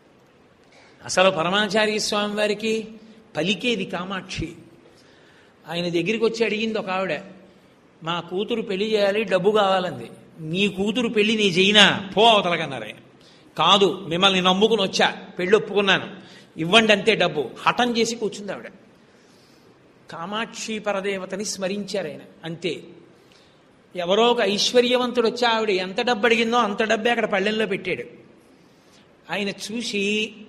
అసలు పరమాచార్య స్వామి వారికి పలికేది కామాక్షి ఆయన దగ్గరికి వచ్చి అడిగింది ఒక ఆవిడ మా కూతురు పెళ్లి చేయాలి డబ్బు కావాలంది నీ కూతురు పెళ్లి నీ చెయ్యినా పో అవతలకన్నారు ఆయన కాదు మిమ్మల్ని నమ్ముకుని వచ్చా పెళ్ళి ఒప్పుకున్నాను ఇవ్వండి అంతే డబ్బు హఠం చేసి కూర్చుంది ఆవిడ కామాక్షి పరదేవతని స్మరించారు ఆయన అంతే ఎవరో ఒక ఐశ్వర్యవంతుడు వచ్చి ఆవిడ ఎంత డబ్బు అడిగిందో అంత డబ్బే అక్కడ పళ్ళెంలో పెట్టాడు ఆయన చూసి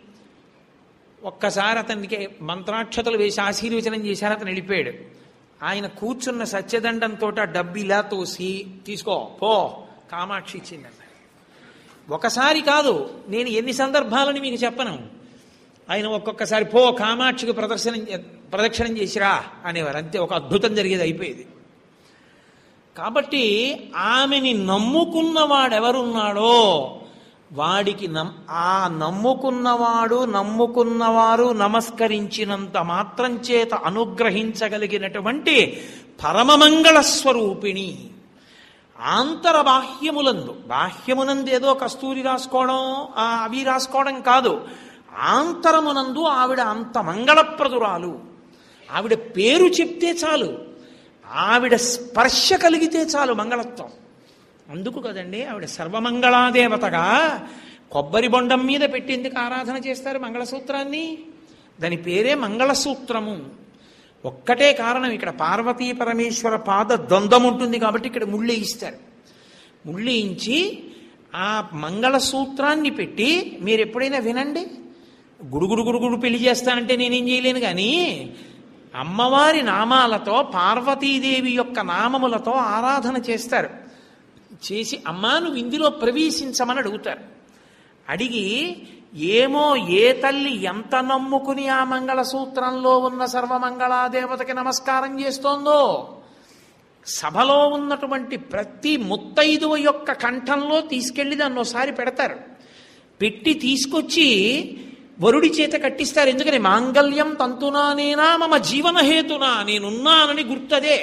ఒక్కసారి అతనికి మంత్రాక్షతలు వేసి ఆశీర్వచనం చేశారు అతను వెళ్ళిపోయాడు ఆయన కూర్చున్న సత్యదండంతో ఆ డబ్బు ఇలా తోసి తీసుకో పో కామాక్షి ఇచ్చిందన్న ఒకసారి కాదు నేను ఎన్ని సందర్భాలని మీకు చెప్పను ఆయన ఒక్కొక్కసారి పో కామాక్షికి ప్రదర్శనం ప్రదక్షిణం చేసిరా అనేవారు అంతే ఒక అద్భుతం జరిగేది అయిపోయేది కాబట్టి ఆమెని నమ్ముకున్నవాడెవరున్నాడో వాడికి నమ్ ఆ నమ్ముకున్నవాడు నమ్ముకున్నవారు నమస్కరించినంత మాత్రం చేత అనుగ్రహించగలిగినటువంటి పరమమంగళ స్వరూపిణి ఆంతర బాహ్యములందు బాహ్యమునందు ఏదో కస్తూరి రాసుకోవడం ఆ అవి రాసుకోవడం కాదు ఆంతరమునందు ఆవిడ అంత మంగళప్రదురాలు ఆవిడ పేరు చెప్తే చాలు ఆవిడ స్పర్శ కలిగితే చాలు మంగళత్వం అందుకు కదండి ఆవిడ సర్వమంగళాదేవతగా కొబ్బరి బొండం మీద పెట్టేందుకు ఆరాధన చేస్తారు మంగళసూత్రాన్ని దాని పేరే మంగళసూత్రము ఒక్కటే కారణం ఇక్కడ పార్వతీ పరమేశ్వర పాద ద్వంద్వం ఉంటుంది కాబట్టి ఇక్కడ ముళ్ళేయిస్తారు ముళ్ళేయించి ఆ మంగళసూత్రాన్ని పెట్టి మీరు ఎప్పుడైనా వినండి గుడుగుడు గుడుగుడు పెళ్లి చేస్తానంటే నేనేం చేయలేను కానీ అమ్మవారి నామాలతో పార్వతీదేవి యొక్క నామములతో ఆరాధన చేస్తారు చేసి అమ్మా నువ్వు ఇందులో ప్రవేశించమని అడుగుతారు అడిగి ఏమో ఏ తల్లి ఎంత నమ్ముకుని ఆ మంగళసూత్రంలో ఉన్న సర్వమంగళాదేవతకి నమస్కారం చేస్తోందో సభలో ఉన్నటువంటి ప్రతి ముత్తైదువ యొక్క కంఠంలో తీసుకెళ్లి దాన్ని ఒకసారి పెడతారు పెట్టి తీసుకొచ్చి వరుడి చేత కట్టిస్తారు ఎందుకని మాంగళ్యం తంతునానేనా మమ జీవనహేతునా నేనున్నానని గుర్తదే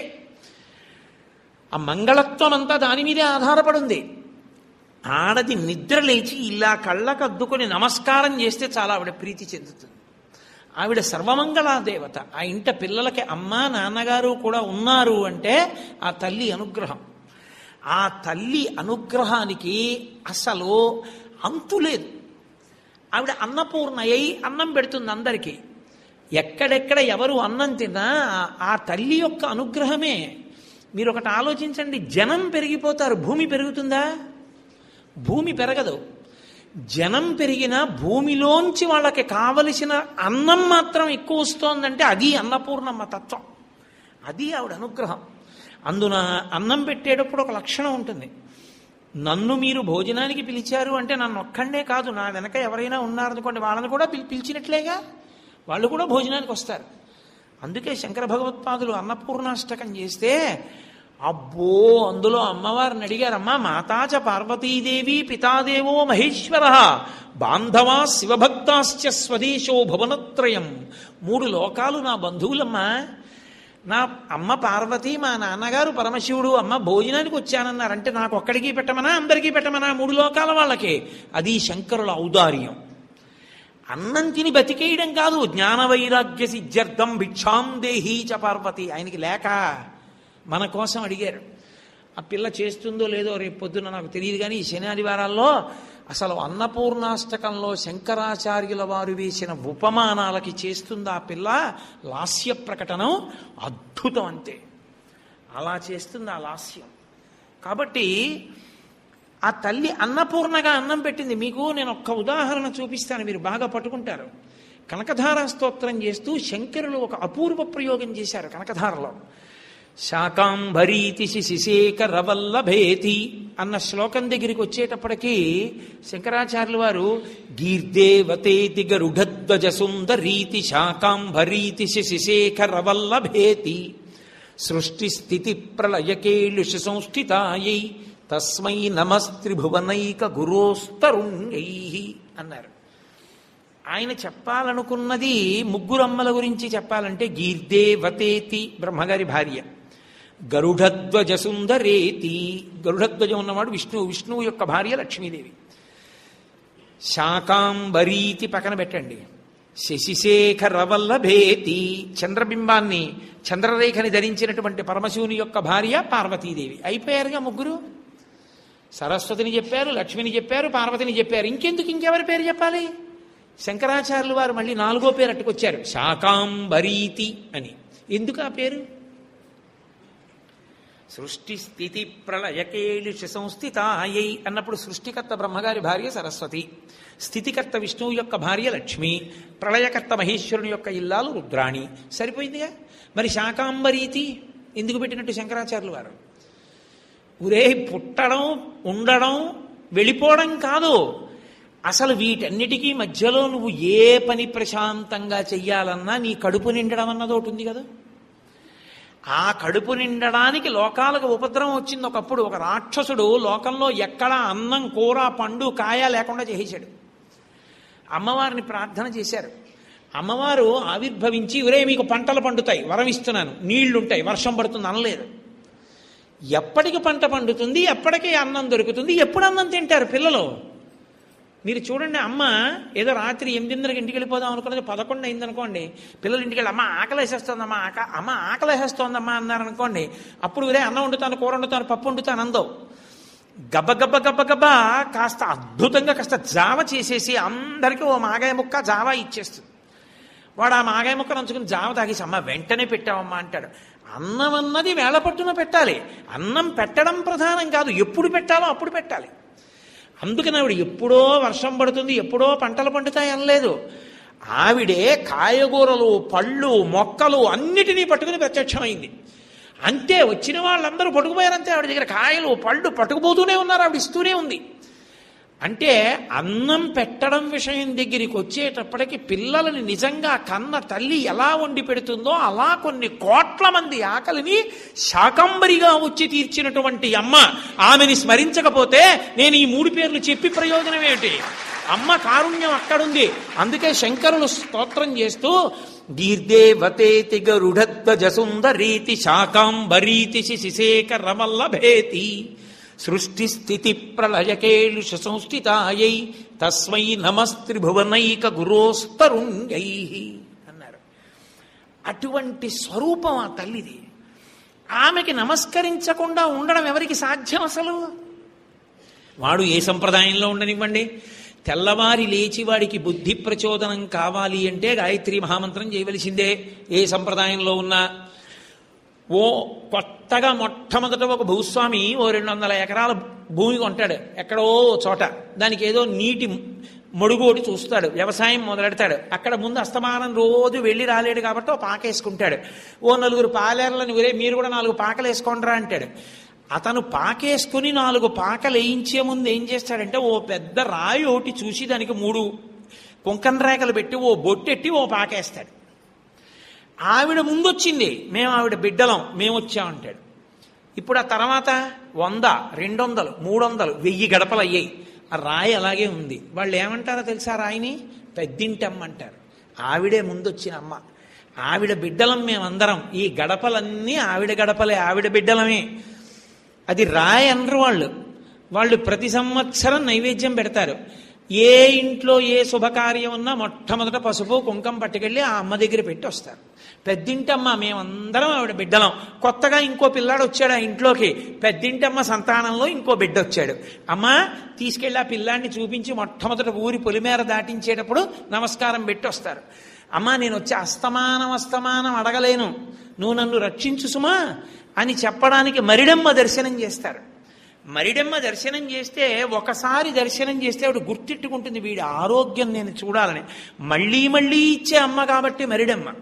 ఆ మంగళత్వం అంతా దాని మీదే ఆధారపడింది ఆడది నిద్ర లేచి ఇలా కళ్ళకు అద్దుకొని నమస్కారం చేస్తే చాలా ఆవిడ ప్రీతి చెందుతుంది ఆవిడ సర్వమంగళా దేవత ఆ ఇంట పిల్లలకి అమ్మ నాన్నగారు కూడా ఉన్నారు అంటే ఆ తల్లి అనుగ్రహం ఆ తల్లి అనుగ్రహానికి అసలు అంతు లేదు ఆవిడ అన్నపూర్ణయ్యి అన్నం పెడుతుంది అందరికీ ఎక్కడెక్కడ ఎవరు అన్నం తిన్నా ఆ తల్లి యొక్క అనుగ్రహమే మీరు ఒకటి ఆలోచించండి జనం పెరిగిపోతారు భూమి పెరుగుతుందా భూమి పెరగదు జనం పెరిగిన భూమిలోంచి వాళ్ళకి కావలసిన అన్నం మాత్రం ఎక్కువ వస్తోందంటే అది అన్నపూర్ణమ్మ తత్వం అది ఆవిడ అనుగ్రహం అందున అన్నం పెట్టేటప్పుడు ఒక లక్షణం ఉంటుంది నన్ను మీరు భోజనానికి పిలిచారు అంటే నన్ను ఒక్కడే కాదు నా వెనక ఎవరైనా ఉన్నారనుకోండి వాళ్ళని కూడా పిలి పిలిచినట్లేగా వాళ్ళు కూడా భోజనానికి వస్తారు అందుకే శంకర భగవత్పాదులు అన్నపూర్ణాష్టకం చేస్తే అబ్బో అందులో అమ్మవారిని అడిగారమ్మా మాతాచ పార్వతీదేవి పితాదేవో మహేశ్వర బాంధవా శివభక్తాశ్చ స్వదేశో భువనత్రయం మూడు లోకాలు నా బంధువులమ్మా నా అమ్మ పార్వతి మా నాన్నగారు పరమశివుడు అమ్మ భోజనానికి వచ్చానన్నారంటే నాకు ఒక్కడికి పెట్టమనా అందరికీ పెట్టమనా మూడు లోకాల వాళ్ళకి అది శంకరుల ఔదార్యం అన్నం తిని బతికేయడం కాదు జ్ఞాన వైరాగ్య సిద్ధ్యర్థం భిక్షాం దేహీ చ పార్వతి ఆయనకి లేక మన కోసం అడిగారు ఆ పిల్ల చేస్తుందో లేదో రేపు పొద్దున నాకు తెలియదు కానీ ఈ శని ఆదివారాల్లో అసలు అన్నపూర్ణాష్టకంలో శంకరాచార్యుల వారు వేసిన ఉపమానాలకి చేస్తుంది ఆ పిల్ల లాస్య ప్రకటనం అద్భుతం అంతే అలా చేస్తుంది ఆ లాస్యం కాబట్టి ఆ తల్లి అన్నపూర్ణగా అన్నం పెట్టింది మీకు నేను ఒక్క ఉదాహరణ చూపిస్తాను మీరు బాగా పట్టుకుంటారు కనకధార స్తోత్రం చేస్తూ శంకరులు ఒక అపూర్వ ప్రయోగం చేశారు కనకధారలో శాకాంబరీతి శిశేఖరవల్లభేతి అన్న శ్లోకం దగ్గరికి వచ్చేటప్పటికీ శంకరాచార్యుల వారు గీర్దేవతేతి గరుఢధ్వజ సుందరీతి శాకాంబరీతి శిశేఖరవల్లభేతి సృష్టి స్థితి ప్రళయకేళుష సంస్థితాయై తస్మై నమస్త్రిభువనైక గురోస్తరుణ్యై అన్నారు ఆయన చెప్పాలనుకున్నది ముగ్గురమ్మల గురించి చెప్పాలంటే గీర్దేవతేతి బ్రహ్మగారి భార్య గరుడధ్వజ సుందరేతి గరుడధ్వజం ఉన్నవాడు విష్ణువు విష్ణువు యొక్క భార్య లక్ష్మీదేవి శాకాంబరీతి పక్కన పెట్టండి శశిశేఖరవల్లభేతి చంద్రబింబాన్ని చంద్రరేఖని ధరించినటువంటి పరమశివుని యొక్క భార్య పార్వతీదేవి అయిపోయారుగా ముగ్గురు సరస్వతిని చెప్పారు లక్ష్మిని చెప్పారు పార్వతిని చెప్పారు ఇంకెందుకు ఇంకెవరి పేరు చెప్పాలి శంకరాచార్యులు వారు మళ్ళీ నాలుగో పేరు అట్టుకొచ్చారు శాకాంబరీతి అని ఎందుకు ఆ పేరు సృష్టి స్థితి ప్రళయకేళుష సంస్థితాయై అన్నప్పుడు సృష్టికర్త బ్రహ్మగారి భార్య సరస్వతి స్థితికర్త విష్ణువు యొక్క భార్య లక్ష్మి ప్రళయకర్త మహేశ్వరుని యొక్క ఇల్లాలు రుద్రాణి సరిపోయిందిగా మరి శాకాంబరీతి ఎందుకు పెట్టినట్టు శంకరాచార్యులు వారు ఊరే పుట్టడం ఉండడం వెళ్ళిపోవడం కాదు అసలు వీటన్నిటికీ మధ్యలో నువ్వు ఏ పని ప్రశాంతంగా చెయ్యాలన్నా నీ కడుపు నిండడం అన్నది ఒకటి ఉంది కదా ఆ కడుపు నిండడానికి లోకాలకు ఉపద్రవం వచ్చింది ఒకప్పుడు ఒక రాక్షసుడు లోకంలో ఎక్కడా అన్నం కూర పండు కాయ లేకుండా చేసేశాడు అమ్మవారిని ప్రార్థన చేశారు అమ్మవారు ఆవిర్భవించి ఒరే మీకు పంటలు పండుతాయి వరం ఇస్తున్నాను నీళ్లుంటాయి వర్షం పడుతుంది అనలేదు ఎప్పటికి పంట పండుతుంది ఎప్పటికీ అన్నం దొరుకుతుంది ఎప్పుడు అన్నం తింటారు పిల్లలు మీరు చూడండి అమ్మ ఏదో రాత్రి ఎనిమిదిన్నరకి ఇంటికి వెళ్ళిపోదాం అనుకున్నది పదకొండు అయింది అనుకోండి పిల్లలు ఇంటికి వెళ్ళి అమ్మ ఆకలి వేసేస్తోందమ్మా ఆక అమ్మ ఆకలి వేసేస్తోందమ్మా అన్నారు అనుకోండి అప్పుడు ఇదే అన్నం వండుతాను కూర వండుతాను పప్పు వండుతాను అందవు గబ్బ గబ్బ గబ్బ గబ్బ కాస్త అద్భుతంగా కాస్త జావ చేసేసి అందరికీ ఓ మాగాయ ముక్క జావ ఇచ్చేస్తుంది వాడు ఆ మాగాయ ముక్క నంచుకుని జావ తాగేసి అమ్మ వెంటనే పెట్టావమ్మా అంటాడు అన్నం అన్నది వేళ పట్టున పెట్టాలి అన్నం పెట్టడం ప్రధానం కాదు ఎప్పుడు పెట్టాలో అప్పుడు పెట్టాలి అందుకని ఆవిడ ఎప్పుడో వర్షం పడుతుంది ఎప్పుడో పంటలు పండుతాయి అనలేదు ఆవిడే కాయగూరలు పళ్ళు మొక్కలు అన్నిటినీ పట్టుకుని ప్రత్యక్షమైంది అంతే వచ్చిన వాళ్ళందరూ పట్టుకుపోయారంతే ఆవిడ దగ్గర కాయలు పళ్ళు పట్టుకుపోతూనే ఉన్నారు ఆవిడ ఇస్తూనే ఉంది అంటే అన్నం పెట్టడం విషయం దగ్గరికి వచ్చేటప్పటికి పిల్లలని నిజంగా కన్న తల్లి ఎలా వండి పెడుతుందో అలా కొన్ని కోట్ల మంది ఆకలిని శాకంబరిగా వచ్చి తీర్చినటువంటి అమ్మ ఆమెని స్మరించకపోతే నేను ఈ మూడు పేర్లు చెప్పి ప్రయోజనం ఏమిటి అమ్మ కారుణ్యం అక్కడుంది అందుకే శంకరులు స్తోత్రం చేస్తూ గీర్దేవతేతి గరుడధ్వజ సుందరీతి శాకాంబరీతి శిశేఖరమల్లభేతి సృష్టి స్థితి ప్రళయకేళుష సంస్థితాయై తస్మై నమస్త్రిభువనైక గురోస్తరుణ్యై అన్నారు అటువంటి స్వరూపం ఆ తల్లిది ఆమెకి నమస్కరించకుండా ఉండడం ఎవరికి సాధ్యం అసలు వాడు ఏ సంప్రదాయంలో ఉండనివ్వండి తెల్లవారి లేచి వాడికి బుద్ధి ప్రచోదనం కావాలి అంటే గాయత్రి మహామంత్రం చేయవలసిందే ఏ సంప్రదాయంలో ఉన్నా ఓ కొత్తగా మొట్టమొదట ఒక భూస్వామి ఓ రెండు వందల ఎకరాల భూమి కొంటాడు ఎక్కడో ఓ చోట దానికి ఏదో నీటి మడుగోటి చూస్తాడు వ్యవసాయం మొదలెడతాడు అక్కడ ముందు అస్తమానం రోజు వెళ్ళి రాలేడు కాబట్టి ఓ పాకేసుకుంటాడు ఓ నలుగురు పాలేర్లని ఒరే మీరు కూడా నాలుగు పాకలు వేసుకోండిరా అంటాడు అతను పాకేసుకుని నాలుగు పాకలు వేయించే ముందు ఏం చేస్తాడంటే ఓ పెద్ద రాయి ఒకటి చూసి దానికి మూడు కుంకన్ రేఖలు పెట్టి ఓ బొట్టెట్టి ఓ పాకేస్తాడు ఆవిడ ముందొచ్చింది మేము ఆవిడ బిడ్డలం మేము వచ్చామంటాడు ఇప్పుడు ఆ తర్వాత వంద రెండు వందలు మూడు వందలు వెయ్యి గడపలు అయ్యాయి ఆ రాయి అలాగే ఉంది వాళ్ళు ఏమంటారో తెలుసా రాయిని పెద్దింటమ్మ అంటారు ఆవిడే ముందొచ్చిన అమ్మ ఆవిడ బిడ్డలం మేమందరం ఈ గడపలన్నీ ఆవిడ గడపలే ఆవిడ బిడ్డలమే అది రాయి అనరు వాళ్ళు వాళ్ళు ప్రతి సంవత్సరం నైవేద్యం పెడతారు ఏ ఇంట్లో ఏ శుభకార్యం ఉన్నా మొట్టమొదట పసుపు కుంకం పట్టుకెళ్ళి ఆ అమ్మ దగ్గర పెట్టి వస్తారు పెద్దింటమ్మ మేమందరం ఆవిడ బిడ్డలం కొత్తగా ఇంకో పిల్లాడు వచ్చాడు ఆ ఇంట్లోకి పెద్దింటమ్మ సంతానంలో ఇంకో బిడ్డ వచ్చాడు అమ్మ తీసుకెళ్ళి ఆ పిల్లాడిని చూపించి మొట్టమొదట ఊరి పొలిమేర దాటించేటప్పుడు నమస్కారం పెట్టి వస్తారు అమ్మా నేను వచ్చి అస్తమానం అస్తమానం అడగలేను నువ్వు నన్ను రక్షించు సుమా అని చెప్పడానికి మరిడమ్మ దర్శనం చేస్తారు మరిడమ్మ దర్శనం చేస్తే ఒకసారి దర్శనం చేస్తే ఆవిడ గుర్తిట్టుకుంటుంది వీడి ఆరోగ్యం నేను చూడాలని మళ్ళీ మళ్ళీ ఇచ్చే అమ్మ కాబట్టి మరిడమ్మ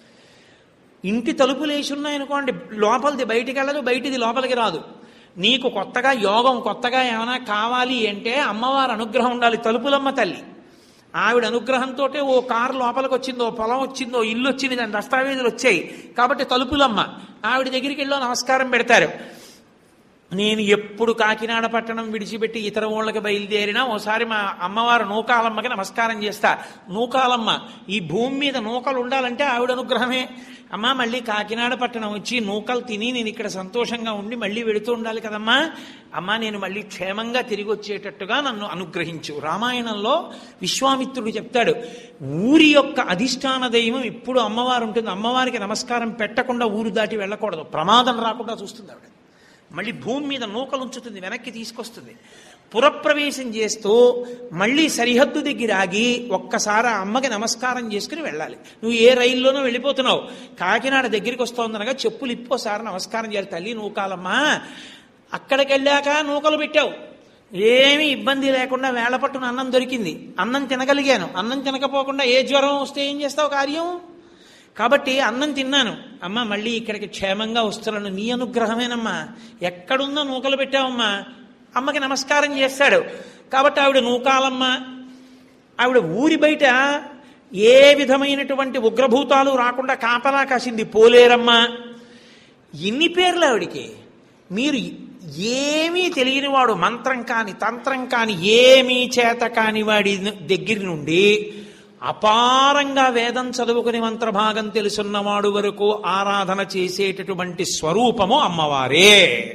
ఇంటి తలుపులు వేసి ఉన్నాయనుకోండి లోపలిది బయటికి వెళ్ళదు బయటిది లోపలికి రాదు నీకు కొత్తగా యోగం కొత్తగా ఏమైనా కావాలి అంటే అమ్మవారి అనుగ్రహం ఉండాలి తలుపులమ్మ తల్లి ఆవిడ అనుగ్రహంతో ఓ కారు లోపలికి వచ్చిందో పొలం వచ్చిందో ఇల్లు వచ్చింది దాని దస్తావేజులు వచ్చాయి కాబట్టి తలుపులమ్మ ఆవిడ దగ్గరికి వెళ్ళో నమస్కారం పెడతారు నేను ఎప్పుడు కాకినాడ పట్టణం విడిచిపెట్టి ఇతర ఊళ్ళకి బయలుదేరినా ఓసారి మా అమ్మవారు నూకాలమ్మకి నమస్కారం చేస్తా నూకాలమ్మ ఈ భూమి మీద నూకలు ఉండాలంటే ఆవిడ అనుగ్రహమే అమ్మ మళ్ళీ కాకినాడ పట్టణం వచ్చి నూకలు తిని నేను ఇక్కడ సంతోషంగా ఉండి మళ్ళీ వెళుతూ ఉండాలి కదమ్మా అమ్మా నేను మళ్ళీ క్షేమంగా తిరిగి వచ్చేటట్టుగా నన్ను అనుగ్రహించు రామాయణంలో విశ్వామిత్రుడు చెప్తాడు ఊరి యొక్క అధిష్టాన దైవం ఇప్పుడు అమ్మవారు ఉంటుంది అమ్మవారికి నమస్కారం పెట్టకుండా ఊరు దాటి వెళ్ళకూడదు ప్రమాదం రాకుండా చూస్తుంది ఆవిడ మళ్ళీ భూమి మీద నూకలు ఉంచుతుంది వెనక్కి తీసుకొస్తుంది పురప్రవేశం చేస్తూ మళ్ళీ సరిహద్దు దగ్గర ఆగి ఒక్కసారి ఆ అమ్మకి నమస్కారం చేసుకుని వెళ్ళాలి నువ్వు ఏ రైల్లోనో వెళ్ళిపోతున్నావు కాకినాడ దగ్గరికి వస్తోందనగా చెప్పులు ఇప్పోసారి నమస్కారం చేయాలి తల్లి నూకాలమ్మా అక్కడికి వెళ్ళాక నూకలు పెట్టావు ఏమీ ఇబ్బంది లేకుండా వేళపట్టున అన్నం దొరికింది అన్నం తినగలిగాను అన్నం తినకపోకుండా ఏ జ్వరం వస్తే ఏం చేస్తావు కార్యం కాబట్టి అన్నం తిన్నాను అమ్మ మళ్ళీ ఇక్కడికి క్షేమంగా వస్తున్నాను నీ అనుగ్రహమేనమ్మా ఎక్కడున్నా నూకలు పెట్టావమ్మా అమ్మకి నమస్కారం చేస్తాడు కాబట్టి ఆవిడ నూకాలమ్మ ఆవిడ ఊరి బయట ఏ విధమైనటువంటి ఉగ్రభూతాలు రాకుండా కాపలా కాసింది పోలేరమ్మ ఇన్ని పేర్లు ఆవిడికి మీరు ఏమీ తెలియని వాడు మంత్రం కాని తంత్రం కాని ఏమీ చేత కాని వాడి దగ్గర నుండి అపారంగా వేదం చదువుకుని మంత్రభాగం తెలుసున్నవాడు వరకు ఆరాధన చేసేటటువంటి స్వరూపము అమ్మవారే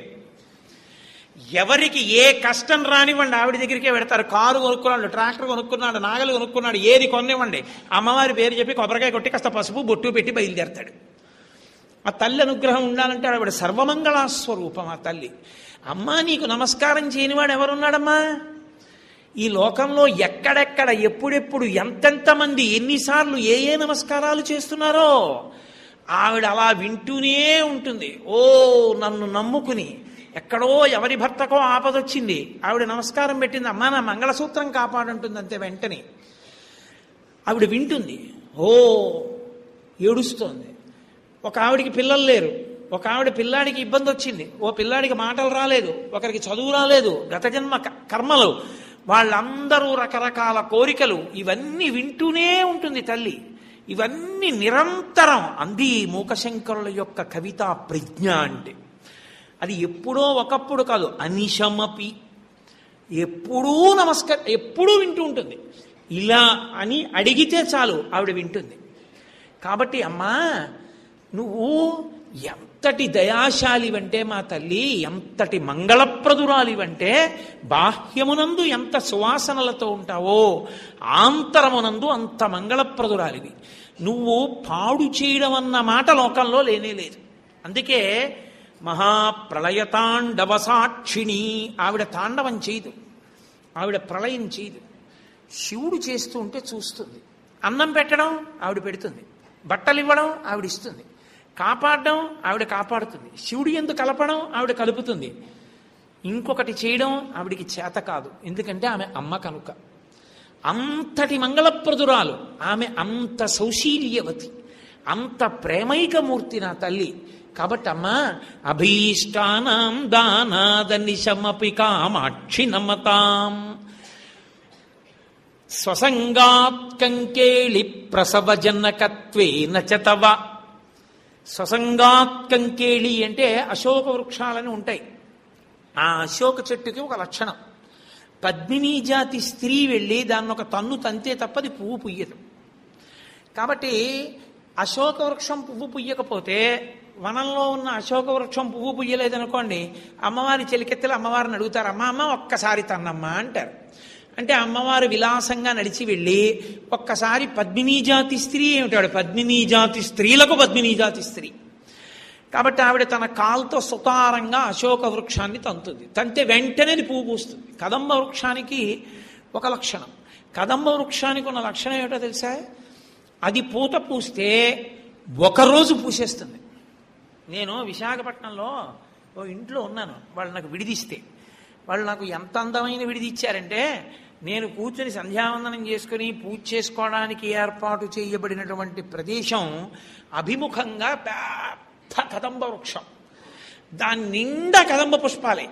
ఎవరికి ఏ కష్టం రానివ్వండి ఆవిడ దగ్గరికే పెడతారు కారు కొనుక్కున్నాడు ట్రాక్టర్ కొనుక్కున్నాడు నాగలు కొనుక్కున్నాడు ఏది కొనివ్వండి అమ్మవారి పేరు చెప్పి కొబ్బరికాయ కొట్టి కాస్త పసుపు బొట్టు పెట్టి బయలుదేరతాడు ఆ తల్లి అనుగ్రహం ఉండాలంటే ఆవిడ సర్వమంగళా స్వరూపం ఆ తల్లి అమ్మా నీకు నమస్కారం చేయనివాడు ఎవరున్నాడమ్మా ఈ లోకంలో ఎక్కడెక్కడ ఎప్పుడెప్పుడు ఎంతెంత మంది ఎన్నిసార్లు ఏ ఏ నమస్కారాలు చేస్తున్నారో ఆవిడ అలా వింటూనే ఉంటుంది ఓ నన్ను నమ్ముకుని ఎక్కడో ఎవరి భర్తకో ఆపదొచ్చింది ఆవిడ నమస్కారం పెట్టింది అమ్మా నా మంగళసూత్రం కాపాడంటుంది అంతే వెంటనే ఆవిడ వింటుంది ఓ ఏడుస్తోంది ఒక ఆవిడికి పిల్లలు లేరు ఒక ఆవిడ పిల్లాడికి ఇబ్బంది వచ్చింది ఓ పిల్లాడికి మాటలు రాలేదు ఒకరికి చదువు రాలేదు గత జన్మ క- కర్మలు వాళ్ళందరూ రకరకాల కోరికలు ఇవన్నీ వింటూనే ఉంటుంది తల్లి ఇవన్నీ నిరంతరం అంది మూకశంకరుల యొక్క కవితా ప్రజ్ఞ అంటే అది ఎప్పుడో ఒకప్పుడు కాదు అనిశమపి ఎప్పుడూ నమస్కార ఎప్పుడూ వింటూ ఉంటుంది ఇలా అని అడిగితే చాలు ఆవిడ వింటుంది కాబట్టి అమ్మా నువ్వు ఎంతటి దయాశాలివంటే మా తల్లి ఎంతటి మంగళప్రదురాలివంటే బాహ్యమునందు ఎంత సువాసనలతో ఉంటావో ఆంతరమునందు అంత మంగళప్రదురాలివి నువ్వు పాడు చేయడం అన్న మాట లోకంలో లేనే లేదు అందుకే మహాప్రళయతాండవ సాక్షిణి ఆవిడ తాండవం చేయదు ఆవిడ ప్రళయం చేయదు శివుడు చేస్తూ ఉంటే చూస్తుంది అన్నం పెట్టడం ఆవిడ పెడుతుంది బట్టలు ఇవ్వడం ఆవిడ ఇస్తుంది కాపాడడం ఆవిడ కాపాడుతుంది శివుడు ఎందుకు కలపడం ఆవిడ కలుపుతుంది ఇంకొకటి చేయడం ఆవిడికి చేత కాదు ఎందుకంటే ఆమె అమ్మ కనుక అంతటి మంగళప్రదురాలు ఆమె అంత సౌశీల్యవతి అంత ప్రేమైకమూర్తి నా తల్లి కాబట్టి అమ్మా అభీష్టానాం దానాదని శమపి కామాక్షి నమతాం స్వసంగాత్ కంకేళి ప్రసవ జనకత్వేన చ తవ స్వసంగాత్ కంకేళి అంటే అశోక వృక్షాలని ఉంటాయి ఆ అశోక చెట్టుకి ఒక లక్షణం పద్మినీ జాతి స్త్రీ వెళ్ళి దాన్ని ఒక తన్ను తంతే తప్పది పువ్వు పుయ్యదు కాబట్టి అశోక వృక్షం పువ్వు పుయ్యకపోతే వనంలో ఉన్న అశోక వృక్షం పువ్వు పుయ్యలేదనుకోండి అమ్మవారి చెలికెత్తలు అమ్మవారిని అడుగుతారు అమ్మ అమ్మ ఒక్కసారి తన్నమ్మా అంటారు అంటే అమ్మవారు విలాసంగా నడిచి వెళ్ళి ఒక్కసారి పద్మినీ జాతి స్త్రీ ఏమిటాడు పద్మినీ జాతి స్త్రీలకు పద్మినీ జాతి స్త్రీ కాబట్టి ఆవిడ తన కాలుతో సుతారంగా అశోక వృక్షాన్ని తంతుంది తంతే వెంటనే అది పువ్వు పూస్తుంది కదంబ వృక్షానికి ఒక లక్షణం కదంబ వృక్షానికి ఉన్న లక్షణం ఏమిటో తెలుసా అది పూత పూస్తే ఒకరోజు పూసేస్తుంది నేను విశాఖపట్నంలో ఓ ఇంట్లో ఉన్నాను వాళ్ళు నాకు విడిదిస్తే వాళ్ళు నాకు ఎంత అందమైన విడిది ఇచ్చారంటే నేను కూర్చొని సంధ్యావందనం చేసుకుని పూజ చేసుకోవడానికి ఏర్పాటు చేయబడినటువంటి ప్రదేశం అభిముఖంగా పెద్ద కదంబ వృక్షం దాని నిండా కదంబ పుష్పాలే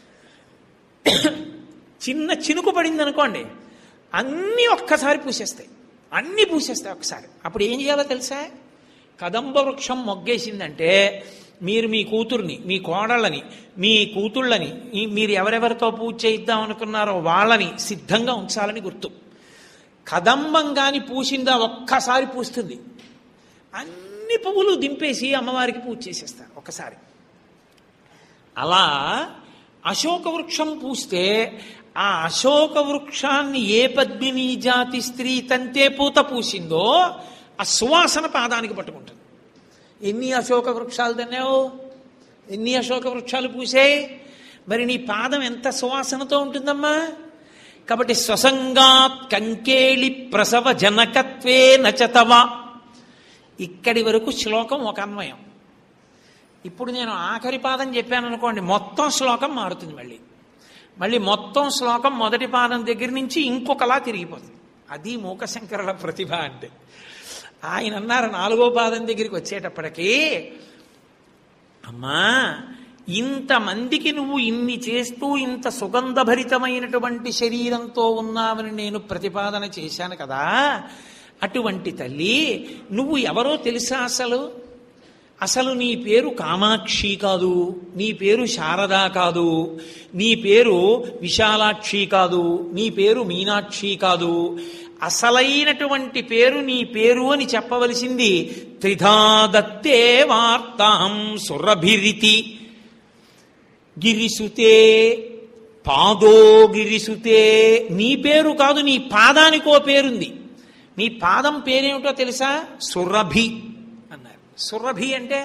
చిన్న చినుకు పడింది అనుకోండి అన్నీ ఒక్కసారి పూసేస్తాయి అన్నీ పూసేస్తాయి ఒక్కసారి అప్పుడు ఏం చేయాలో తెలుసా కదంబ వృక్షం మొగ్గేసిందంటే మీరు మీ కూతుర్ని మీ కోడళ్ళని మీ కూతుళ్ళని ఈ- మీరు ఎవరెవరితో పూజ చేయిద్దాం అనుకున్నారో వాళ్ళని సిద్ధంగా ఉంచాలని గుర్తు కదంబం గాని పూసిందా ఒక్కసారి పూస్తుంది అన్ని పువ్వులు దింపేసి అమ్మవారికి పూజ చేసేస్తారు ఒకసారి అలా అశోక వృక్షం పూస్తే ఆ అశోక వృక్షాన్ని ఏ పద్మిని జాతి స్త్రీ తంతే పూత పూసిందో ఆ సువాసన పాదానికి పట్టుకుంటుంది ఎన్ని అశోక వృక్షాలు తిన్నావు ఎన్ని అశోక వృక్షాలు పూసాయి మరి నీ పాదం ఎంత సువాసనతో ఉంటుందమ్మా కాబట్టి స్వసంగాత్ కంకేళి ప్రసవ జనకత్వే నచతవ ఇక్కడి వరకు శ్లోకం ఒక అన్వయం ఇప్పుడు నేను ఆఖరి పాదం చెప్పాను అనుకోండి మొత్తం శ్లోకం మారుతుంది మళ్ళీ మళ్ళీ మొత్తం శ్లోకం మొదటి పాదం దగ్గర నుంచి ఇంకొకలా తిరిగిపోతుంది అది మూకశంకరుల ప్రతిభ అంటే ఆయన అన్నారు నాలుగో పాదం దగ్గరికి వచ్చేటప్పటికీ అమ్మా ఇంతమందికి నువ్వు ఇన్ని చేస్తూ ఇంత సుగంధభరితమైనటువంటి శరీరంతో ఉన్నావని నేను ప్రతిపాదన చేశాను కదా అటువంటి తల్లి నువ్వు ఎవరో తెలుసా అసలు అసలు నీ పేరు కామాక్షి కాదు నీ పేరు శారదా కాదు నీ పేరు విశాలాక్షి కాదు నీ పేరు మీనాక్షి కాదు అసలైనటువంటి పేరు నీ పేరు అని చెప్పవలసింది త్రిధాదత్తే వార్తాం సురభిరితి గిరిసుతే పాదో గిరిసుతే నీ పేరు కాదు నీ పాదానికో పేరుంది నీ పాదం పేరేమిటో తెలుసా సురభి అన్నారు సురభి అంటే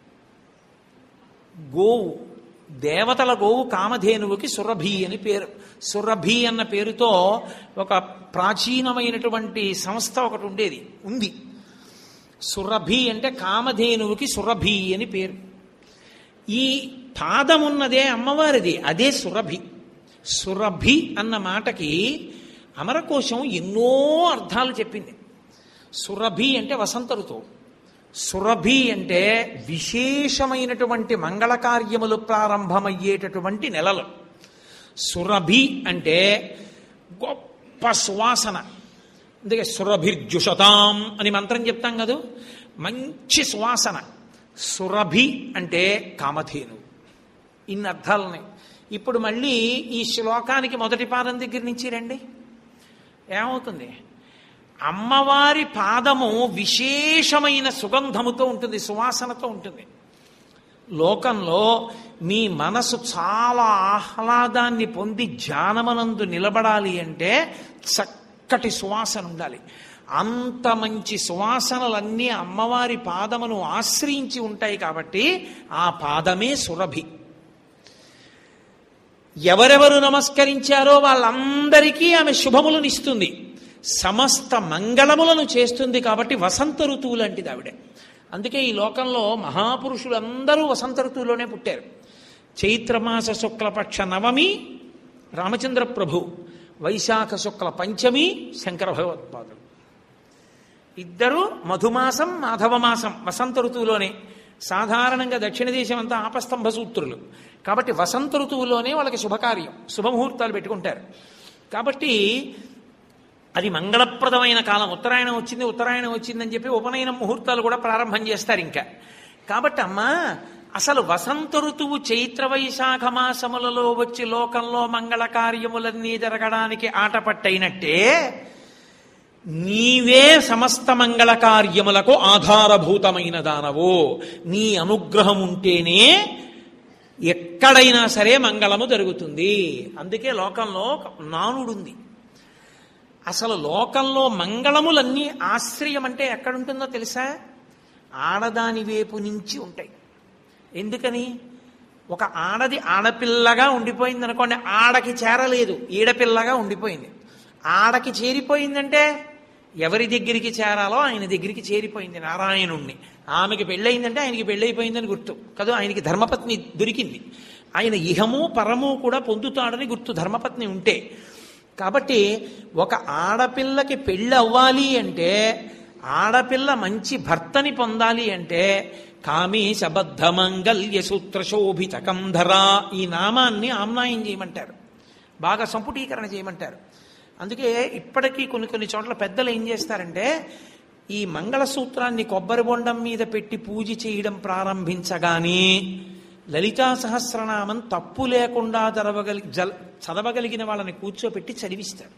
గోవు దేవతల గోవు కామధేనువుకి సురభి అని పేరు సురభి అన్న పేరుతో ఒక ప్రాచీనమైనటువంటి సంస్థ ఒకటి ఉండేది ఉంది సురభి అంటే కామధేనువుకి సురభి అని పేరు ఈ పాదమున్నదే అమ్మవారిది అదే సురభి సురభి అన్న మాటకి అమరకోశం ఎన్నో అర్థాలు చెప్పింది సురభి అంటే వసంత ఋతువు సురభి అంటే విశేషమైనటువంటి మంగళ కార్యములు ప్రారంభమయ్యేటటువంటి నెలలు సురభి అంటే గొప్ప సువాసన అందుకే సురభిర్జుషతాం అని మంత్రం చెప్తాం కదూ మంచి సువాసన సురభి అంటే కామధేను ఇన్ని అర్థాలున్నాయి ఇప్పుడు మళ్ళీ ఈ శ్లోకానికి మొదటి పాదం దగ్గర నుంచి రండి ఏమవుతుంది అమ్మవారి పాదము విశేషమైన సుగంధముతో ఉంటుంది సువాసనతో ఉంటుంది లోకంలో మీ మనసు చాలా ఆహ్లాదాన్ని పొంది ధ్యానమనందు నిలబడాలి అంటే చక్కటి సువాసన ఉండాలి అంత మంచి సువాసనలన్నీ అమ్మవారి పాదమును ఆశ్రయించి ఉంటాయి కాబట్టి ఆ పాదమే సురభి ఎవరెవరు నమస్కరించారో వాళ్ళందరికీ ఆమె శుభములను ఇస్తుంది సమస్త మంగళములను చేస్తుంది కాబట్టి వసంత ఋతువు లాంటిది ఆవిడ అందుకే ఈ లోకంలో మహాపురుషులందరూ వసంత ఋతువులోనే పుట్టారు చైత్రమాస శుక్లపక్ష నవమి రామచంద్ర ప్రభు వైశాఖ శుక్ల పంచమి శంకర భగవత్పాదుడు ఇద్దరు మధుమాసం మాధవమాసం వసంత ఋతువులోనే సాధారణంగా దక్షిణ దేశం అంతా ఆపస్తంభ సూత్రులు కాబట్టి వసంత ఋతువులోనే వాళ్ళకి శుభకార్యం శుభముహూర్తాలు పెట్టుకుంటారు కాబట్టి అది మంగళప్రదమైన కాలం ఉత్తరాయణం వచ్చింది ఉత్తరాయణం వచ్చిందని చెప్పి ఉపనయన ముహూర్తాలు కూడా ప్రారంభం చేస్తారు ఇంకా కాబట్టి అమ్మా అసలు వసంత ఋతువు చైత్ర వైశాఖ మాసములలో వచ్చి లోకంలో మంగళ కార్యములన్నీ జరగడానికి ఆటపట్టయినట్టే నీవే సమస్త మంగళ కార్యములకు ఆధారభూతమైన దానవు నీ అనుగ్రహం ఉంటేనే ఎక్కడైనా సరే మంగళము జరుగుతుంది అందుకే లోకంలో నానుడుంది అసలు లోకంలో మంగళములన్నీ ఆశ్రయం అంటే ఎక్కడుంటుందో తెలుసా ఆడదాని వైపు నుంచి ఉంటాయి ఎందుకని ఒక ఆడది ఆడపిల్లగా ఉండిపోయింది అనుకోండి ఆడకి చేరలేదు ఈడపిల్లగా ఉండిపోయింది ఆడకి చేరిపోయిందంటే ఎవరి దగ్గరికి చేరాలో ఆయన దగ్గరికి చేరిపోయింది నారాయణుణ్ణి ఆమెకి పెళ్ళయిందంటే ఆయనకి పెళ్ళైపోయిందని గుర్తు కదా ఆయనకి ధర్మపత్ని దొరికింది ఆయన ఇహము పరము కూడా పొందుతాడని గుర్తు ధర్మపత్ని ఉంటే కాబట్టి ఒక ఆడపిల్లకి పెళ్ళి అవ్వాలి అంటే ఆడపిల్ల మంచి భర్తని పొందాలి అంటే కామేశ బద్ధమంగళ్య సూత్ర శోభిత కంధరా ఈ నామాన్ని ఆమ్నాయం చేయమంటారు బాగా సంపుటీకరణ చేయమంటారు అందుకే ఇప్పటికీ కొన్ని కొన్ని చోట్ల పెద్దలు ఏం చేస్తారంటే ఈ మంగళసూత్రాన్ని కొబ్బరి బొండం మీద పెట్టి పూజ చేయడం ప్రారంభించగానే లలితా సహస్రనామం తప్పు లేకుండా చదవగలి జల చదవగలిగిన వాళ్ళని కూర్చోపెట్టి చదివిస్తారు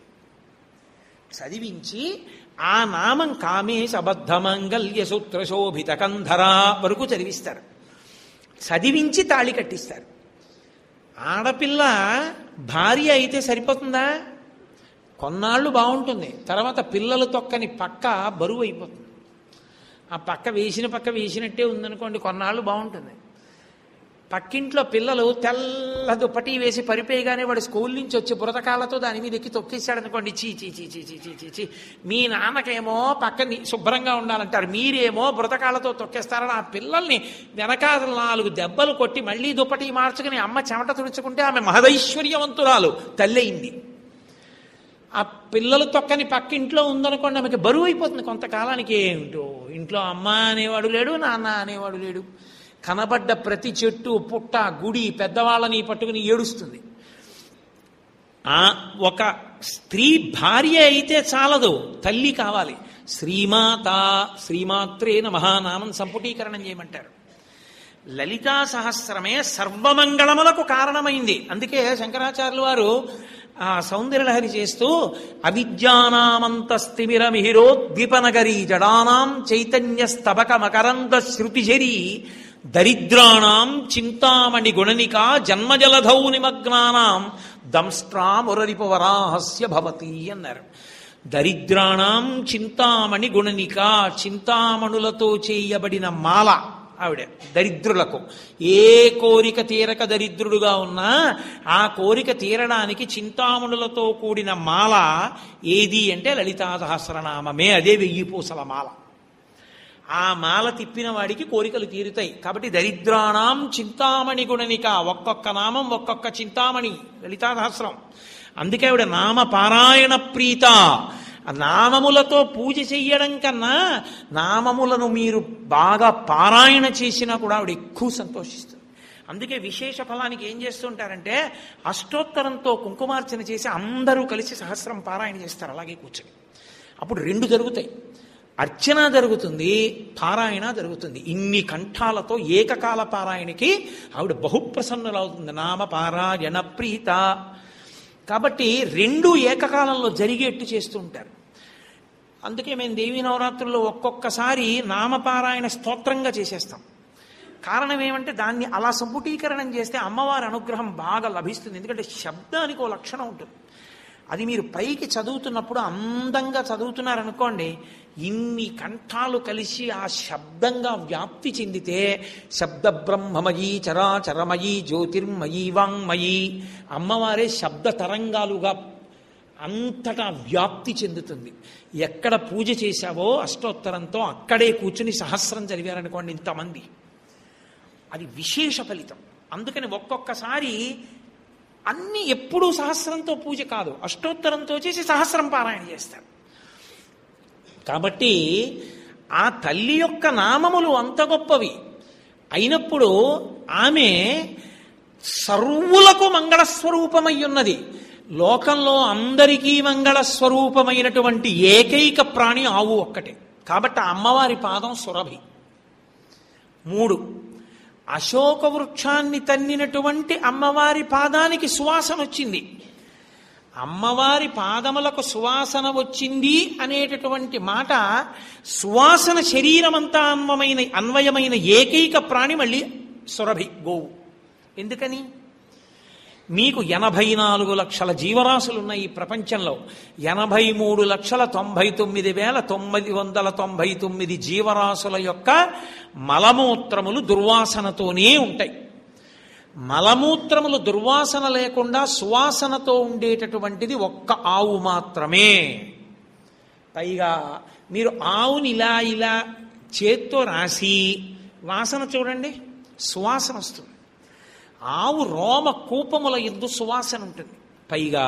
చదివించి ఆ నామం కామేశ అబద్ధమంగళ్య సూత్ర శోభిత కంధరా వరకు చదివిస్తారు చదివించి తాళి కట్టిస్తారు ఆడపిల్ల భార్య అయితే సరిపోతుందా కొన్నాళ్ళు బాగుంటుంది తర్వాత పిల్లలు తొక్కని పక్క బరువు అయిపోతుంది ఆ పక్క వేసిన పక్క వేసినట్టే ఉందనుకోండి కొన్నాళ్ళు బాగుంటుంది పక్కింట్లో పిల్లలు తెల్ల దుప్పటి వేసి పరిపేయగానే వాడు స్కూల్ నుంచి వచ్చి బురదకాలతో దాని మీద ఎక్కి తొక్కేశాడు అనుకోండి చీ చీ చీ చీ చీ చీ చీ చీ మీ నాన్నకేమో పక్కని శుభ్రంగా ఉండాలంటారు మీరేమో బురదకాలతో తొక్కేస్తారని ఆ పిల్లల్ని వెనకాల నాలుగు దెబ్బలు కొట్టి మళ్ళీ దుప్పటి మార్చుకుని అమ్మ చెమట తుడుచుకుంటే ఆమె మహదైశ్వర్యవంతురాలు తల్లయింది ఆ పిల్లలు తొక్కని పక్కింట్లో ఉందనుకోండి ఆమెకి బరువు అయిపోతుంది కొంతకాలానికి ఏమిటో ఇంట్లో అమ్మ అనేవాడు లేడు నాన్న అనేవాడు లేడు కనబడ్డ ప్రతి చెట్టు పుట్ట గుడి పెద్దవాళ్ళని పట్టుకుని ఏడుస్తుంది ఆ ఒక స్త్రీ భార్య అయితే చాలదు తల్లి కావాలి శ్రీమాత శ్రీమాత్రే మహానామం సంపుటీకరణం చేయమంటారు లలితా సహస్రమే సర్వమంగళములకు కారణమైంది అందుకే శంకరాచార్యులు వారు ఆ సౌందర్యలహరి చేస్తూ అవిద్యానామంతస్తిమిరమిహిరోద్విపనగరీ జడానాం చైతన్య స్తబక మకరంద శృతిజరీ దరిద్రాణం చింతామణి గుణనిక జన్మజలధౌ నిమగ్నానాం దంష్ట్రామురరిపవరాహస్య భవతి అన్నారు దరిద్రాణం చింతామణి గుణనిక చింతామణులతో చేయబడిన మాల ఆవిడ దరిద్రులకు ఏ కోరిక తీరక దరిద్రుడుగా ఉన్నా ఆ కోరిక తీరడానికి చింతామణులతో కూడిన మాల ఏది అంటే లలితా సహస్రనామమే అదే వెయ్యి పూసల మాల ఆ మాల తిప్పిన వాడికి కోరికలు తీరుతాయి కాబట్టి దరిద్రాణం చింతామణి గుణనిక ఒక్కొక్క నామం ఒక్కొక్క చింతామణి లలితా సహస్రం అందుకే ఆవిడ నామ పారాయణ ప్రీత ఆ నామములతో పూజ చెయ్యడం కన్నా నామములను మీరు బాగా పారాయణ చేసినా కూడా ఆవిడ ఎక్కువ సంతోషిస్తుంది అందుకే విశేష ఫలానికి ఏం చేస్తుంటారంటే అష్టోత్తరంతో కుంకుమార్చన చేసి అందరూ కలిసి సహస్రం పారాయణ చేస్తారు అలాగే కూర్చొని అప్పుడు రెండు జరుగుతాయి అర్చన జరుగుతుంది పారాయణ జరుగుతుంది ఇన్ని కంఠాలతో ఏకకాల పారాయణకి ఆవిడ బహుప్రసన్నులవుతుంది నామ పారాయణ ప్రీత కాబట్టి రెండు ఏకకాలంలో జరిగేట్టు చేస్తూ ఉంటారు అందుకే మేము దేవీ నవరాత్రుల్లో ఒక్కొక్కసారి నామపారాయణ స్తోత్రంగా చేసేస్తాం కారణం ఏమంటే దాన్ని అలా సంపుటీకరణం చేస్తే అమ్మవారి అనుగ్రహం బాగా లభిస్తుంది ఎందుకంటే శబ్దానికి ఓ లక్షణం ఉంటుంది అది మీరు పైకి చదువుతున్నప్పుడు అందంగా చదువుతున్నారనుకోండి ఇన్ని కంఠాలు కలిసి ఆ శబ్దంగా వ్యాప్తి చెందితే శబ్ద బ్రహ్మమయీ చరాచరమయీ జ్యోతిర్మయీ వాంగ్మయీ అమ్మవారే శబ్ద తరంగాలుగా అంతటా వ్యాప్తి చెందుతుంది ఎక్కడ పూజ చేశావో అష్టోత్తరంతో అక్కడే కూర్చుని సహస్రం చదివారనుకోండి ఇంతమంది అది విశేష ఫలితం అందుకని ఒక్కొక్కసారి అన్ని ఎప్పుడూ సహస్రంతో పూజ కాదు అష్టోత్తరంతో చేసి సహస్రం పారాయణ చేస్తారు కాబట్టి ఆ తల్లి యొక్క నామములు అంత గొప్పవి అయినప్పుడు ఆమె సర్వులకు మంగళస్వరూపమై ఉన్నది లోకంలో అందరికీ మంగళస్వరూపమైనటువంటి ఏకైక ప్రాణి ఆవు ఒక్కటే కాబట్టి ఆ అమ్మవారి పాదం సురభి మూడు అశోక వృక్షాన్ని తన్నినటువంటి అమ్మవారి పాదానికి సువాసన వచ్చింది అమ్మవారి పాదములకు సువాసన వచ్చింది అనేటటువంటి మాట సువాసన శరీరమంతా అన్వమైన అన్వయమైన ఏకైక ప్రాణి మళ్ళీ సురభి గోవు ఎందుకని మీకు ఎనభై నాలుగు లక్షల జీవరాశులు ఉన్నాయి ఈ ప్రపంచంలో ఎనభై మూడు లక్షల తొంభై తొమ్మిది వేల తొమ్మిది వందల తొంభై తొమ్మిది జీవరాశుల యొక్క మలమూత్రములు దుర్వాసనతోనే ఉంటాయి మలమూత్రములు దుర్వాసన లేకుండా సువాసనతో ఉండేటటువంటిది ఒక్క ఆవు మాత్రమే పైగా మీరు ఆవుని ఇలా ఇలా చేత్తో రాసి వాసన చూడండి సువాసన వస్తుంది ఆవు రోమ కూపముల ఎందు సువాసన ఉంటుంది పైగా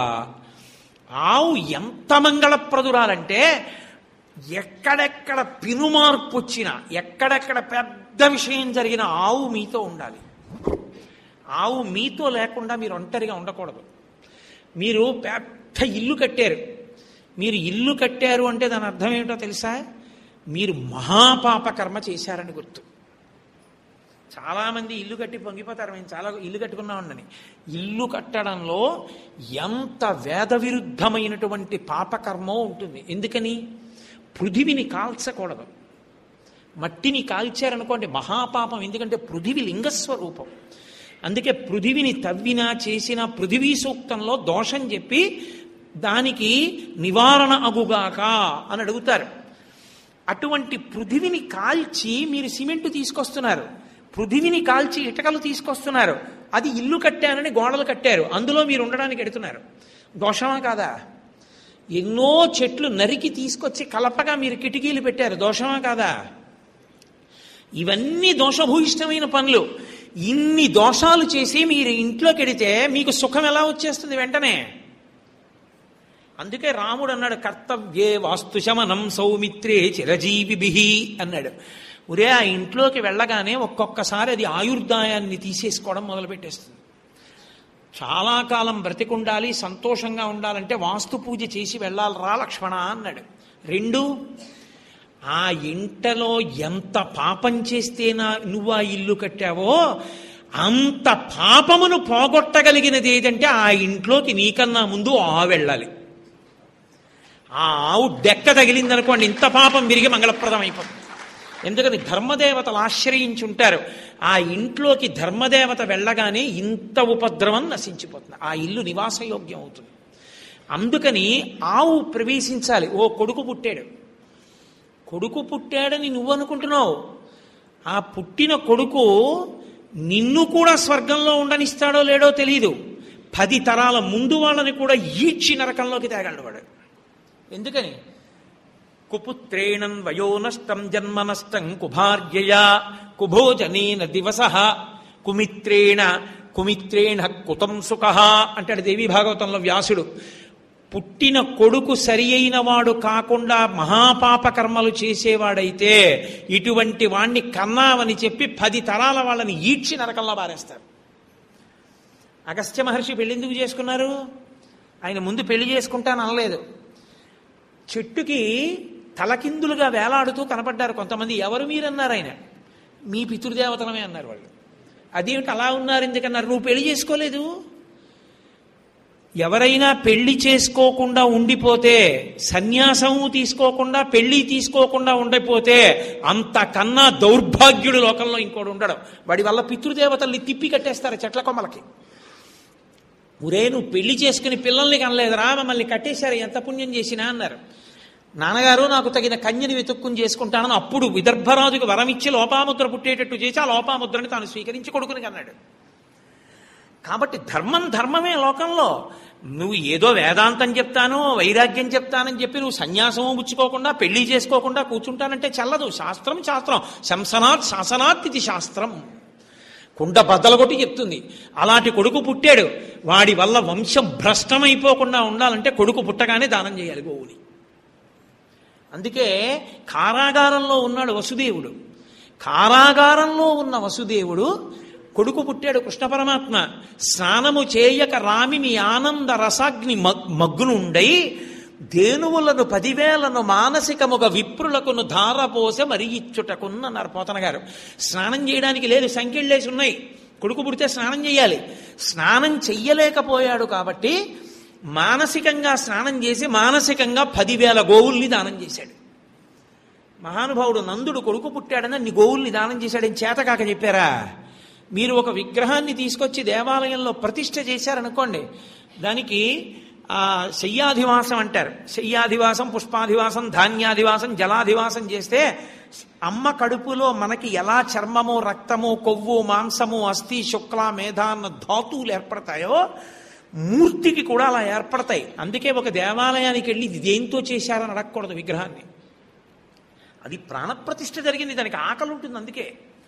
ఆవు ఎంత మంగళప్రదురాలంటే ఎక్కడెక్కడ పినుమార్పు వచ్చినా ఎక్కడెక్కడ పెద్ద విషయం జరిగిన ఆవు మీతో ఉండాలి ఆవు మీతో లేకుండా మీరు ఒంటరిగా ఉండకూడదు మీరు పెద్ద ఇల్లు కట్టారు మీరు ఇల్లు కట్టారు అంటే దాని అర్థం ఏమిటో తెలుసా మీరు మహాపాప కర్మ చేశారని గుర్తు చాలామంది ఇల్లు కట్టి పొంగిపోతారు మేము చాలా ఇల్లు కట్టుకున్నామని ఇల్లు కట్టడంలో ఎంత వేద విరుద్ధమైనటువంటి పాపకర్మో ఉంటుంది ఎందుకని పృథివిని కాల్చకూడదు మట్టిని కాల్చారనుకోండి మహాపాపం ఎందుకంటే పృథివి లింగస్వరూపం అందుకే పృథివిని తవ్వినా చేసిన పృథివీ సూక్తంలో దోషం చెప్పి దానికి నివారణ అగుగాక అని అడుగుతారు అటువంటి పృథివిని కాల్చి మీరు సిమెంట్ తీసుకొస్తున్నారు పృథివిని కాల్చి ఇటకలు తీసుకొస్తున్నారు అది ఇల్లు కట్టానని గోడలు కట్టారు అందులో మీరు ఉండడానికి ఎడుతున్నారు దోషమా కాదా ఎన్నో చెట్లు నరికి తీసుకొచ్చి కలపగా మీరు కిటికీలు పెట్టారు దోషమా కాదా ఇవన్నీ దోషభూయిష్టమైన పనులు ఇన్ని దోషాలు చేసి మీరు ఇంట్లోకి ఎడితే మీకు సుఖం ఎలా వచ్చేస్తుంది వెంటనే అందుకే రాముడు అన్నాడు కర్తవ్యే వాస్తు శమనం సౌమిత్రే చిరజీవిభి అన్నాడు ఒరే ఆ ఇంట్లోకి వెళ్ళగానే ఒక్కొక్కసారి అది ఆయుర్దాయాన్ని తీసేసుకోవడం మొదలుపెట్టేస్తుంది చాలా కాలం బ్రతికుండాలి సంతోషంగా ఉండాలంటే వాస్తు పూజ చేసి వెళ్ళాలి రా లక్ష్మణ అన్నాడు రెండు ఆ ఇంటలో ఎంత పాపం చేస్తే నా నువ్వు ఆ ఇల్లు కట్టావో అంత పాపమును పోగొట్టగలిగినది ఏదంటే ఆ ఇంట్లోకి నీకన్నా ముందు ఆ వెళ్ళాలి ఆ ఆవు డెక్క తగిలిందనుకోండి ఇంత పాపం విరిగి మంగళప్రదం అయిపోతుంది ఎందుకని ధర్మదేవతలు ఆశ్రయించి ఉంటారు ఆ ఇంట్లోకి ధర్మదేవత వెళ్ళగానే ఇంత ఉపద్రవం నశించిపోతుంది ఆ ఇల్లు నివాసయోగ్యం అవుతుంది అందుకని ఆవు ప్రవేశించాలి ఓ కొడుకు పుట్టాడు కొడుకు పుట్టాడని నువ్వు అనుకుంటున్నావు ఆ పుట్టిన కొడుకు నిన్ను కూడా స్వర్గంలో ఉండనిస్తాడో లేడో తెలియదు పది తరాల ముందు వాళ్ళని కూడా ఈడ్చి నరకంలోకి తేగలడు వాడు ఎందుకని కుపుత్రేణం వయోనష్టం జన్మనష్టం కుభార్యయా కుభోజనేన దివస కుమిత్రేణ కుమిత్రేణ కుతం సుఖ అంటాడు దేవి భాగవతంలో వ్యాసుడు పుట్టిన కొడుకు సరి అయిన వాడు కాకుండా మహాపాప కర్మలు చేసేవాడైతే ఇటువంటి వాణ్ణి కన్నావని చెప్పి పది తరాల వాళ్ళని ఈడ్చి నరకంలో బారేస్తారు అగస్త్య మహర్షి పెళ్లి ఎందుకు చేసుకున్నారు ఆయన ముందు పెళ్లి చేసుకుంటాను అనలేదు చెట్టుకి తలకిందులుగా వేలాడుతూ కనపడ్డారు కొంతమంది ఎవరు మీరన్నారు ఆయన మీ పితృదేవతలమే అన్నారు వాళ్ళు అదేమిటి అలా ఉన్నారు ఎందుకన్నారు నువ్వు పెళ్లి చేసుకోలేదు ఎవరైనా పెళ్లి చేసుకోకుండా ఉండిపోతే సన్యాసము తీసుకోకుండా పెళ్లి తీసుకోకుండా ఉండిపోతే అంతకన్నా దౌర్భాగ్యుడు లోకంలో ఇంకోటి ఉండడం వాడి వల్ల పితృదేవతల్ని తిప్పి కట్టేస్తారు చెట్ల కొమ్మలకి ఒరే నువ్వు పెళ్లి చేసుకుని పిల్లల్ని కనలేదురా మమ్మల్ని కట్టేశారు ఎంత పుణ్యం చేసినా అన్నారు నాన్నగారు నాకు తగిన కన్యని వెతుక్కుని చేసుకుంటానని అప్పుడు విదర్భరాజుకు వరమిచ్చి లోపాముద్ర పుట్టేటట్టు చేసి ఆ లోపాముద్రని తాను స్వీకరించి కొడుకుని కన్నాడు కాబట్టి ధర్మం ధర్మమే లోకంలో నువ్వు ఏదో వేదాంతం చెప్తాను వైరాగ్యం చెప్తానని చెప్పి నువ్వు సన్యాసము పుచ్చుకోకుండా పెళ్లి చేసుకోకుండా కూర్చుంటానంటే చల్లదు శాస్త్రం శాస్త్రం శంసనాత్ శాసనాత్ ఇది శాస్త్రం కుండ బద్దలు కొట్టి చెప్తుంది అలాంటి కొడుకు పుట్టాడు వాడి వల్ల వంశం భ్రష్టమైపోకుండా ఉండాలంటే కొడుకు పుట్టగానే దానం చేయాలి గోవుని అందుకే కారాగారంలో ఉన్నాడు వసుదేవుడు కారాగారంలో ఉన్న వసుదేవుడు కొడుకు పుట్టాడు కృష్ణ పరమాత్మ స్నానము చేయక రామిని ఆనంద రసాగ్ని మగ్గునుండై దేనువులను పదివేలను మానసికముగ విప్రులకును ధారపోస మరి ఇచ్చుటకున్నారు పోతన గారు స్నానం చేయడానికి లేదు సంఖ్యలేసి ఉన్నాయి కొడుకు పుడితే స్నానం చేయాలి స్నానం చెయ్యలేకపోయాడు కాబట్టి మానసికంగా స్నానం చేసి మానసికంగా పదివేల గోవుల్ని దానం చేశాడు మహానుభావుడు నందుడు కొడుకు పుట్టాడని అన్ని గోవుల్ని దానం చేశాడని చేతకాక చెప్పారా మీరు ఒక విగ్రహాన్ని తీసుకొచ్చి దేవాలయంలో ప్రతిష్ఠ చేశారనుకోండి దానికి ఆ శయ్యాధివాసం అంటారు శయ్యాధివాసం పుష్పాధివాసం ధాన్యాధివాసం జలాధివాసం చేస్తే అమ్మ కడుపులో మనకి ఎలా చర్మము రక్తము కొవ్వు మాంసము అస్థి శుక్ల మేధ అన్న ధాతువులు ఏర్పడతాయో మూర్తికి కూడా అలా ఏర్పడతాయి అందుకే ఒక దేవాలయానికి వెళ్ళి ఇది దేంతో చేశారని అడగకూడదు విగ్రహాన్ని అది ప్రాణప్రతిష్ఠ జరిగింది దానికి ఆకలి ఉంటుంది అందుకే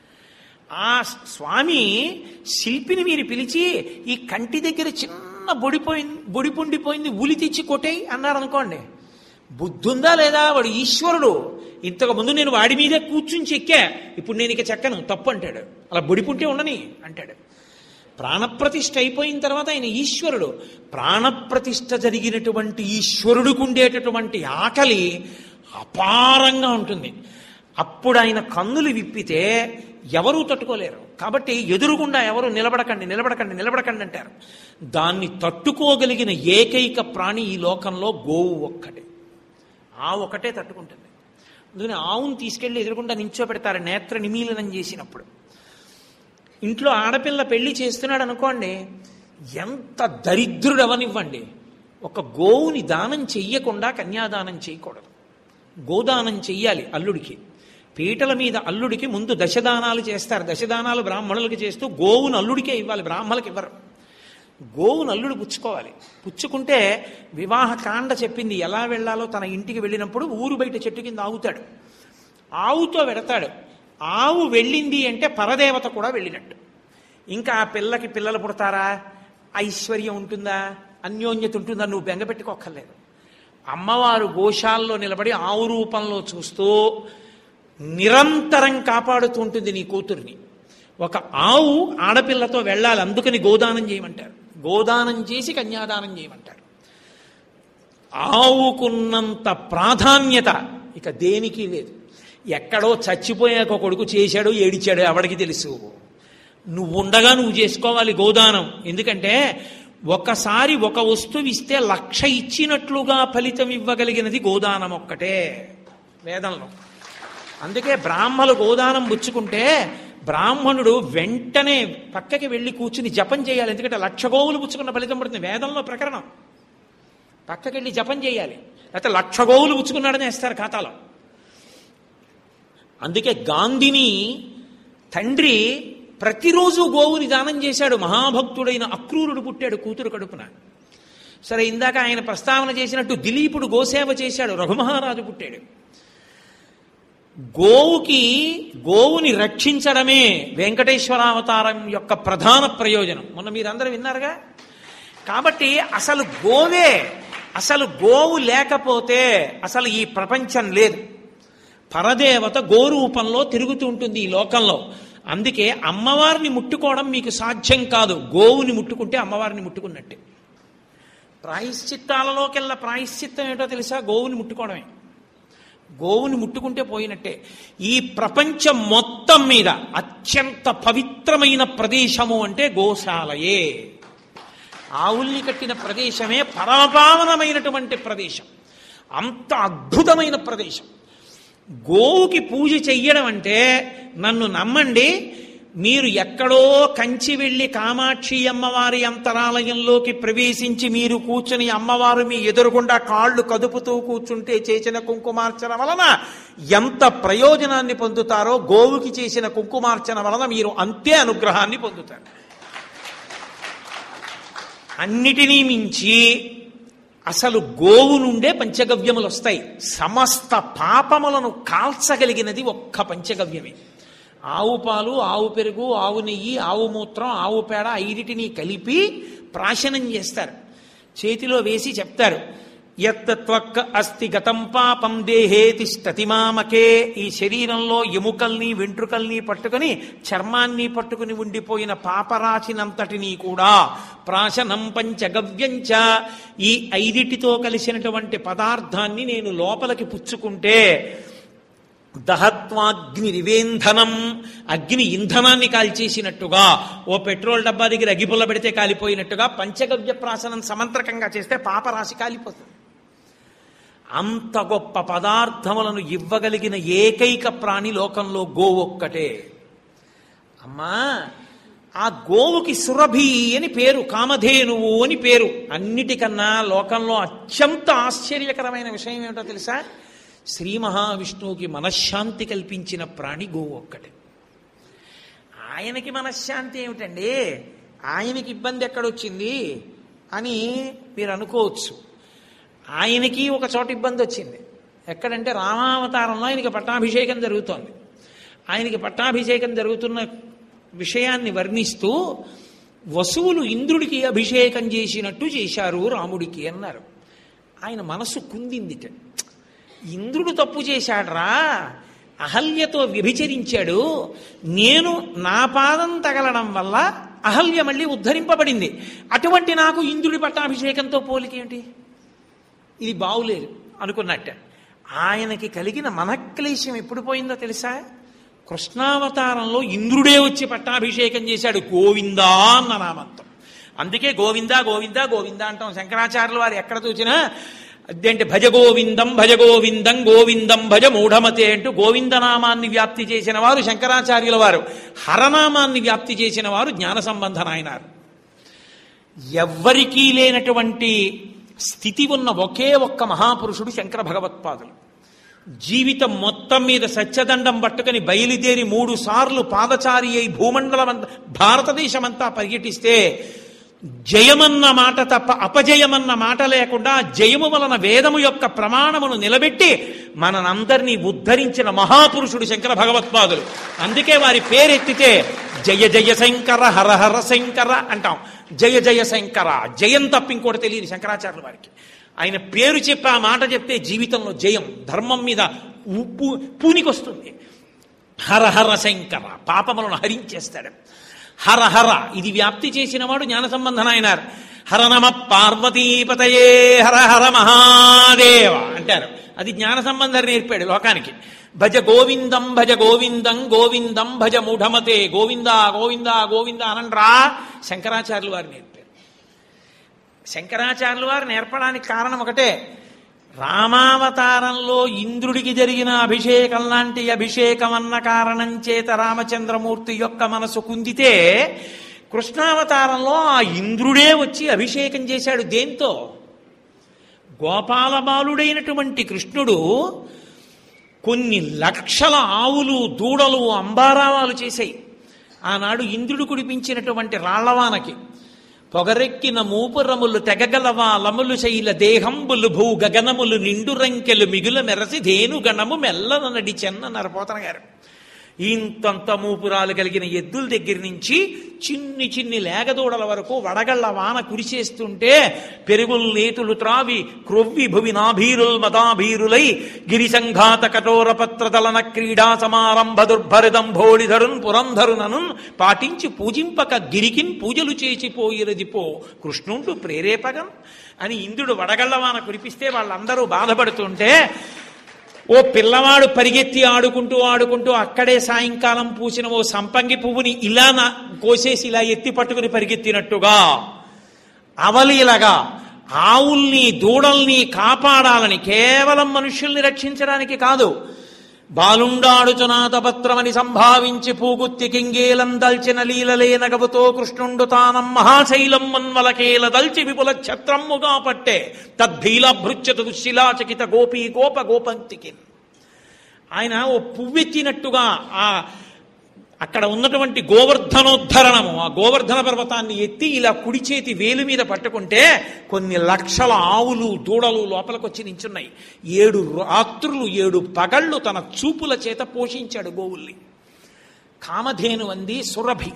ఆ స్వామి శిల్పిని మీరు పిలిచి ఈ కంటి దగ్గర చిన్న బొడిపోయింది బొడిపుండిపోయింది ఉలి తెచ్చి కొట్టేయి అన్నారు అనుకోండి బుద్ధుందా లేదా వాడు ఈశ్వరుడు ఇంతకు ముందు నేను వాడి మీదే కూర్చుని చెక్కా ఇప్పుడు నేను ఇక చెక్కను తప్పు అంటాడు అలా బొడిపుంటే ఉండని అంటాడు ప్రాణప్రతిష్ఠ అయిపోయిన తర్వాత ఆయన ఈశ్వరుడు ప్రాణప్రతిష్ఠ జరిగినటువంటి ఈశ్వరుడికి ఉండేటటువంటి ఆకలి అపారంగా ఉంటుంది అప్పుడు ఆయన కన్నులు విప్పితే ఎవరూ తట్టుకోలేరు కాబట్టి ఎదురుగుండా ఎవరు నిలబడకండి నిలబడకండి నిలబడకండి అంటారు దాన్ని తట్టుకోగలిగిన ఏకైక ప్రాణి ఈ లోకంలో గోవు ఒక్కటే ఆ ఒకటే తట్టుకుంటుంది అందుకని ఆవును తీసుకెళ్లి ఎదురుగుండా నించోబెడతారు నేత్ర నిమీలనం చేసినప్పుడు ఇంట్లో ఆడపిల్ల పెళ్లి చేస్తున్నాడు అనుకోండి ఎంత దరిద్రుడు అవనివ్వండి ఒక గోవుని దానం చెయ్యకుండా కన్యాదానం చేయకూడదు గోదానం చెయ్యాలి అల్లుడికి పీటల మీద అల్లుడికి ముందు దశదానాలు చేస్తారు దశదానాలు బ్రాహ్మణులకి చేస్తూ గోవును అల్లుడికే ఇవ్వాలి బ్రాహ్మణులకి ఇవ్వరు గోవును అల్లుడు పుచ్చుకోవాలి పుచ్చుకుంటే వివాహ కాండ చెప్పింది ఎలా వెళ్ళాలో తన ఇంటికి వెళ్ళినప్పుడు ఊరు బయట చెట్టు కింద ఆగుతాడు ఆవుతో వెడతాడు ఆవు వెళ్ళింది అంటే పరదేవత కూడా వెళ్ళినట్టు ఇంకా ఆ పిల్లకి పిల్లలు పుడతారా ఐశ్వర్యం ఉంటుందా అన్యోన్యత ఉంటుందా నువ్వు బెంగపెట్టుకోక్కర్లేదు అమ్మవారు గోశాల్లో నిలబడి ఆవు రూపంలో చూస్తూ నిరంతరం కాపాడుతూ ఉంటుంది నీ కూతుర్ని ఒక ఆవు ఆడపిల్లతో వెళ్ళాలి అందుకని గోదానం చేయమంటారు గోదానం చేసి కన్యాదానం చేయమంటారు ఆవుకున్నంత ప్రాధాన్యత ఇక దేనికి లేదు ఎక్కడో చచ్చిపోయాక కొడుకు చేశాడు ఏడిచాడు ఎవడికి తెలుసు నువ్వు ఉండగా నువ్వు చేసుకోవాలి గోదానం ఎందుకంటే ఒకసారి ఒక వస్తువు ఇస్తే లక్ష ఇచ్చినట్లుగా ఫలితం ఇవ్వగలిగినది గోదానం ఒక్కటే వేదంలో అందుకే బ్రాహ్మలు గోదానం పుచ్చుకుంటే బ్రాహ్మణుడు వెంటనే పక్కకి వెళ్ళి కూర్చుని జపం చేయాలి ఎందుకంటే లక్ష గోవులు పుచ్చుకున్న ఫలితం పడుతుంది వేదంలో ప్రకరణం పక్కకి వెళ్ళి జపం చేయాలి లేకపోతే లక్ష గోవులు పుచ్చుకున్నాడని వేస్తారు ఖాతాలో అందుకే గాంధీని తండ్రి ప్రతిరోజు గోవుని దానం చేశాడు మహాభక్తుడైన అక్రూరుడు పుట్టాడు కూతురు కడుపున సరే ఇందాక ఆయన ప్రస్తావన చేసినట్టు దిలీపుడు గోసేవ చేశాడు రఘుమహారాజు పుట్టాడు గోవుకి గోవుని రక్షించడమే వెంకటేశ్వరావతారం యొక్క ప్రధాన ప్రయోజనం మొన్న మీరందరూ విన్నారుగా కాబట్టి అసలు గోవే అసలు గోవు లేకపోతే అసలు ఈ ప్రపంచం లేదు పరదేవత గోరూపంలో తిరుగుతూ ఉంటుంది ఈ లోకంలో అందుకే అమ్మవారిని ముట్టుకోవడం మీకు సాధ్యం కాదు గోవుని ముట్టుకుంటే అమ్మవారిని ముట్టుకున్నట్టే ప్రాయశ్చిత్తాలలోకెల్లా ప్రాయశ్చిత్తం ఏంటో తెలుసా గోవుని ముట్టుకోవడమే గోవుని ముట్టుకుంటే పోయినట్టే ఈ ప్రపంచం మొత్తం మీద అత్యంత పవిత్రమైన ప్రదేశము అంటే గోశాలయే ఆవుల్ని కట్టిన ప్రదేశమే పరమపావనమైనటువంటి ప్రదేశం అంత అద్భుతమైన ప్రదేశం గోవుకి పూజ చెయ్యడం అంటే నన్ను నమ్మండి మీరు ఎక్కడో కంచి వెళ్ళి కామాక్షి అమ్మవారి అంతరాలయంలోకి ప్రవేశించి మీరు కూర్చుని అమ్మవారు మీ ఎదురుగుండా కాళ్ళు కదుపుతూ కూర్చుంటే చేసిన కుంకుమార్చన వలన ఎంత ప్రయోజనాన్ని పొందుతారో గోవుకి చేసిన కుంకుమార్చన వలన మీరు అంతే అనుగ్రహాన్ని పొందుతారు అన్నిటినీ మించి అసలు గోవు నుండే పంచగవ్యములు వస్తాయి సమస్త పాపములను కాల్చగలిగినది ఒక్క పంచగవ్యమే ఆవు పాలు ఆవు పెరుగు ఆవు నెయ్యి ఆవు మూత్రం ఆవు పేడ ఐదిటిని కలిపి ప్రాశనం చేస్తారు చేతిలో వేసి చెప్తారు యత్తత్వక్క అస్తి గతం పాపం దేహే తిష్టతి మామకే ఈ శరీరంలో ఎముకల్ని వెంట్రుకల్ని పట్టుకుని చర్మాన్ని పట్టుకుని ఉండిపోయిన పాపరాశినంతటినీ కూడా ప్రాశనం పంచగవ్యంచ ఈ ఐదిటితో కలిసినటువంటి పదార్థాన్ని నేను లోపలికి పుచ్చుకుంటే దహత్వాగ్ని నివేంధనం అగ్ని ఇంధనాన్ని కాల్చేసినట్టుగా ఓ పెట్రోల్ డబ్బా దగ్గర అగిపుల్ల పెడితే కాలిపోయినట్టుగా పంచగవ్య ప్రాసనం సమంత్రకంగా చేస్తే పాపరాశి కాలిపోతుంది అంత గొప్ప పదార్థములను ఇవ్వగలిగిన ఏకైక ప్రాణి లోకంలో గోవు ఒక్కటే అమ్మా ఆ గోవుకి సురభి అని పేరు కామధేనువు అని పేరు అన్నిటికన్నా లోకంలో అత్యంత ఆశ్చర్యకరమైన విషయం ఏమిటో తెలుసా శ్రీ మహావిష్ణువుకి మనశ్శాంతి కల్పించిన ప్రాణి గోవు ఒక్కటే ఆయనకి మనశ్శాంతి ఏమిటండి ఆయనకి ఇబ్బంది ఎక్కడొచ్చింది అని మీరు అనుకోవచ్చు ఆయనకి ఒక చోట ఇబ్బంది వచ్చింది ఎక్కడంటే రామావతారంలో ఆయనకి పట్టాభిషేకం జరుగుతోంది ఆయనకి పట్టాభిషేకం జరుగుతున్న విషయాన్ని వర్ణిస్తూ వసువులు ఇంద్రుడికి అభిషేకం చేసినట్టు చేశారు రాముడికి అన్నారు ఆయన మనసు కుందిందిట ఇంద్రుడు తప్పు చేశాడ్రా అహల్యతో వ్యభిచరించాడు నేను నా పాదం తగలడం వల్ల అహల్య మళ్ళీ ఉద్ధరింపబడింది అటువంటి నాకు ఇంద్రుడి పట్టాభిషేకంతో పోలికేమిటి ఇది బావులేదు అనుకున్నట్ట ఆయనకి కలిగిన మనక్లేశం ఎప్పుడు పోయిందో తెలుసా కృష్ణావతారంలో ఇంద్రుడే వచ్చి పట్టాభిషేకం చేశాడు గోవిందా అన్న నామంతో అందుకే గోవిందా గోవిందా గోవిందా అంటాం శంకరాచార్యులు వారు ఎక్కడ చూసినా అదేంటి భజ గోవిందం భజ గోవిందం గోవిందం భజ మూఢమతే అంటూ గోవిందనామాన్ని వ్యాప్తి చేసిన వారు శంకరాచార్యుల వారు హరనామాన్ని వ్యాప్తి చేసిన వారు జ్ఞాన సంబంధ నాయనారు ఎవ్వరికీ లేనటువంటి స్థితి ఉన్న ఒకే ఒక్క మహాపురుషుడు శంకర భగవత్పాదులు జీవితం మొత్తం మీద సత్యదండం పట్టుకుని బయలుదేరి మూడు సార్లు పాదచారి అయి భూమండలం భారతదేశమంతా పర్యటిస్తే జయమన్న మాట తప్ప అపజయమన్న మాట లేకుండా జయము వలన వేదము యొక్క ప్రమాణమును నిలబెట్టి మనందరినీ ఉద్ధరించిన మహాపురుషుడు శంకర భగవత్పాదులు అందుకే వారి పేరెత్తితే జయ జయ శంకర హర హర శంకర అంటాం జయ జయ శంకర జయం తప్ప ఇంకోటి తెలియదు శంకరాచార్యుల వారికి ఆయన పేరు చెప్పి ఆ మాట చెప్తే జీవితంలో జయం ధర్మం మీద ఉప్పు పూనికొస్తుంది హర హర శంకర పాపములను హరించేస్తాడు హర హర ఇది వ్యాప్తి చేసిన వాడు జ్ఞాన సంబంధనాయనారు హర నమ పార్వతీపతయే హర హర మహాదేవ అంటారు అది జ్ఞాన సంబంధం నేర్పాడు లోకానికి భజ గోవిందం భజ గోవిందం గోవిందం భజ మూఢమతే గోవింద గోవింద గోవింద అనండ్రా శంకరాచార్యులు వారు నేర్పారు శంకరాచార్యులు వారు నేర్పడానికి కారణం ఒకటే రామావతారంలో ఇంద్రుడికి జరిగిన అభిషేకం లాంటి అభిషేకం అన్న కారణం చేత రామచంద్రమూర్తి యొక్క మనసు కుందితే కృష్ణావతారంలో ఆ ఇంద్రుడే వచ్చి అభిషేకం చేశాడు దేంతో గోపాలబాలుడైనటువంటి కృష్ణుడు కొన్ని లక్షల ఆవులు దూడలు అంబారావాలు చేశాయి ఆనాడు ఇంద్రుడు కుడిపించినటువంటి రాళ్లవానకి పొగరెక్కిన మూపురములు తెగగలవా లములు శైల దేహంబులు భూ గగనములు నిండు రంకెలు మిగుల మెరసి ధేను గణము మెల్లన నడిచెన్న నరపోతన గారు ఇంతంత మూపురాలు కలిగిన ఎద్దుల దగ్గర నుంచి చిన్ని చిన్ని లేగదూడల వరకు వడగళ్ల వాన కురిసేస్తుంటే పెరుగుల్ నేతులు త్రావి క్రొవ్వి భువి నాభీరుల్ మదాభీరులై గిరిసంఘాత కఠోర పత్రదలన క్రీడా సమారంభ దుర్భరిదంభోళిధరున్ పురంధరునను పాటించి పూజింపక గిరికిన్ పూజలు చేసిపోయిరది పో కృష్ణుండు ప్రేరేపగం అని ఇంద్రుడు వడగళ్లవాన కురిపిస్తే వాళ్ళందరూ బాధపడుతుంటే ఓ పిల్లవాడు పరిగెత్తి ఆడుకుంటూ ఆడుకుంటూ అక్కడే సాయంకాలం పూసిన ఓ సంపంగి పువ్వుని ఇలా నా కోసేసి ఇలా ఎత్తి పట్టుకుని పరిగెత్తినట్టుగా అవలీలగా ఆవుల్ని దూడల్ని కాపాడాలని కేవలం మనుష్యుల్ని రక్షించడానికి కాదు బాలుండాడుచునాథపత్రమని సంభావించి పూగుత్తి కింగేలం దల్చిన లీలలే నగవుతో కృష్ణుండు తానం మహాశైలం మన్వలకేల దల్చి విపుల ఛత్రమ్ముగా పట్టే తద్భీల భృత్యత దుశ్శిలాచకిత గోపీ గోప గోపంతికి ఆయన ఓ పువ్వెత్తినట్టుగా ఆ అక్కడ ఉన్నటువంటి గోవర్ధనోద్ధరణము ఆ గోవర్ధన పర్వతాన్ని ఎత్తి ఇలా కుడి చేతి వేలు మీద పట్టుకుంటే కొన్ని లక్షల ఆవులు దూడలు లోపలికొచ్చి నించున్నాయి ఏడు రాత్రులు ఏడు పగళ్ళు తన చూపుల చేత పోషించాడు గోవుల్ని కామధేను అంది సురభి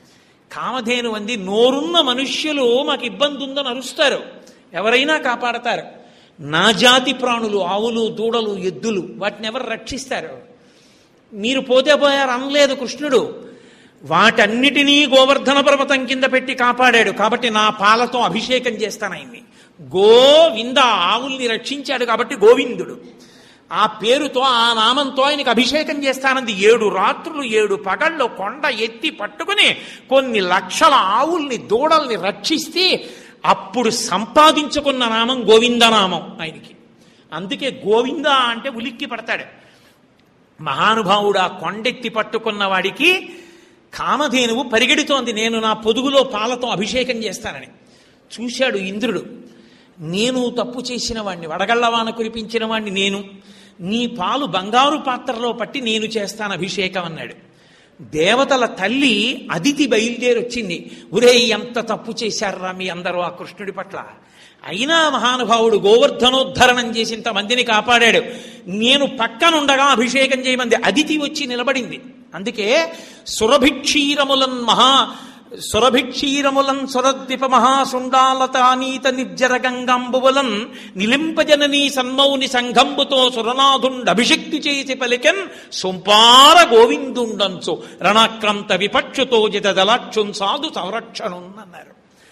కామధేను అంది నోరున్న మనుష్యులు మాకు ఇబ్బంది ఉందని అరుస్తారు ఎవరైనా కాపాడతారు నా జాతి ప్రాణులు ఆవులు దూడలు ఎద్దులు వాటిని ఎవరు రక్షిస్తారు మీరు పోతే పోయారు అనలేదు కృష్ణుడు వాటన్నిటినీ గోవర్ధన పర్వతం కింద పెట్టి కాపాడాడు కాబట్టి నా పాలతో అభిషేకం చేస్తాను ఆయన్ని గోవింద ఆవుల్ని రక్షించాడు కాబట్టి గోవిందుడు ఆ పేరుతో ఆ నామంతో ఆయనకు అభిషేకం చేస్తానంది ఏడు రాత్రులు ఏడు పగళ్ళు కొండ ఎత్తి పట్టుకుని కొన్ని లక్షల ఆవుల్ని దూడల్ని రక్షిస్తే అప్పుడు సంపాదించుకున్న నామం గోవిందనామం ఆయనకి అందుకే గోవింద అంటే ఉలిక్కి పడతాడు మహానుభావుడు ఆ కొండెత్తి పట్టుకున్న వాడికి కామధేనువు పరిగెడుతోంది నేను నా పొదుగులో పాలతో అభిషేకం చేస్తానని చూశాడు ఇంద్రుడు నేను తప్పు చేసిన వాణ్ణి వడగళ్ళవాన కురిపించిన వాణ్ణి నేను నీ పాలు బంగారు పాత్రలో పట్టి నేను చేస్తాను అభిషేకం అన్నాడు దేవతల తల్లి అదితి బయలుదేరి వచ్చింది ఒరే ఎంత తప్పు చేశారా మీ అందరూ ఆ కృష్ణుడి పట్ల అయినా మహానుభావుడు గోవర్ధనోద్ధరణం చేసి ఇంతమందిని కాపాడాడు నేను పక్కనుండగా అభిషేకం చేయమంది అదితి వచ్చి నిలబడింది అందుకే సురభిక్షీరములన్ మహా సురభిక్షీరములన్ సురద్విప మహాసుండాలతానీత నిర్జర గంగంబువలన్ నిలింపజననీ సన్మౌని సంఘంబుతో సురనాథుండభిషక్తి చేసి పలికెన్ సొంపార గోవిందుండంచు రణాక్రంత విపక్షుతో జిత దలాక్షున్ సాధు సంరక్షణున్నన్నారు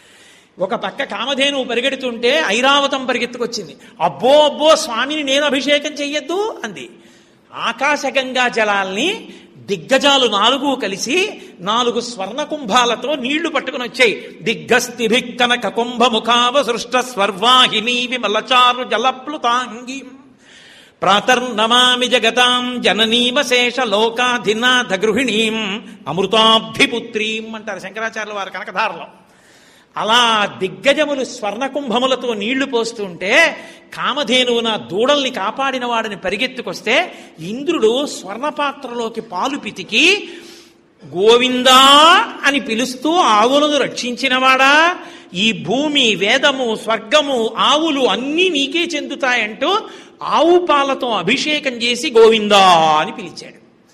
ఒక పక్క కామధేను పరిగెడుతుంటే ఐరావతం పరిగెత్తుకొచ్చింది అబ్బో అబ్బో స్వామిని నేను అభిషేకం చెయ్యొద్దు అంది ఆకాశగంగా జలాల్ని దిగ్గజాలు నాలుగు కలిసి నాలుగు స్వర్ణ కుంభాలతో నీళ్లు పట్టుకుని వచ్చాయి దిగ్గస్థిభిక్కనక కుంభముఖావ సృష్ట స్వర్వాహిని విమలచారు జలప్లుతాంగి ప్రాతర్నమామి జగతాం జననీమశేష లోకాధినాథ గృహిణీం అమృతాబ్ధిపుత్రీం అంటారు శంకరాచార్యుల వారి కనకధారలో అలా దిగ్గజములు స్వర్ణకుంభములతో నీళ్లు పోస్తుంటే కామధేనువు నా దూడల్ని కాపాడిన వాడిని పరిగెత్తుకొస్తే ఇంద్రుడు స్వర్ణపాత్రలోకి పాలు పితికి గోవిందా అని పిలుస్తూ ఆవులను రక్షించినవాడా ఈ భూమి వేదము స్వర్గము ఆవులు అన్నీ నీకే చెందుతాయంటూ ఆవు పాలతో అభిషేకం చేసి గోవిందా అని పిలిచాడు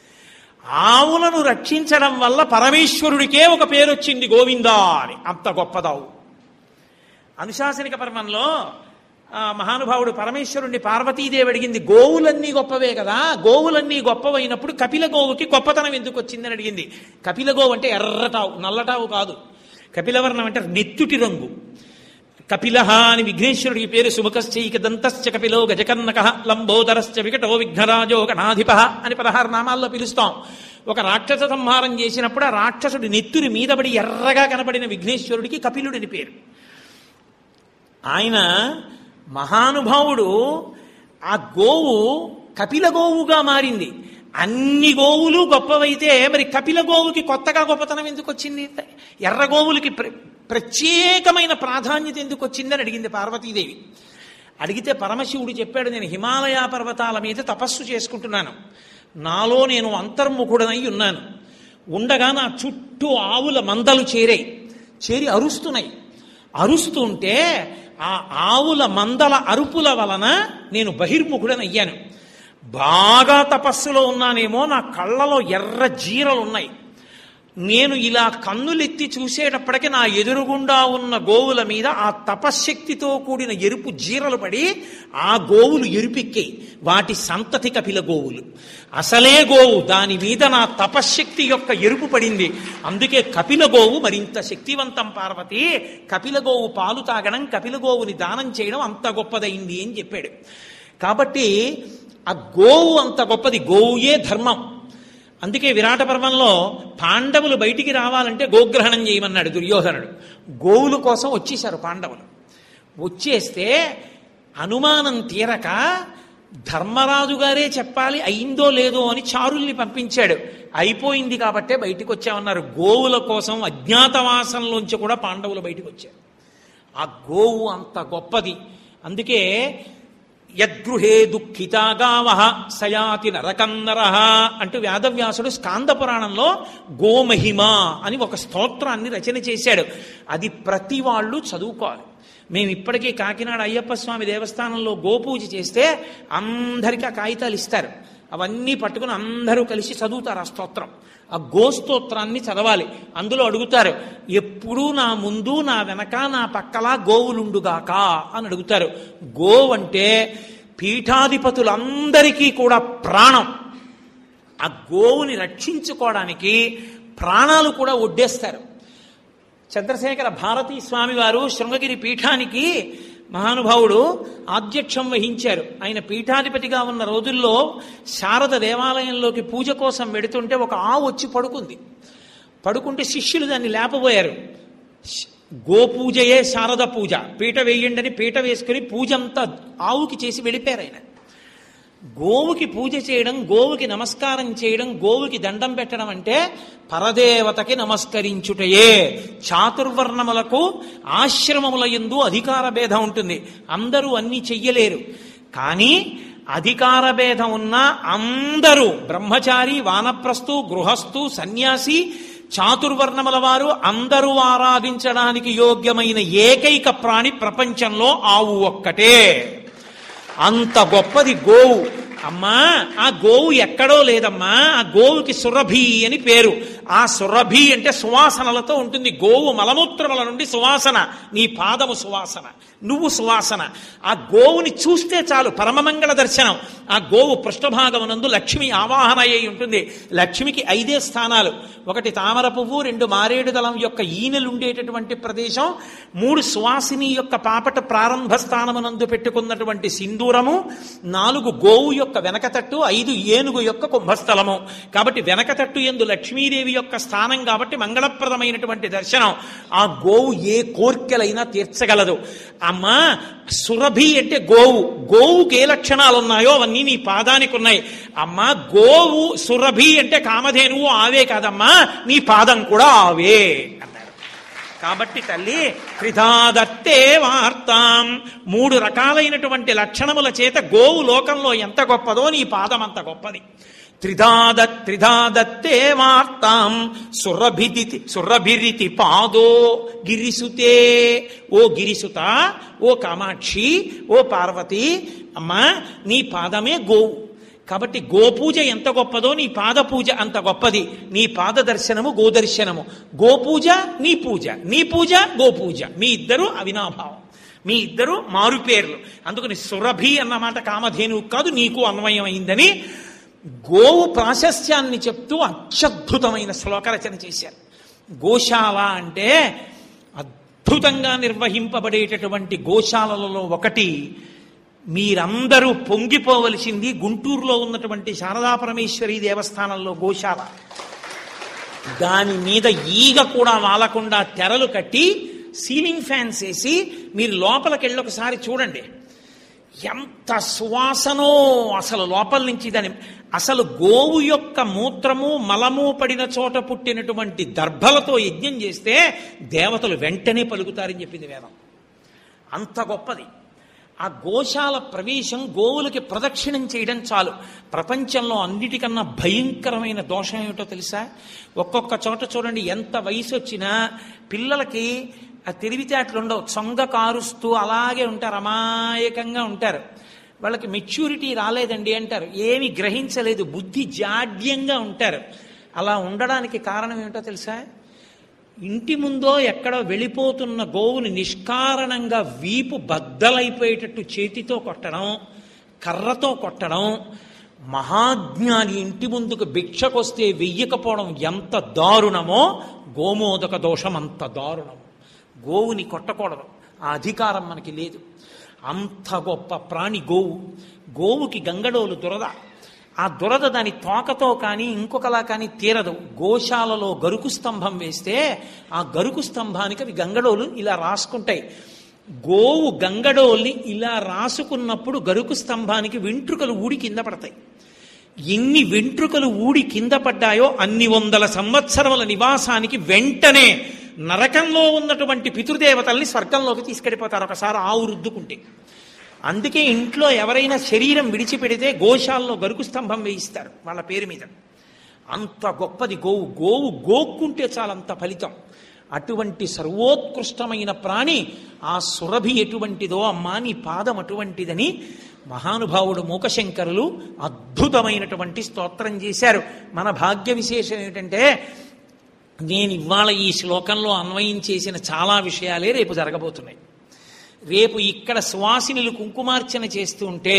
ఆవులను రక్షించడం వల్ల పరమేశ్వరుడికే ఒక పేరు వచ్చింది గోవిందా అని అంత గొప్పదావు అనుశాసనిక పర్వంలో ఆ, మహానుభావుడు పరమేశ్వరుణ్ణి పార్వతీదేవి అడిగింది గోవులన్నీ గొప్పవే కదా గోవులన్నీ గొప్పవైనప్పుడు కపిల గోవుకి గొప్పతనం ఎందుకు వచ్చిందని అడిగింది కపిల గోవు అంటే ఎర్రటావు నల్లటావు కాదు కపిలవర్ణం అంటే నెత్తుటి రంగు కపిల అని విఘ్నేశ్వరుడికి పేరు సుముఖశ్చైక దంతశ్చ కపిలో గజకర్ణక లంబోదరశ్చ వికటో విఘ్నరాజో గణాధిప అని పదహారు నామాల్లో పిలుస్తాం ఒక రాక్షస సంహారం చేసినప్పుడు ఆ రాక్షసుడి నెత్తురి మీదబడి ఎర్రగా కనబడిన విఘ్నేశ్వరుడికి కపిలుడిని పేరు ఆయన మహానుభావుడు ఆ గోవు కపిల గోవుగా మారింది అన్ని గోవులు గొప్పవైతే మరి కపిల గోవుకి కొత్తగా గొప్పతనం ఎందుకు వచ్చింది ఎర్ర గోవులకి ప్ర ప్రత్యేకమైన ప్రాధాన్యత ఎందుకు వచ్చిందని అడిగింది పార్వతీదేవి అడిగితే పరమశివుడు చెప్పాడు నేను హిమాలయ పర్వతాల మీద తపస్సు చేసుకుంటున్నాను నాలో నేను అంతర్ముఖుడనై ఉన్నాను ఉండగా నా చుట్టూ ఆవుల మందలు చేరాయి చేరి అరుస్తున్నాయి అరుస్తుంటే ఆ ఆవుల మందల అరుపుల వలన నేను బహిర్ముఖుడనయ్యాను బాగా తపస్సులో ఉన్నానేమో నా కళ్ళలో ఎర్ర జీరలు ఉన్నాయి నేను ఇలా కన్నులెత్తి చూసేటప్పటికి నా ఎదురుగుండా ఉన్న గోవుల మీద ఆ తపశ్శక్తితో కూడిన ఎరుపు జీరలు పడి ఆ గోవులు ఎరుపెక్కాయి వాటి సంతతి కపిల గోవులు అసలే గోవు దాని మీద నా తపశ్శక్తి యొక్క ఎరుపు పడింది అందుకే కపిల గోవు మరింత శక్తివంతం పార్వతి కపిల గోవు పాలు తాగడం కపిల గోవుని దానం చేయడం అంత గొప్పదైంది అని చెప్పాడు కాబట్టి ఆ గోవు అంత గొప్పది గోవుయే ధర్మం అందుకే విరాట పర్వంలో పాండవులు బయటికి రావాలంటే గోగ్రహణం చేయమన్నాడు దుర్యోధనుడు గోవుల కోసం వచ్చేశారు పాండవులు వచ్చేస్తే అనుమానం తీరక ధర్మరాజు గారే చెప్పాలి అయిందో లేదో అని చారుల్ని పంపించాడు అయిపోయింది కాబట్టే బయటికి వచ్చామన్నారు గోవుల కోసం అజ్ఞాతవాసంలోంచి కూడా పాండవులు బయటికి వచ్చారు ఆ గోవు అంత గొప్పది అందుకే యద్గృహే దుఃఖితా గావ సయాతి నరకన్నర అంటూ వేదవ్యాసుడు స్కాంద పురాణంలో గోమహిమ అని ఒక స్తోత్రాన్ని రచన చేశాడు అది ప్రతి వాళ్ళు చదువుకోవాలి మేము ఇప్పటికీ కాకినాడ అయ్యప్ప స్వామి దేవస్థానంలో గోపూజ చేస్తే అందరికీ ఆ కాగితాలు ఇస్తారు అవన్నీ పట్టుకుని అందరూ కలిసి చదువుతారు ఆ స్తోత్రం ఆ గోస్తోత్రాన్ని చదవాలి అందులో అడుగుతారు ఎప్పుడూ నా ముందు నా వెనక నా పక్కలా గోవులుండుగాక అని అడుగుతారు గోవు అంటే పీఠాధిపతులందరికీ కూడా ప్రాణం ఆ గోవుని రక్షించుకోవడానికి ప్రాణాలు కూడా ఒడ్డేస్తారు చంద్రశేఖర భారతీ స్వామి వారు శృంగగిరి పీఠానికి మహానుభావుడు ఆధ్యక్షం వహించారు ఆయన పీఠాధిపతిగా ఉన్న రోజుల్లో శారద దేవాలయంలోకి పూజ కోసం వెడుతుంటే ఒక ఆవు వచ్చి పడుకుంది పడుకుంటే శిష్యులు దాన్ని లేపబోయారు గోపూజయే శారద పూజ పీట వేయండని పీట వేసుకుని పూజ అంతా ఆవుకి చేసి వెళ్ళిపోయారు ఆయన గోవుకి పూజ చేయడం గోవుకి నమస్కారం చేయడం గోవుకి దండం పెట్టడం అంటే పరదేవతకి నమస్కరించుటయే చాతుర్వర్ణములకు ఆశ్రమముల ఎందు అధికార భేదం ఉంటుంది అందరూ అన్ని చెయ్యలేరు కానీ అధికార భేదం ఉన్న అందరూ బ్రహ్మచారి వానప్రస్థు గృహస్థు సన్యాసి చాతుర్వర్ణముల వారు అందరూ ఆరాధించడానికి యోగ్యమైన ఏకైక ప్రాణి ప్రపంచంలో ఆవు ఒక్కటే అంత గొప్పది గోవు అమ్మా ఆ గోవు ఎక్కడో లేదమ్మా ఆ గోవుకి సురభి అని పేరు ఆ సురభి అంటే సువాసనలతో ఉంటుంది గోవు మలమూత్రముల నుండి సువాసన నీ పాదము సువాసన నువ్వు సువాసన ఆ గోవుని చూస్తే చాలు పరమమంగళ దర్శనం ఆ గోవు పృష్ఠభాగమునందు లక్ష్మి ఆవాహన అయి ఉంటుంది లక్ష్మికి ఐదే స్థానాలు ఒకటి తామర పువ్వు రెండు మారేడు దళం యొక్క ఈనెలు ఉండేటటువంటి ప్రదేశం మూడు సువాసిని యొక్క పాపట ప్రారంభ స్థానమునందు పెట్టుకున్నటువంటి సింధూరము నాలుగు గోవు యొక్క వెనకతట్టు ఐదు ఏనుగు యొక్క కుంభస్థలము కాబట్టి వెనకతట్టు ఎందు లక్ష్మీదేవి యొక్క స్థానం కాబట్టి మంగళప్రదమైనటువంటి దర్శనం ఆ గోవు ఏ కోర్కెలైనా తీర్చగలదు అమ్మా సురభి అంటే గోవు గోవుకి ఏ లక్షణాలు ఉన్నాయో అవన్నీ నీ పాదానికి ఉన్నాయి అమ్మా గోవు సురభి అంటే కామధేనువు ఆవే కాదమ్మా నీ పాదం కూడా ఆవే అన్నారు కాబట్టి తల్లి త్రిధాదత్తే వార్తాం మూడు రకాలైనటువంటి లక్షణముల చేత గోవు లోకంలో ఎంత గొప్పదో నీ పాదం అంత గొప్పది త్రిధాద త్రిధాదత్తే వార్తాం సురభిది సురభిరితి పాదో గిరిసుతే ఓ గిరిసుత ఓ కామాక్షి ఓ పార్వతి అమ్మా నీ పాదమే గోవు కాబట్టి గోపూజ ఎంత గొప్పదో నీ పాద పూజ అంత గొప్పది నీ పాద దర్శనము గోదర్శనము గోపూజ నీ పూజ నీ పూజ గోపూజ మీ ఇద్దరు అవినాభావం మీ ఇద్దరు మారుపేర్లు అందుకని సురభి అన్నమాట కామధేనువు కాదు నీకు అన్వయం అయిందని గోవు ప్రాశస్త్యాన్ని చెప్తూ అత్యద్భుతమైన శ్లోకరచన చేశారు గోశాల అంటే అద్భుతంగా నిర్వహింపబడేటటువంటి గోశాలలలో ఒకటి మీరందరూ పొంగిపోవలసింది గుంటూరులో ఉన్నటువంటి శారదా పరమేశ్వరి దేవస్థానంలో గోశాల దాని మీద ఈగ కూడా వాలకుండా తెరలు కట్టి సీలింగ్ ఫ్యాన్స్ వేసి మీరు లోపలికి వెళ్ళి ఒకసారి చూడండి ఎంత సువాసనో అసలు లోపల నుంచి దాని అసలు గోవు యొక్క మూత్రము మలము పడిన చోట పుట్టినటువంటి దర్భలతో యజ్ఞం చేస్తే దేవతలు వెంటనే పలుకుతారని చెప్పింది వేదం అంత గొప్పది ఆ గోశాల ప్రవేశం గోవులకి ప్రదక్షిణం చేయడం చాలు ప్రపంచంలో అన్నిటికన్నా భయంకరమైన దోషం ఏమిటో తెలుసా ఒక్కొక్క చోట చూడండి ఎంత వయసు వచ్చినా పిల్లలకి ఆ తెలివితేటలు ఉండవు చొంగ కారుస్తూ అలాగే ఉంటారు అమాయకంగా ఉంటారు వాళ్ళకి మెచ్యూరిటీ రాలేదండి అంటారు ఏమి గ్రహించలేదు బుద్ధి జాడ్యంగా ఉంటారు అలా ఉండడానికి కారణం ఏమిటో తెలుసా ఇంటి ముందో ఎక్కడో వెళ్ళిపోతున్న గోవుని నిష్కారణంగా వీపు బద్దలైపోయేటట్టు చేతితో కొట్టడం కర్రతో కొట్టడం మహాజ్ఞాని ఇంటి ముందుకు భిక్షకొస్తే వెయ్యకపోవడం ఎంత దారుణమో గోమోదక దోషం అంత దారుణం గోవుని కొట్టకూడదు ఆ అధికారం మనకి లేదు అంత గొప్ప ప్రాణి గోవు గోవుకి గంగడోలు దురద ఆ దురద దాని తోకతో కానీ ఇంకొకలా కానీ తీరదు గోశాలలో గరుకు స్తంభం వేస్తే ఆ గరుకు స్తంభానికి అవి గంగడోలు ఇలా రాసుకుంటాయి గోవు గంగడోల్ని ఇలా రాసుకున్నప్పుడు గరుకు స్తంభానికి వెంట్రుకలు ఊడి కింద పడతాయి ఎన్ని వెంట్రుకలు ఊడి కింద పడ్డాయో అన్ని వందల సంవత్సరముల నివాసానికి వెంటనే నరకంలో ఉన్నటువంటి పితృదేవతల్ని స్వర్గంలోకి తీసుకెళ్ళిపోతారు ఒకసారి ఆవు రుద్దుకుంటే అందుకే ఇంట్లో ఎవరైనా శరీరం విడిచిపెడితే గోశాలలో గరుకు స్తంభం వేయిస్తారు వాళ్ళ పేరు మీద అంత గొప్పది గోవు గోవు గోక్కుంటే చాలంత ఫలితం అటువంటి సర్వోత్కృష్టమైన ప్రాణి ఆ సురభి ఎటువంటిదో అమ్మా నీ పాదం అటువంటిదని మహానుభావుడు మూకశంకరులు అద్భుతమైనటువంటి స్తోత్రం చేశారు మన భాగ్య విశేషం ఏమిటంటే నేను ఇవాళ ఈ శ్లోకంలో అన్వయం చేసిన చాలా విషయాలే రేపు జరగబోతున్నాయి రేపు ఇక్కడ సువాసినులు కుంకుమార్చన చేస్తూ ఉంటే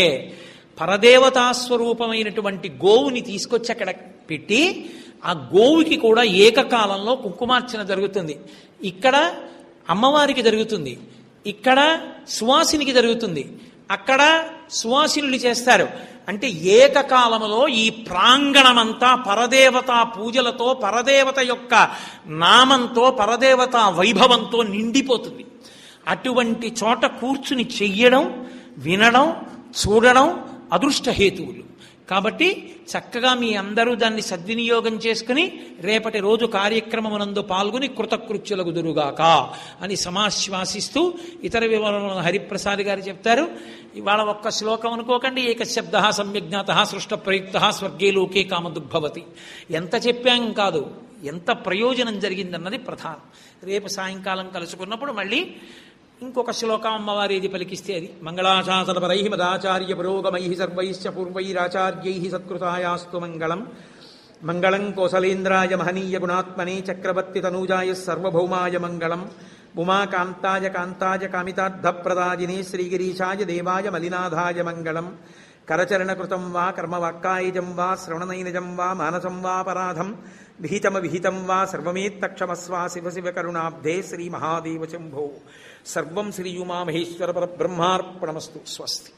పరదేవతాస్వరూపమైనటువంటి గోవుని తీసుకొచ్చి అక్కడ పెట్టి ఆ గోవుకి కూడా ఏకకాలంలో కుంకుమార్చన జరుగుతుంది ఇక్కడ అమ్మవారికి జరుగుతుంది ఇక్కడ సువాసినికి జరుగుతుంది అక్కడ సువాసినులు చేస్తారు అంటే ఏకకాలములో ఈ ప్రాంగణమంతా పరదేవత పూజలతో పరదేవత యొక్క నామంతో పరదేవత వైభవంతో నిండిపోతుంది అటువంటి చోట కూర్చుని చెయ్యడం వినడం చూడడం అదృష్ట హేతువులు కాబట్టి చక్కగా మీ అందరూ దాన్ని సద్వినియోగం చేసుకుని రేపటి రోజు కార్యక్రమమునందు పాల్గొని కృతకృత్యులకు దురుగాక అని సమాశ్వాసిస్తూ ఇతర వివరాలను హరిప్రసాద్ గారు చెప్తారు ఇవాళ ఒక్క శ్లోకం అనుకోకండి ఏకశబ్ద సమ్యజ్ఞాత సృష్ట ప్రయుక్త స్వర్గే లోకే కామదుగ్భవతి ఎంత చెప్పాం కాదు ఎంత ప్రయోజనం జరిగిందన్నది ప్రధానం రేపు సాయంకాలం కలుసుకున్నప్పుడు మళ్ళీ ఇంకొక శ్లోకం అమ్మవారి ఇది పలికిస్తే అది మంగళాశాసనపరై మదాచార్య పురోగమై సర్వైశ్చ పూర్వైరాచార్యై సత్కృతాయాస్తు మంగళం మంగళం కోసలేంద్రాయ మహనీయ గుణాత్మనే చక్రవర్తి తనూజాయ సర్వభౌమాయ మంగళం ఉమాకాంతాయ కాంతాయ కామితార్థప్రదాజినే శ్రీగిరీశాయ దేవాయ మలినాథాయ మంగళం కరచరణకృతం వా కర్మవాక్కాయజం వా శ్రవణనైనజం వా మానసం వాపరాధం విహితమ విహితం వా సర్వమేత్తక్షమస్వా శివ శివ కరుణాబ్ధే శ్రీ మహాదేవ శంభో సర్వం శ్రీయుమామహేశ్వర పరబ్రహ్మార్పణమస్తు స్వస్తి